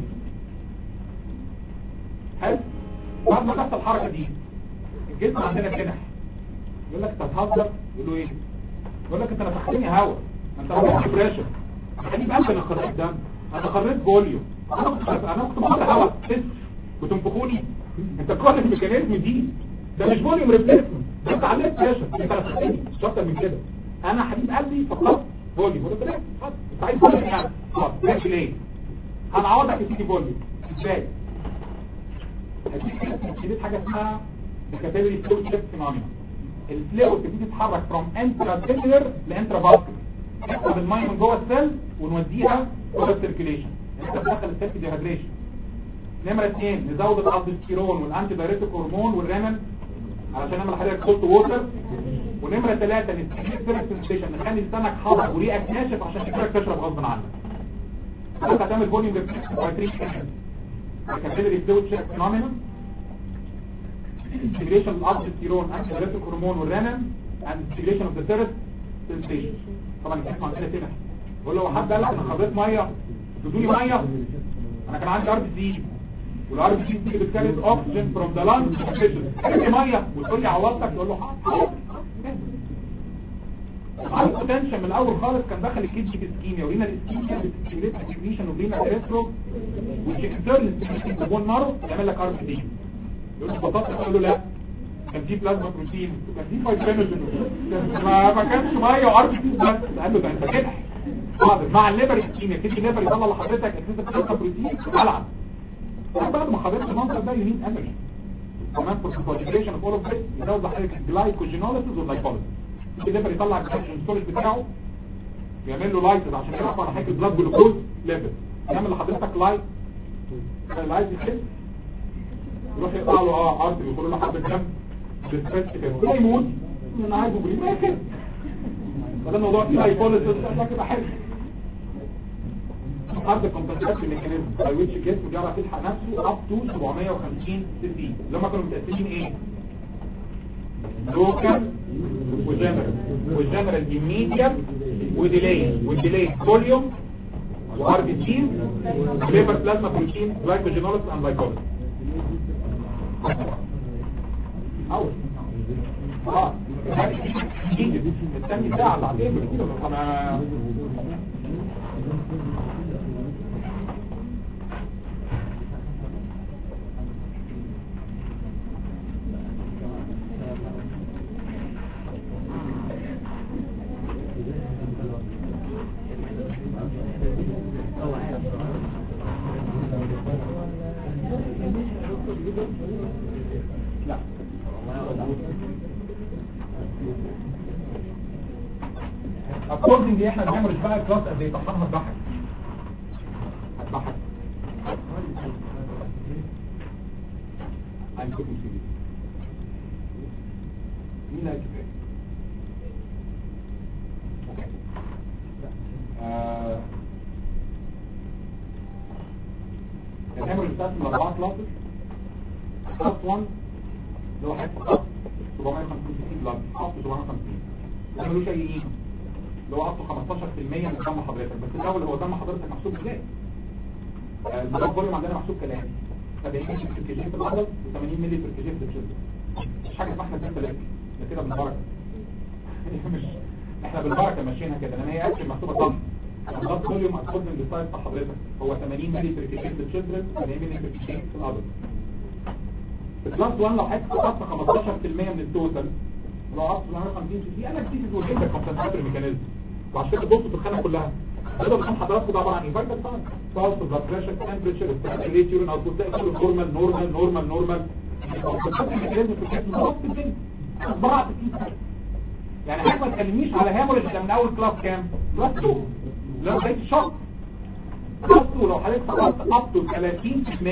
حلو بعد ما تحصل الحركه دي الجسم عندنا كده يقول لك انت بتهزر يقول له ايه يقول لك انت نفختني هوا ما انت عملت بريشر هجيب قلب انا خرجت دم انا خرجت فوليوم انا كنت انا كنت بحط هوا بس بتنفخوني انت كل الميكانيزم دي ده مش فوليوم ريبليسمنت ده انت عليك بريشر انت نفختني مش اكتر من كده انا حبيب قلبي فقط فوليوم ريبليسمنت انت عايز فوليوم يعني خلاص ماشي ليه هنعوضك يا سيدي فوليوم ازاي هتجيب حاجه اسمها الكاتيجوري فلو شيفت فينومينا الفلو بتبتدي تتحرك فروم انترا سيلولر لانترا فاسكولار ناخد الميه من جوه السيل ونوديها جوه السيركيليشن انت بتدخل السيل في ديهايدريشن نمرة اثنين نزود الالدوستيرون والانتي دايريتيك هرمون والرينال علشان نعمل حضرتك كولت ووتر ونمرة ثلاثة نستيشن نخلي لسانك حاضر وريقك ناشف عشان تقدر تشرب غصب عنك انت هتعمل فوليوم ريبليكشن كابيلري فلويد شيك فينومينا integration of aldosterone and diuretic hormone والرنين and integration of the third sensation طبعا الجسم عندنا كده بقول له حد قال لك انا خدت ميه ادوني ميه انا كان عندي ار بي سي والار بي سي بتيجي بتكلم اوكسجين فروم ذا لانج ادي ميه وتقول لي عوضتك تقول له حاضر عنده بوتنشال من الاول خالص كان دخل الكيدج بسكيميا ورينا الاسكيميا بتستيميليت اكسكريشن ورينا تريسترو والانترنال ستيميليت بون مارو يعمل لك ار بي سي يقول له بطاطا يقول له لا كان في بلازما بروتين كان في فايبرينوجين ما ما كانش ميه وار بي سي بس قال له ده انت كده حاضر مع الليبر سكيم يبتدي الليبر يطلع لحضرتك اكسسيف بلازما بروتين العب بعد ما حضرتك المنظر ده يونين انرجي كمان بروتوكوليزيشن اوف اول اوف ذس يزود لحضرتك الجلايكوجينوليسيس واللايكوليسيس الليبر يطلع الجلايكوجين ستورج بتاعه يعمل له لايتس عشان يرفع على حاجه البلاد جلوكوز ليفل يعمل لحضرتك لايت اللايت يخف يروح يقطع له اه ارض يقول له حبه دم بالستريس كده يموت من عايزه بوليم ما كده فده الموضوع فيه لايكوليسيس ده كده حلو حد كومبنسات ميكانيزم باي ويتش جسمه بيعرف يلحق نفسه اب تو 750 سي سي اللي هم كانوا متقسمين ايه؟ لوكال وجنرال والجنرال ايميديال وديلي والديلي فوليوم وار بي سي وليبر بلازما بروتين جلايكوجينوليس اند لايكوليس اول اه الثاني ساعه ساعتين بكتير انا لا اكوردنج احنا بنعمل بقى كلاس قد ايه طحنها هتضحك هتضحك I'm cooking for you. مين قال كده؟ اوكي. آه، الهيموريج بتاعت من اربعة كلاسز كلاس 1 اللي هو حته كلاس 750 سي بلاد اب 750 ده ملوش اي قيمه اللي هو اب 15% من دم حضرتك بس الاول هو دم حضرتك محسوب ازاي؟ آه، البلاد فوليوم عندنا محسوب كلام 70 مللي في الكي جي في العضل و80 مللي في الكي جي في الجلد مش حاجه اسمها احنا 3 ده كده بالبركه مش احنا بالبركه ماشيينها كده لان هي اكشن محسوبه صح البلاد فوليوم اكوردنج للسايز بتاع حضرتك هو 80 مللي في الكي جي في الجلد 80 مللي في الكي جي في العضل في كلاس 1 لو حته خدت 15% من التوتال لو قصت 750 سي سي انا بتيجي تقول لك كومبنساتوري ميكانيزم وعشان كده بصوا في الخانه كلها تقدر تكون حضراتكم ده عباره عن ايه فايتال ساين بالس بلاد بريشر تمبريتشر ستابيليتي يورين اوتبوت تلاقي كله نورمال نورمال نورمال نورمال كومبنساتوري ميكانيزم في الجسم خلاص الدنيا انا اتبرعت فيه يعني حاجه ما تكلمنيش على هاموريج ده من اول كلاس كام كلاس 2 لو بقيت شوك كلاس 2 لو حضرتك فقدت اب تو 30%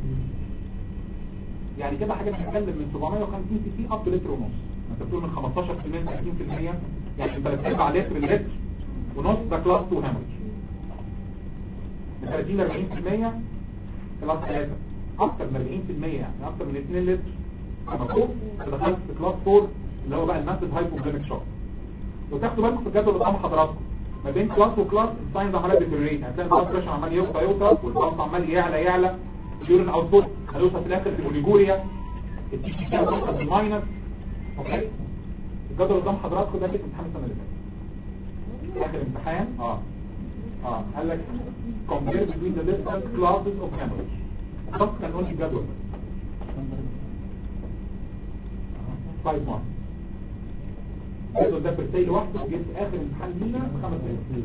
يعني كده حاجه بتتكلم من 750 سي سي اب لتر ونص انت بتقول من 15% ل 30% يعني انت بتتبع لتر لتر ونص ده كلاس 2 هامرج من 30 ل 40% كلاس 3 اكتر من 40% يعني اكتر من 2 لتر اما فوق دخلت في كلاس 4 اللي هو بقى الماسيف هايبوجليميك شوك وتاخدوا بالكم في الجدول اللي قدام حضراتكم ما بين كلاس وكلاس الساينز عماله ديتيريت هتلاقي البلاد بريشر عمال يوطى يوطى والبلس عمال يعلى يعلى اليورين اوتبوت هيوصل في الاخر في اوليجوريا التي سي هيوصل في الماينس اوكي الجدول قدام حضراتكم ده كده امتحان السنه اللي فاتت اخر امتحان اه اه قال لك compare between the different classes of hemorrhage بس كان قول لي الجدول طيب ما الجدول ده برتاي لوحده جبت اخر امتحان لينا خمس دقايق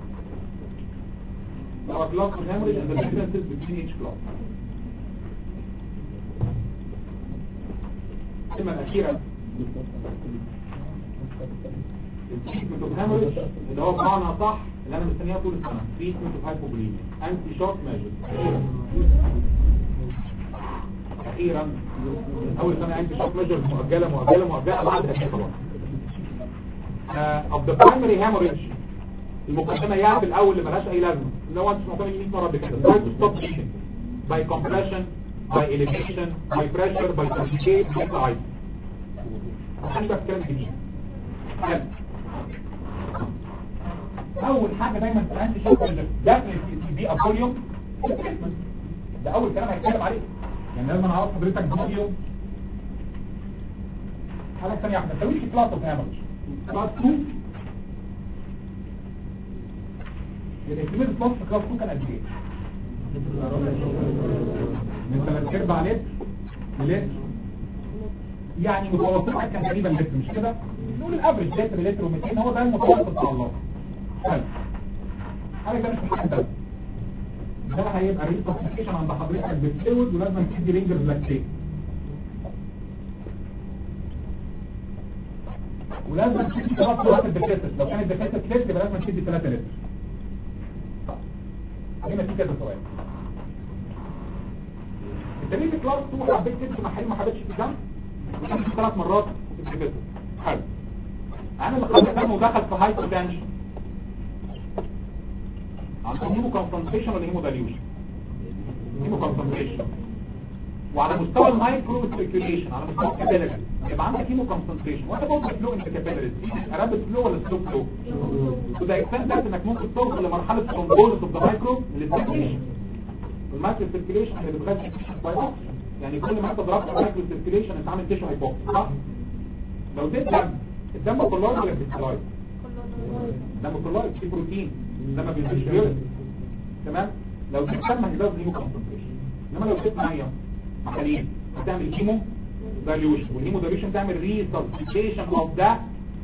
لو كلاس of hemorrhage and the differences between each class الكلمة الأخيرة التريتمنت اوف هاموريج اللي هو بمعنى صح اللي انا مستنيها طول السنه تريتمنت اوف هايبوبوليميا انتي شوك ميجر اخيرا اول سنه انتي شوك ميجر مؤجله مؤجله مؤجله بعد هذه خلاص اوف ذا برايمري هاموريج المقدمه يعني في الاول اللي ملهاش اي لازمه اللي هو انت سمعتها 100 مره قبل كده try to stop bleeding by compression by elevation by pressure by certificate by ice عشان بقى الكلام جديد حلو. اول حاجه دايما في عندي شوك ده دي ابوليوم ده اول كلام هيتكلم عليه يعني لازم انا اعرف حضرتك فوليوم حاجه ثانيه واحده تسويش كلاس اوف هامرج كلاس 2 الاهتمام الفصل في كلاس 2 كان قد ايه؟ من ثلاث ارباع لتر لتر يعني متوسطها كان تقريبا لتر مش كده؟ نقول الافرج لتر لتر و200 هو ده المتوسط بتاع الله حلو حاجه ده مش محدد ده هيبقى ريكونسيكيشن عند حضرتك بالفلويد ولازم تدي رينجر لاكتيت ولازم تدي ثلاث مرات الدكاتره لو كانت الدكاتره لتر يبقى لازم تدي 3 لتر هنا في كذا سؤال انت ليه في كلاس 2 حبيت تمشي مع حلم ما حبيتش تجمع وتمشي ثلاث مرات في الدكاتره حلو انا اللي خدت دم ودخل في هاي بوتنشن عندهم هيمو كونسنتريشن ولا هيمو دايليوشن هيمو كونسنتريشن وعلى مستوى المايكرو سيركيوليشن على مستوى الكابيلاري يبقى عندك هيمو كونسنتريشن وانت برضه فلو انت كابيلاري رابط فلو ولا سلو فلو وده اكسنت انك ممكن توصل لمرحله ثرومبوزس اوف ذا مايكرو للسيركيوليشن المايكرو سيركيوليشن اللي بتغذي باي يعني كل ما انت ضربت المايكرو سيركيوليشن انت عامل تيشو هايبوكس صح لو اديت دم الدم كلورايد ولا كريستالايد دم كلورايد فيه بروتين ده ما بينزلش يورين تمام لو اديت دم هيزود هيمو كونسنتريشن انما لو اديت ميه مع حليب هتعمل هيمو دايليوشن والهيمو دايليوشن تعمل ريسبستيشن اوف ذا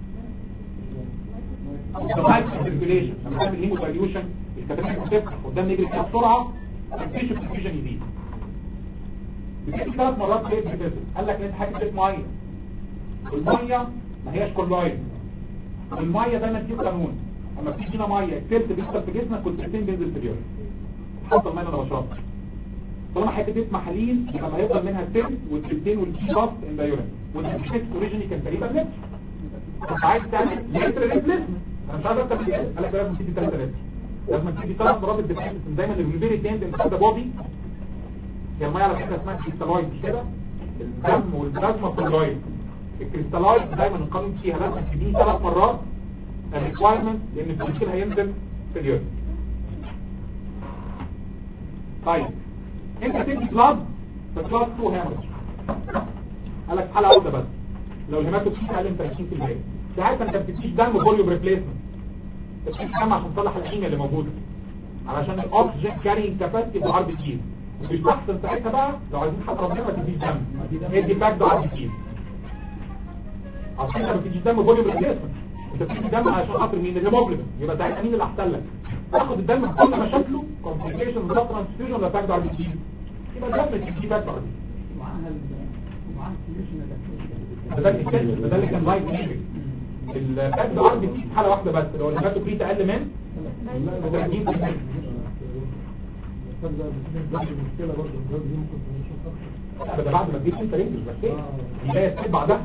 اوف سيركيوليشن لما تعمل هيمو دايليوشن الكتابات بتفتح قدام يجري فيها بسرعه التيشو ديفيوجن يزيد بتيجي ثلاث مرات ليه بتتصل قال لك انت حاجه بتاعت ميه والميه ما هياش كلورايد الميه دايما في قانون اما بتدينا ميه التلت بيحصل في جسمك والتلتين بينزل في اليورين حصل ميه انا بشربها طالما حته دي محاليل يبقى ما هيفضل منها التلت والتلتين والكي باس ان ذا يورين والتلتين اوريجيني كان تقريبا لتر انت عايز تعمل لتر ريبليسمنت انا مش عايز اكتر من كده قال لك لازم تدي 3 لتر لازم تدي ثلاث مرات الديفينيشن دايما الفيري تند ان ذا بودي هي الميه على فكره اسمها كريستالايد مش كده الدم والبلازما كلورايد الكريستالايد دايما القانون فيها لازم تديه ثلاث مرات الريكوايرمنت لان التشكيل هينزل في اليورين طيب انت تدي بلاد في كلاس 2 هامرج قال لك حاله عوده بس لو الهيماتوكسين اقل من 30% ساعتها انت بتديش دم فوليوم ريبليسمنت بتديش دم عشان تصلح الانيميا اللي موجوده علشان الاكسجين كارينج كاباسيتي بار بي كيلو مش احسن ساعتها بقى لو عايزين حق ربنا ما تديش دم ادي باك ده ار بي كيلو عشان انت ما بتديش دم فوليوم ريبليسمنت انت بتدي دم عشان خاطر مين الهيموجلوبين يبقى ساعتها مين اللي احسن لك تاخد الدم بكل مشاكله كومبليكيشن ضغط ترانسفيوجن ولا باك ده ار بي كيلو يبقى الدم تدي باك ده ار بي معاها معاها السوليوشن ده الاساس ده اللي كان لايف ليفنج الباك ده ار بي كيلو حاله واحده بس لو الهيماتوكريت اقل من 30% المشكلة برضه الجواز دي ممكن تكون أكتر ده بعد ما تجيب انت رينجز بس ايه دي هي السيب بعدها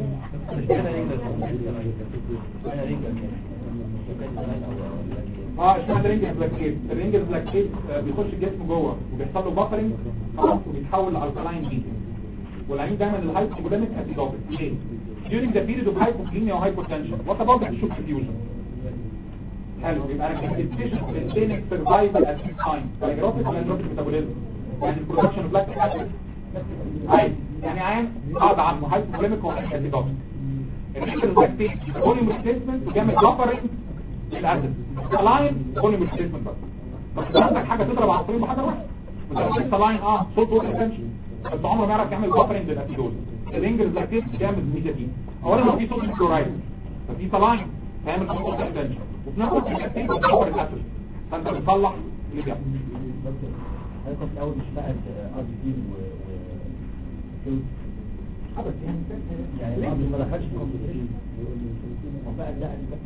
اه اشمعنى رينجز بلاكيت الرينجز بلاكيت آه، بيخش الجسم جوه وبيحصل له بافرنج خلاص وبيتحول لالكالاين بي والعين دايما الهايبوجلاميك اسيدوبيك ليه during the period of hypoglycemia or hypotension what about the tissue perfusion حلو يبقى انا كنت التيشن maintaining survival at this time بايجرافيك ولا انتروبيك ميتابوليزم يعني البرودكشن اوف لاكتيك اسيد عايز يعني عين قاعد عنه هايبوجلاميك اسيدوبيك الريكل لاكتيك فوليوم ريبليسمنت وجامد بافرنج للاسيد اللاين فوليوم ريبليسمنت بس بس عندك حاجه تضرب عصفورين بحجر واحد انت لاين اه صوت وورد ريتنشن بس عمره ما يعرف يعمل بافرنج للاسيدوز الرينجل لاكتيك جامد ميديا دي اولا هو في صوت كلورايد ففي لاين هيعمل صوت وورد ريتنشن وفي نفس الوقت اللاكتيك بتدور الاسيد فانت بتصلح اللي بيحصل هيكون في الاول مش بقى ار بي تي و بس يعني يعني الار بي ما دخلش في كومبليكيشن وبقى لا بقى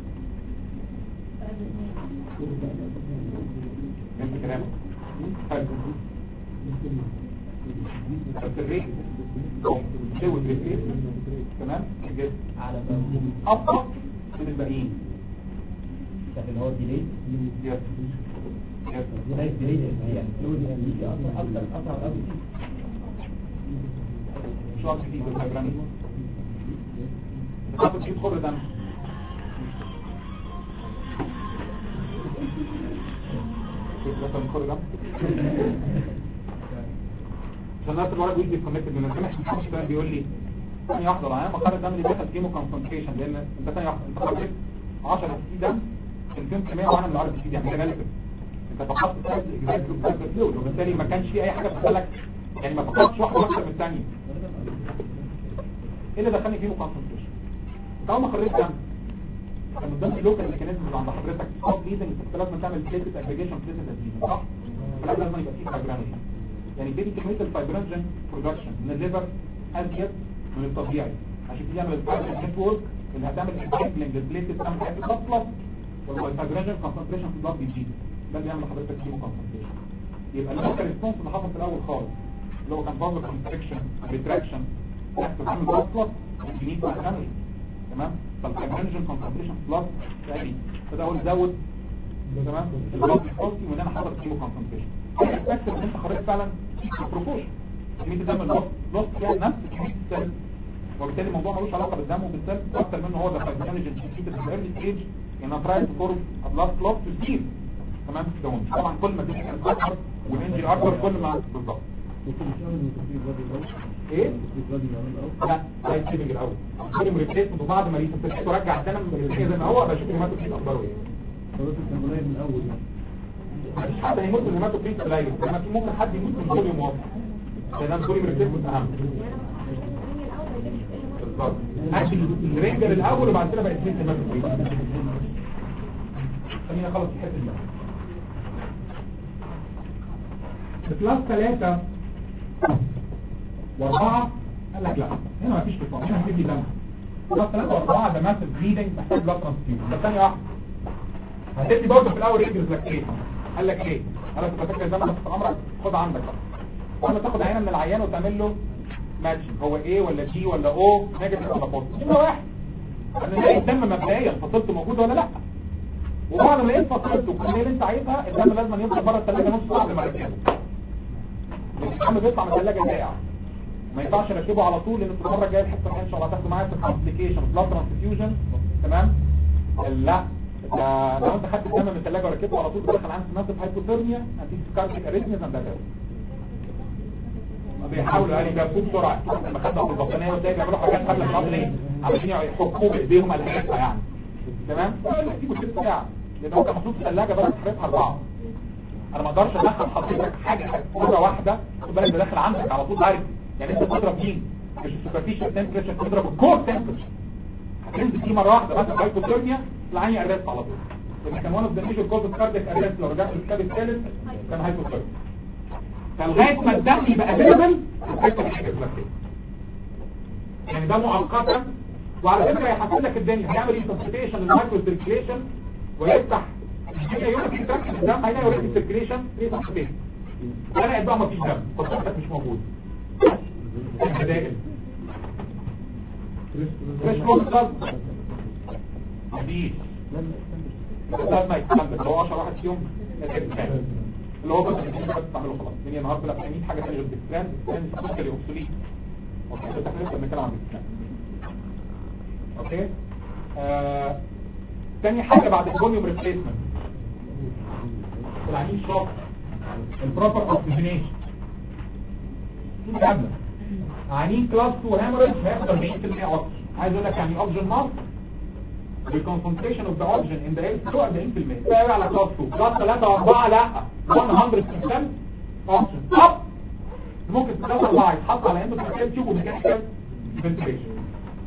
فهمت كلامك حلو بس الريت سوي الريت تمام الجسم على ابطا من الباقيين ده اللي هو ديلي يس يس ده ديلي يعني فلويد يجي اكتر اكتر اكتر ار بي تي شرط فيه بالهيبراني بتاخد فيه خر دم شوف مثلا خر دم عشان الناس الولد ويجي كونكتد من السمح محمد كان بيقول لي ثانية واحدة العيان بخار الدم اللي دخل كيمو كونسنتريشن لان انت ثانية واحدة انت خرجت 10 سي دم 200% وانا من العرض سي دي يعني حاجة غالبة انت فقدت سايز الاكزاكت وسايز الفلويد وبالتالي ما كانش في اي حاجة تدخلك يعني ما فقدتش واحدة اكتر من الثانية ايه اللي دخلني فيه كونسنتريشن طالما خرجت دم من ضمن اللوكال ميكانيزم اللي عند حضرتك ستوب ليدنج انت لازم تعمل بليتد اجريجيشن بليتد اديشن صح؟ فلازم لازم يبقى فيه فايبرينوجين يعني بيدي كميه الفايبرينوجين برودكشن من الليفر ازيد من الطبيعي عشان كده يعمل الفايبر نتورك اللي هتعمل انتجلنج للبليتد تعمل حاجه اصلا والفايبرينوجين كونسنتريشن في البلاد بيزيد ده بيعمل لحضرتك كيمو كونسنتريشن يبقى اللوكال ريسبونس اللي حصل في الاول خالص اللي هو كان بازل كونستريكشن ريتراكشن يحصل عامل اصلا الجنين فايبرينوجين تمام فالفايبرينوجين كونسنتريشن بلس تاني فده هو اللي زود تمام البلاد ريسبونسي وان انا حاطط كيمو كونسنتريشن بس ان انت خرجت فعلا بروبوشن كميه الدم اللي لوست فيها نفس كميه السيل وبالتالي الموضوع ملوش علاقه بالدم وبالسيل اكتر منه هو ده فايبرينوجين تريتد في الايرلي ستيج ان تراي تو فورم بلاد كلوت تو سيل تمام ستون طبعا كل ما تيجي اكتر والانجي اكتر كل ما بالظبط ممكن مش قبل ما تبتدي بلاد الأول ايه تبتدي بلاد الأول لا ده السيفنج الاول كل مريبليسمنت وبعد ما ريسبتت ورجع الدم من الريسبتت زي ما هو بشوف الهيماتوكريت اخباره ايه خلاص كان قليل من الأول يعني مفيش حد هيموت من الهيماتوكريت قليل انما في ممكن حد يموت من فوليوم واطي لان الفوليوم ريبليسمنت اهم بالظبط اكل الرينجر الاول وبعد كده بقى اثنين هيماتوكريت خلينا نخلص الحته دي بلس ثلاثة واربعة قال لك لا هنا مفيش بطاقة هنا هتدي دم بلس ثلاثة واربعة ده ماسف بليدنج محتاج بلاد ترانسفيوجن ده ثانية واحدة هتدي برضه في الاول ريجلز لاكتيت قال لك ايه قال لك انت فاكر الدم ده في امرك خد عندك بقى ولا تاخد عينه من العيان وتعمل له ماتشنج هو ايه ولا جي ولا او نيجاتيف ولا بوزيتيف نمره واحد انا نلاقي الدم مبدئيا فصلته موجوده ولا لا وبعد ما لقيت فصلته كل اللي انت عايزها الدم لازم يفضل بره الثلاجه نص ساعه قبل ما اركبه الدم بيطلع من الثلاجه ساقع ما ينفعش اركبه على طول لان في المره الجايه الحصه الجايه ان شاء الله هتاخدوا معايا في الكومبليكيشن بلاد ترانسفيوجن تمام لا ده لو انت خدت الدم من الثلاجه وركبته على طول دخل عندك ماسف هايبوثيرميا هتيجي كارتيك اريثميا اند بيحاولوا يعني يجابوه بسرعه لما خدنا في البطانيه وازاي بيعملوا حاجات قبل الشهر ليه عشان يحكوه بايديهم على الحته يعني تمام سيبوا ست ساعه لان هو كان محطوط في الثلاجه درجه حرارتها اربعه انا ما اقدرش ادخل حضرتك حاجه مره واحده خد بالك ده داخل عندك على طول دايركت يعني انت بتضرب مين مش السوبرفيشال تمبريتشر بتضرب الكور تمبريتشر هتنزل فيه مره واحده مثلا هايبوثيرميا العين ارست على طول لان كان وانا اوف ذا ميجر كوز اوف كاردياك ارست لو رجعت للكتاب الثالث كان هايبوثيرميا فلغايه ما الدم يبقى افيلبل الحته مش هتبقى يعني ده مؤقتا وعلى فكره هيحسن لك الدنيا هيعمل انتنسيفيشن للمايكرو سيركيليشن ويفتح الدنيا يوم ما تركز الدم هيلاقي اوريدي السيركيليشن يفتح فين انا بقى ما فيش دم فصحتك مش موجود البدائل مش مصدر مفيش لازم يتحمل هو 10 واحد فيهم يتكلم اللي هو بس بس تعمله خلاص الدنيا النهارده لا 100 حاجه ثانيه غير الدكتران الدكتران توتالي اوبسوليت اوكي بس احنا لسه بنتكلم عن الدكتران اوكي آه... تاني حاجه بعد الفوليوم ريبليسمنت العميل شوك البروبر اوكسجينيشن كامله عنين كلاس 2 هامرج هياخد 40% اكسجين عايز اقول لك يعني اكسجين مارك the concentration of the oxygen in the air is 40% ده على كلاس 2 كلاس 3 و4 لا 100% oxygen up ممكن كلاس 4 يتحط على انه تخيل تشوفه ميكانيكال ventilation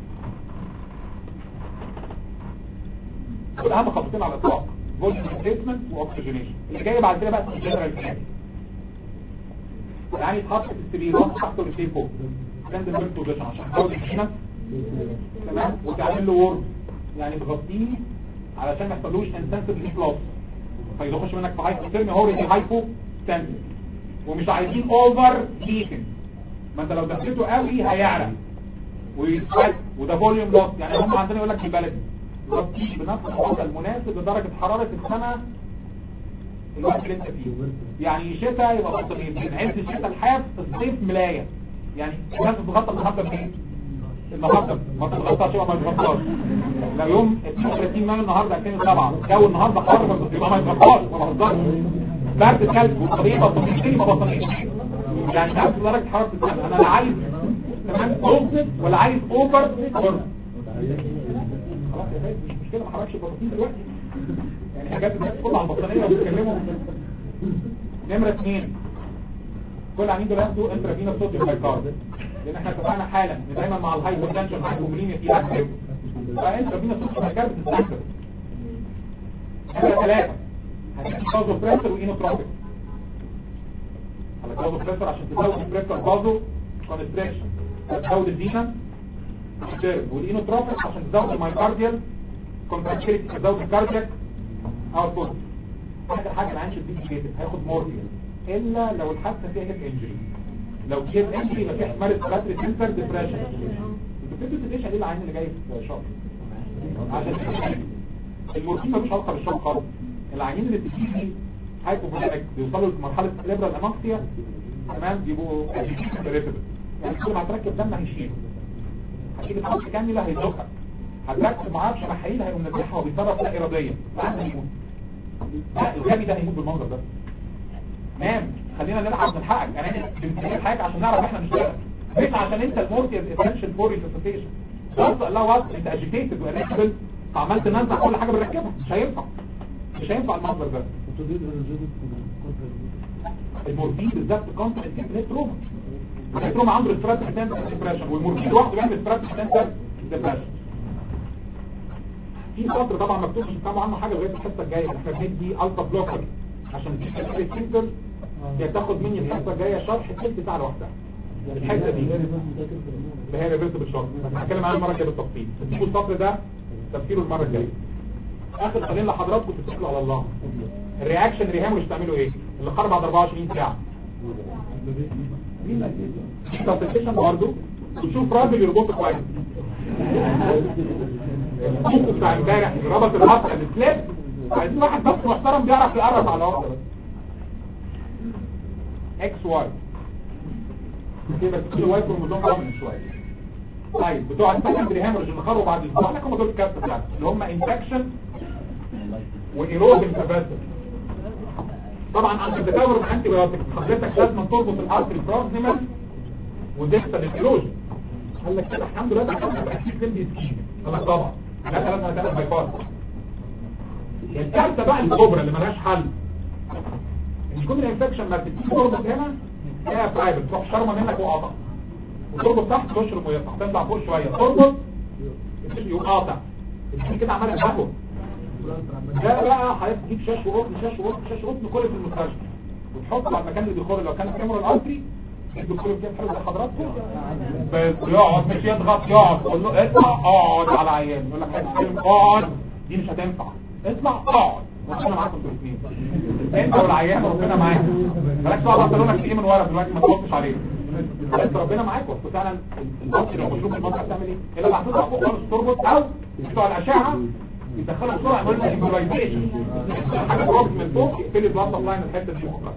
دول اهم خطوتين على الاطلاق فوليوم ريبليسمنت واكسجينيشن اللي جاي بعد كده بقى الجنرال كلام يعني يتحط في السرير واحد تحت والسرير فوق تنزل بوزيشن عشان تحاول تشيله تمام وتعمل له وورد يعني تغطيه علشان ما يحصلوش انسنسيف ريفلوكس فيخش منك في هايبوثيرميا هو ريدي هايبو سنسيف ومش عايزين اوفر هيتنج ما انت لو دخلته قوي هيعرق ويسود وده فوليوم لوس يعني هم عندنا يقول لك في البلد غطيه بنفس الوضع المناسب لدرجه حراره السماء الوقت اللي انت فيه يعني شتاء يبقى بطانين من عز الشتاء الحاف الصيف ملايه يعني الناس بتغطى النهارده بايه النهارده ما تتغطاش يبقى ما يتغطاش لو يوم 32 مايو النهارده 2007 الجو النهارده حر يبقى ما يتغطاش ما بهزرش برد كلب والطريق بطانيتين ما بطانيتين يعني نفس درجه حراره السماء انا لا عايز تمام اوفر ولا عايز اوفر خلاص يا سيدي مش مشكله ما حركش البطاطين دلوقتي يعني حاجات الناس كلها على البطانيه وبيتكلموا نمره اثنين كل عاملين دول ياخدوا انترافينا صوت الهايكارد لان احنا اتفقنا حالا ان دايما مع الهايبوتنشن هايبوميليميا في اكتف فانت فينا صوت مكان بتستخدم نمرة ثلاثة هتدي كازو بريسر وإينوتروبيك على كازو بريسر عشان تزود البريسر كازو كونستريكشن تزود الدينا تشترب والإينوتروبيك عشان تزود المايكارديال كونتراكتيليتي تزود الكاردياك اوتبوت اخر حاجه العين شديد جدا هياخد مورفين الا لو الحادثه فيها هيد انجري لو في هيد انجري يبقى في احتمال ريسبيراتوري سنتر ديبريشن انتوا فكرتوا الديشن دي العين اللي جاي في شهر عشان المورفين ملوش علاقه بالشوك خالص العيانين اللي بتيجي هايبوفوليميك بيوصلوا لمرحله ليبرال انوكسيا تمام بيبقوا ريتبل يعني كل ما هتركب دم هيشيله هتيجي تحط كانيولا هيزقها هتركب معاه شمحيل هيقوم نزحها وبيتصرف لا اراديا العيان هيموت لا الغبي ده هيموت بالمنظر ده تمام خلينا نلعب من حقك انا بنسيب حاجه عشان نعرف احنا نشتغل مش عشان انت المورتيز اسنشال فور ريسوسيتيشن بس الله وقت انت اجيتيتد وانكبل فعملت ننزع كل حاجه بنركبها مش هينفع مش هينفع المنظر ده وتدريب انرجيتك كونتر المورفين بالذات كونتر التروما التروما عنده ستراتيك سنتر ديبريشن والمورفين لوحده بيعمل ستراتيك سنتر ديبريشن في سطر طبعا مكتوب مش طبعا عنه حاجه لغايه الحصه الجايه احنا بندي الفا بلوكر عشان دي السنتر هي تاخد مني الحصه الجايه شرح تلت ساعه لوحدها الحته دي اللي هي ريفرس بالشرط هنتكلم عنها المره الجايه بالتفصيل تسيبوا السطر ده تفسيره المره الجايه اخر سؤالين لحضراتكم تتكلوا على الله الرياكشن ريهامش تعملوا ايه اللي خرج بعد 24 ساعه كونسنتريشن برضه وتشوف راجل يربط كويس الكوكو بتاع امبارح اللي ربط الربطه السليب عايزين واحد بس محترم بيعرف يقرب على واحده بس اكس واي كده بس كل واي كروموزوم اعلى من شويه طيب بتوع السكندري هامرج اللي خرجوا بعد اسبوع لك هم دول الكابتن بتاعتهم اللي هم انفكشن وايروجن تباسل طبعا عند التداول الانتي بايوتيك حضرتك لازم تربط الارتري بروكسيمال وديكتا للايروجن قال لك كده الحمد لله ده بقى في سيل سكين قال لك طبعا لا لازم هتعمل باي باس الكارثه بقى الكبرى اللي ملهاش حل ان يكون الانفكشن ما بتديش تربط هنا هي برايفت تروح شرمه منك وقاطع وتربط تحت تشرب ويطلع تطلع فوق شويه تربط يقوم قاطع الدنيا كده عماله تاكل ده بقى هتجيب شاش وقطن شاش وقطن شاش وقطن كل في المستشفى وتحطه على المكان اللي بيخر لو كان فيمور الارتري الدكتور كده حلو لحضراتكم بس يقعد مش يضغط يقعد تقول له اطلع اقعد على عيان يقول لك هتتكلم اقعد دي مش هتنفع اطلع اقعد ربنا معاكم انتوا الاثنين انت والعيان ربنا معاك مالكش دعوه بنطلونك ايه من ورا دلوقتي ما تبصش عليه بس ربنا معاك وفعلا البطن لو مشروب المنطقه بتعمل ايه؟ الا اللي هتطلع فوق خالص تربط او بتوع الاشعه يدخلها بسرعه يعملوا لها امبولايزيشن حاجه تربط من فوق يقفل البلاد سبلاي من الحته دي مؤقتا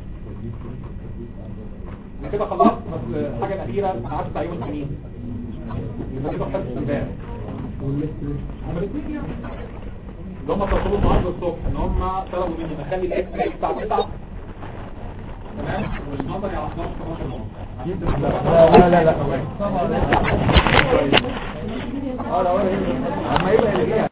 انا كده خلصت بس الحاجه الاخيره انا عارف تعيين السنين يبقى كده حفظ امبارح هما الاثنين يعني اللي هم طلبوا النهارده الصبح ان هم طلبوا مني نخلي الاكس راي بتاع 9 تمام والنظري على 11 12 لا لا لا اه لا ولا اما يبقى اللي